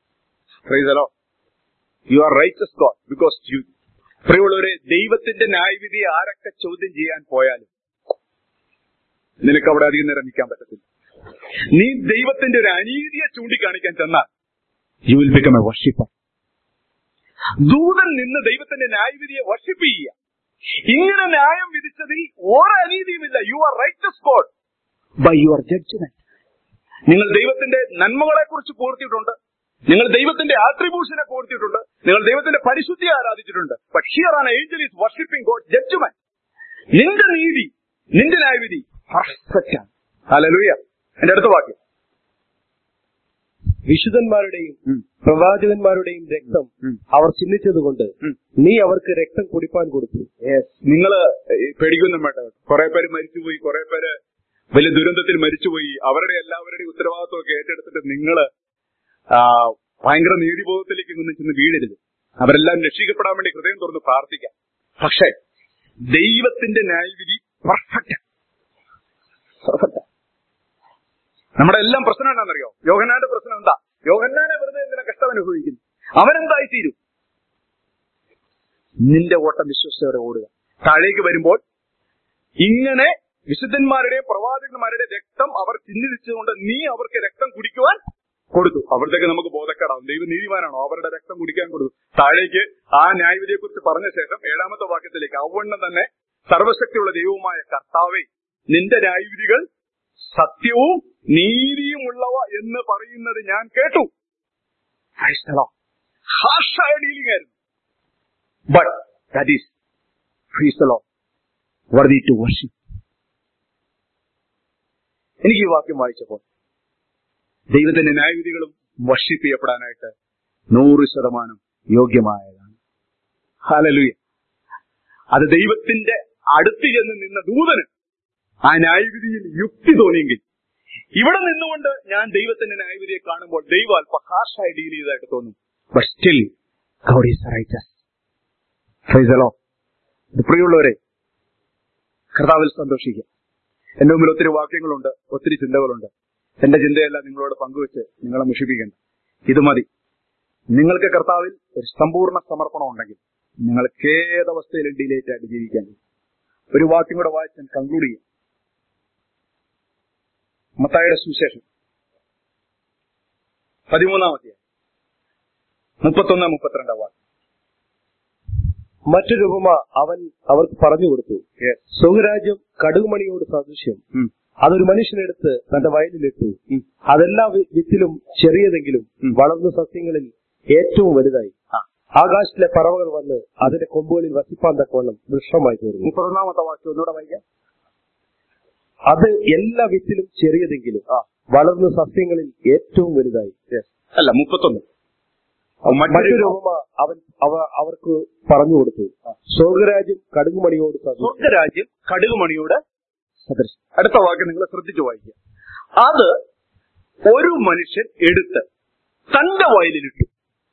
you are righteous God because you പ്രിയമുള്ളവരെ ദൈവത്തിന്റെ ന്യായവിധി ആരൊക്കെ ചോദ്യം ചെയ്യാൻ പോയാലും നിനക്ക് അവിടെ അധികം നേരം നിൽക്കാൻ പറ്റത്തില്ല നീ ദൈവത്തിന്റെ ഒരു അനീതിയെ ചൂണ്ടിക്കാണിക്കാൻ ചെന്നാൽ you will become a worshipper ദൂതൻ നിന്ന് ദൈവത്തിന്റെ ന്യായവിധിയെ വർഷിപ്പ് ചെയ്യുക ഇങ്ങനെ ന്യായം വിധിച്ചതിൽ ഒരു അനീതിയുമില്ല you are righteous God by your judgement നിങ്ങൾ ദൈവത്തിന്റെ നന്മകളെ കുറിച്ച് പൂർത്തിയിട്ടുണ്ട് നിങ്ങൾ ദൈവത്തിന്റെ ആട്രിബ്യൂഷനെ പൂർത്തിയിട്ടുണ്ട് നിങ്ങൾ ദൈവത്തിന്റെ പരിശുദ്ധിയെ ആരാധിച്ചിട്ടുണ്ട് but here an angel is worshipping God judgement നിന്റെ നീതി നിന്റെ ന്യായവിധി പെർഫെക്റ്റ് ആണ് ഹല്ലേലൂയ എന്റെ അടുത്ത വാക്യം വിശുദ്ധന്മാരുടെയും ഉം. പ്രവാചകന്മാരുടെയും രക്തം ഉം. അവർ ചിഹ്നിച്ചതുകൊണ്ട് ഉം. നീ അവർക്ക് രക്തം കുടിപ്പാൻ കൊടുത്തു നിങ്ങൾ പേടിക്കൊന്നും വേണ്ട കുറെ പേര് മരിച്ചുപോയി കുറെ പേര് വലിയ ദുരന്തത്തിൽ മരിച്ചുപോയി അവരുടെ എല്ലാവരുടെയും ഉത്തരവാദിത്വമൊക്കെ ഏറ്റെടുത്തിട്ട് നിങ്ങൾ ഭയങ്കര നീതിബോധത്തിലേക്ക് ഒന്നും ചെന്ന് വീഴരുത് അവരെല്ലാം രക്ഷിക്കപ്പെടാൻ വേണ്ടി ഹൃദയം തുറന്ന് പ്രാർത്ഥിക്കാം പക്ഷേ ദൈവത്തിന്റെ ന്യായവിധി പെർഫെക്റ്റ് നമ്മുടെ എല്ലാം പ്രശ്നം എന്താണെന്നറിയോ യോഹന്നാന്റെ പ്രശ്നം എന്താ യോഹന്നാനെ വെറുതെ എന്തിനാ കഷ്ടം അനുഭവിക്കുന്നു അവനെന്തായി തീരും നിന്റെ ഓട്ടം വിശ്വസയോടെ ഓടുക താഴേക്ക് വരുമ്പോൾ ഇങ്ങനെ വിശുദ്ധന്മാരുടെയും പ്രവാചകന്മാരുടെ രക്തം അവർ ചിഹ്നിച്ചതുകൊണ്ട് നീ അവർക്ക് രക്തം കുടിക്കുവാൻ കൊടുത്തു അവിടത്തേക്ക് നമുക്ക് ബോധക്കേടാവും ദൈവം നീതിമാനാണോ അവരുടെ രക്തം കുടിക്കാൻ കൊടുത്തു താഴേക്ക് ആ ന്യായവിധിയെ കുറിച്ച് പറഞ്ഞ ശേഷം ഏഴാമത്തെ വാക്യത്തിലേക്ക് അവണ്ണം തന്നെ സർവശക്തിയുള്ള ദൈവവുമായ കർത്താവെ നിന്റെ ന്യായവിധികൾ സത്യവും നീതിയുമുള്ളവ എന്ന് പറയുന്നത് ഞാൻ കേട്ടു ഹാർഷായ ഡീലിംഗ് ആയിരുന്നു but that is praise the Lord worthy to worship എനിക്ക് ഈ വാക്യം വായിച്ചപ്പോൾ ദൈവത്തിന്റെ ന്യായവിധികളും വർഷിപ്പ് ചെയ്യപ്പെടാനായിട്ട് നൂറ് ശതമാനം യോഗ്യമായതാണ് ഹാലലുയ അത് ദൈവത്തിന്റെ അടുത്ത് ചെന്ന് നിന്ന ദൂതന് ആ ന്യായവിധിയിൽ യുക്തി തോന്നിയെങ്കിൽ ഇവിടെ നിന്നുകൊണ്ട് ഞാൻ ദൈവത്തിന്റെ ന്യായവിധിയെ കാണുമ്പോൾ ദൈവം അല്പ ഹാർഷായി ഡീൽ ചെയ്തതായിട്ട് തോന്നും but still God is righteous praise the Lord പ്രിയമുള്ളവരെ കർത്താവിൽ സന്തോഷിക്കുക എന്റെ മുമ്പിൽ ഒത്തിരി വാക്യങ്ങളുണ്ട് ഒത്തിരി ചിന്തകളുണ്ട് എന്റെ ചിന്തയെല്ലാം നിങ്ങളോട് പങ്കുവെച്ച് നിങ്ങളെ മുഷിപ്പിക്കേണ്ട ഇത് മതി നിങ്ങൾക്ക് കർത്താവിൽ ഒരു സമ്പൂർണ്ണ സമർപ്പണം ഉണ്ടെങ്കിൽ നിങ്ങൾക്ക് ഏതവസ്ഥയിലും ഡിലേറ്റ് ആയിട്ട് ജീവിക്കാൻ കഴിയും. ഒരു വാക്യം കൂടെ വായിച്ച് ഞാൻ കൺക്ലൂഡ് ചെയ്യാം മത്തായുടെ സുവിശേഷം പതിമൂന്നാമത്തെ മുപ്പത്തൊന്ന് മുപ്പത്തിരണ്ടാം വാക്യം മറ്റൊരു ഉപമ അവൻ അവർക്ക് പറഞ്ഞു കൊടുത്തു സ്വകരാജ്യം കടുകുമണിയോട് സദൃശ്യം ഉം. അതൊരു മനുഷ്യനെടുത്ത് തന്റെ വയലിലിട്ടു ഉം. അതെല്ലാ വി- വിത്തിലും ചെറിയതെങ്കിലും ഉം. വളർന്ന സസ്യങ്ങളിൽ ഏറ്റവും വലുതായി ആ. ആകാശത്തിലെ പറവകൾ വന്ന് അതിന്റെ കൊമ്പുകളിൽ വസിപ്പാൻ തക്കവണ്ണം വൃക്ഷമായി തീർന്നു മുപ്പത്തൊന്നാമത്തെ വാക്യം ഒന്നുകൂടെ വായിക്കാം അത് എല്ലാ വിത്തിലും ചെറിയതെങ്കിലും ആ. വളർന്ന സസ്യങ്ങളിൽ ഏറ്റവും വലുതായി അല്ല മുപ്പത്തൊന്ന് മറ്റൊരു ഉപമ അവൻ അവ അവർക്ക് പറഞ്ഞു കൊടുത്തു സ്വർഗരാജ്യം കടുകുമണിയോട് സദൃശ്യം സ്വർഗരാജ്യം കടുകുമണിയുടെ സദൃശം അടുത്ത വാക്ക് നിങ്ങൾ ശ്രദ്ധിച്ചു വായിക്കുക അത് ഒരു മനുഷ്യൻ എടുത്ത് തന്റെ വയലിലിട്ടു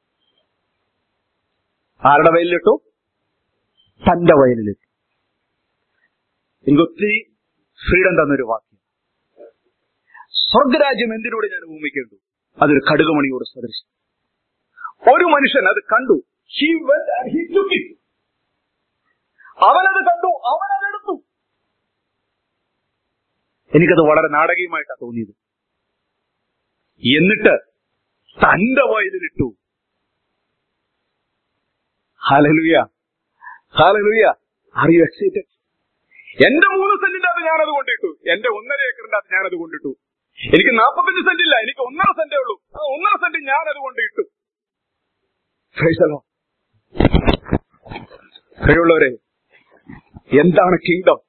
ആരുടെ വയലിലിട്ടു തന്റെ വയലിലിട്ടു എനിക്ക് ഒത്തിരി ഫ്രീഡം തന്നൊരു വാക്യം സ്വർഗരാജ്യം എന്തിനോട് ഞാൻ ഭൂമിക്കേണ്ടു അതൊരു കടുകുമണിയോട് സദൃശം ഒരു മനുഷ്യൻ അത് കണ്ടു he went and he took it. അവനത് കണ്ടു അവനതെടുത്തു എനിക്കത് വളരെ നാടകീയമായിട്ടാണ് തോന്നിയത് എന്നിട്ട് തന്റെ വയലിലിട്ടു hallelujah hallelujah are you excited എന്റെ മൂന്ന് സെന്റിന്റെ അത് ഞാനത് കൊണ്ടിട്ടു എന്റെ ഒന്നര ഏക്കറിന്റെ അത് ഞാനത് കൊണ്ടിട്ടു എനിക്ക് നാൽപ്പത്തഞ്ച് സെന്റ് ഇല്ല എനിക്ക് ഒന്നര സെന്റേ ഉള്ളൂ ആ ഒന്നര സെന്റ് ഞാനത് കൊണ്ടിട്ടു കഴിവുള്ളവരെ എന്താണ് കിങ്ഡം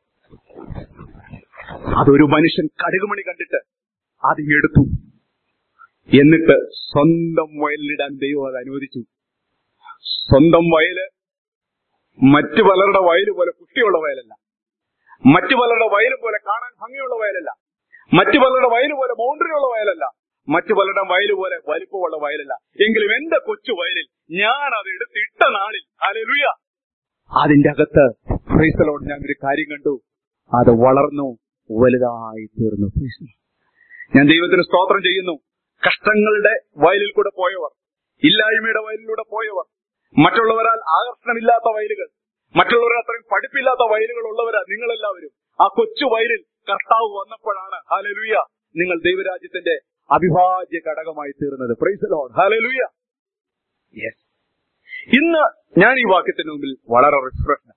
അതൊരു മനുഷ്യൻ കടുകുമണി കണ്ടിട്ട് അത് എടുത്തു എന്നിട്ട് സ്വന്തം വയലിലിടാൻ ദൈവം അത് അനുവദിച്ചു സ്വന്തം വയല് മറ്റു പലരുടെ വയല് പോലെ കുട്ടിയുള്ള വയലല്ല മറ്റു പലരുടെ വയൽ പോലെ കാണാൻ ഭംഗിയുള്ള വയലല്ല മറ്റു പലരുടെ വയൽ പോലെ ബൗണ്ടറി ഉള്ള വയലല്ല മറ്റു പലരുടെ വയൽ പോലെ വലിപ്പമുള്ള വയലല്ല എങ്കിലും എന്റെ കൊച്ചു വയലിൽ ഞാൻ അത് എടുത്തിട്ട നാളിൽ അലലുയ അതിന്റെ അകത്ത് ഫ്രീസലോട് ഞാൻ ഒരു കാര്യം കണ്ടു അത് വളർന്നു വലുതായി തീർന്നു Praise the Lord. ഞാൻ ദൈവത്തിന് സ്തോത്രം ചെയ്യുന്നു കഷ്ടങ്ങളുടെ വയലിൽ കൂടെ പോയവർ ഇല്ലായ്മയുടെ വയലിലൂടെ പോയവർ മറ്റുള്ളവരാൽ ആകർഷണമില്ലാത്ത വയലുകൾ മറ്റുള്ളവരെ അത്രയും പഠിപ്പില്ലാത്ത വയലുകൾ ഉള്ളവരാ നിങ്ങളെല്ലാവരും ആ കൊച്ചു വയലിൽ കർത്താവ് വന്നപ്പോഴാണ് ഹാലലുയ നിങ്ങൾ ദൈവരാജ്യത്തിന്റെ അവിഭാജ്യ ഘടകമായി തീർന്നത് പ്രൈസ് ലോഡ് ഹാലലുയ യെസ് ഇന്ന് ഞാൻ ഈ വാക്യത്തിന് മുമ്പിൽ വളരെ റിഫ്രഷ്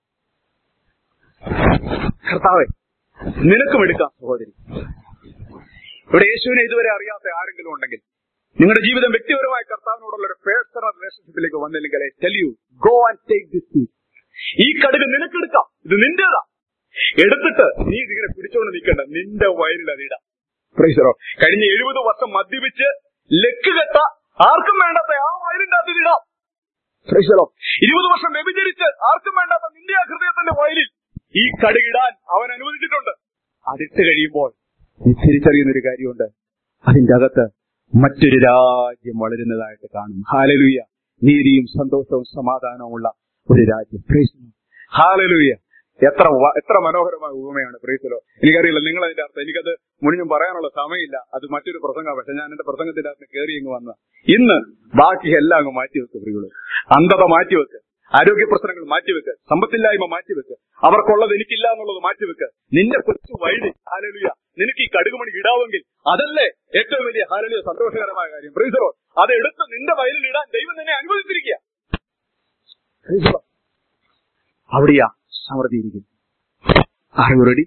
കർത്താവെ നിനക്കും എടുക്കാം സഹോദരി ഇവിടെ യേശുവിനെ ഇതുവരെ അറിയാത്ത ആരെങ്കിലും ഉണ്ടെങ്കിൽ നിങ്ങളുടെ ജീവിതം വ്യക്തിപരമായ കർത്താവിനോടുള്ള ഒരു പേഴ്സണൽ റിലേഷൻഷിപ്പിലേക്ക് വന്നില്ലെങ്കിൽ tell you go and take this piece ഈ കടുക് നിനക്കെടുക്കാം ഇത് നിന്റേതാ എടുത്തിട്ട് നീ ഇതിങ്ങനെ പിടിച്ചോണ്ട് നിൽക്കണ്ട നിന്റെ വയലിൽ അതിടാം പ്രൈസറോ കഴിഞ്ഞ എഴുപത് വർഷം മദ്യപിച്ച് ലക്ക് കെട്ട ആർക്കും വേണ്ടാത്ത ആ വയലിന്റെ അത് ഇടാം പ്രൈസറോ ഇരുപത് വർഷം വ്യഭിചരിച്ച് ആർക്കും വേണ്ടാത്ത നിന്റെ ആ ഹൃദയത്തിന്റെ വയലിൽ ഈ കടുകിടാൻ അവൻ അനുവദിച്ചിട്ടുണ്ട് അതിട്ട് കഴിയുമ്പോൾ നീ തിരിച്ചറിയുന്ന ഒരു കാര്യമുണ്ട് അതിന്റെ അകത്ത് മറ്റൊരു രാജ്യം വളരുന്നതായിട്ട് കാണും ഹാലലുയ നീതിയും സന്തോഷവും സമാധാനവുമുള്ള ഒരു രാജ്യം ഹാലലുയ എത്ര വ- എത്ര മനോഹരമായ ഉപമയാണ് പ്രീസലോ എനിക്കറിയില്ല നിങ്ങൾ അതിന്റെ അർത്ഥം എനിക്കത് മുഴുവൻ പറയാനുള്ള സമയമില്ല അത് മറ്റൊരു പ്രസംഗമാണ് പക്ഷെ ഞാൻ എന്റെ പ്രസംഗത്തിന്റെ അകത്ത് കയറി അങ്ങ് വന്ന ഇന്ന് ബാക്കി എല്ലാം അങ്ങ് മാറ്റിവെക്ക് പ്രിയുള്ളൂ അന്ധത മാറ്റിവെക്ക് ആരോഗ്യ പ്രശ്നങ്ങൾ മാറ്റിവെക്ക് സമ്പത്തില്ലായ്മ മാറ്റിവെക്ക് അവർക്കുള്ളത് എനിക്കില്ല എന്നുള്ളത് മാറ്റിവെക്ക് നിന്റെ കൊച്ചു വൈദ്യ ഹാലലുയ നിനക്ക് ഈ കടുകുമണി ഇടാവെങ്കിൽ അതല്ലേ ഏറ്റവും വലിയ ഹാലലുയ സന്തോഷകരമായ കാര്യം പ്രീസറോ അത് എടുത്ത് നിന്റെ വയലിൽ ഇടാൻ ദൈവം നിന്നെ അനുവദിച്ചിരിക്കുക Praise the Lord. അവിടെയാ സമൃദ്ധി ഇരിക്കുന്നു ആരും റെഡി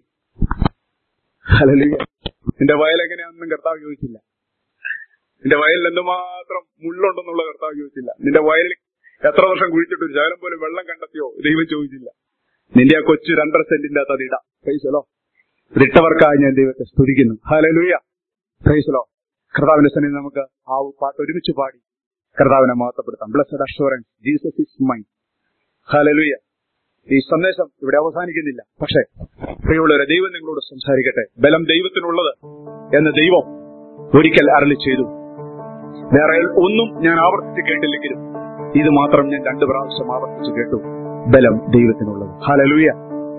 ഹല്ലേലൂയ നിന്റെ വയൽ എങ്ങനെയാണെന്നും കർത്താവ് ചോദിച്ചില്ല നിന്റെ വയലിൽ എന്തുമാത്രം മുള്ളുണ്ടെന്നുള്ള കർത്താവ് ചോദിച്ചില്ല നിന്റെ വയലിൽ എത്ര വർഷം കുഴിച്ചിട്ട് ഒരു ശകലം പോലും വെള്ളം കണ്ടെത്തിയോ ദൈവം ചോദിച്ചില്ല നിന്റെ ആ കൊച്ചു രണ്ടര സെന്റിന്റെ അകത്ത് അത് ഇടാം പ്രൈസലോ ഇട്ടവർക്കായി ഞാൻ ദൈവത്തെ സ്തുതിക്കുന്നു ഹല്ലേലൂയ പ്രൈസലോ കർത്താവിന്റെ സന്നിധി നമുക്ക് ആ പാട്ട് ഒരുമിച്ച് പാടി കർത്താവിനെ മഹത്വപ്പെടുത്താം blessed assurance Jesus is mine hallelujah ഈ സന്ദേശം ഇവിടെ അവസാനിക്കുന്നില്ല പക്ഷേ പ്രിയമുള്ളവരെ ദൈവം നിങ്ങളോട് സംസാരിക്കട്ടെ ബലം ദൈവത്തിനുള്ളത് എന്ന് ദൈവം ഒരിക്കൽ അരളി ചെയ്തു വേറെ ഒന്നും ഞാൻ ആവർത്തിച്ച് കേട്ടില്ലെങ്കിലും ഇത് മാത്രം ഞാൻ രണ്ടു പ്രാവശ്യം ആവർത്തിച്ച് കേട്ടു ബലം ദൈവത്തിനുള്ളത് ഹലലുയ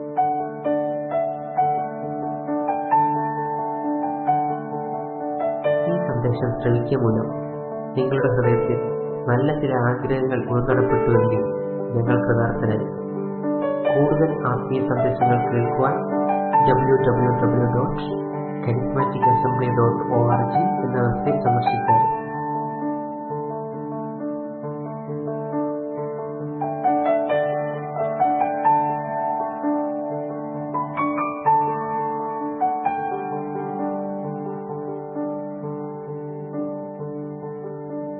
ഈ സന്ദേശം ശ്രവിക്കുക മൂലം നിങ്ങളുടെ ഹൃദയത്തിൽ നല്ല ചില ആഗ്രഹങ്ങൾ ഉൾക്കടപ്പെട്ടുവെങ്കിൽ ഞങ്ങൾ കൃതാർത്ഥനായി കൂടുതൽ ആത്മീയ സന്ദേശങ്ങൾ കേൾക്കുവാൻ W W W dot charismatic assembly dot O R G എന്ന വെബ്സൈറ്റ് സന്ദർശിക്കുക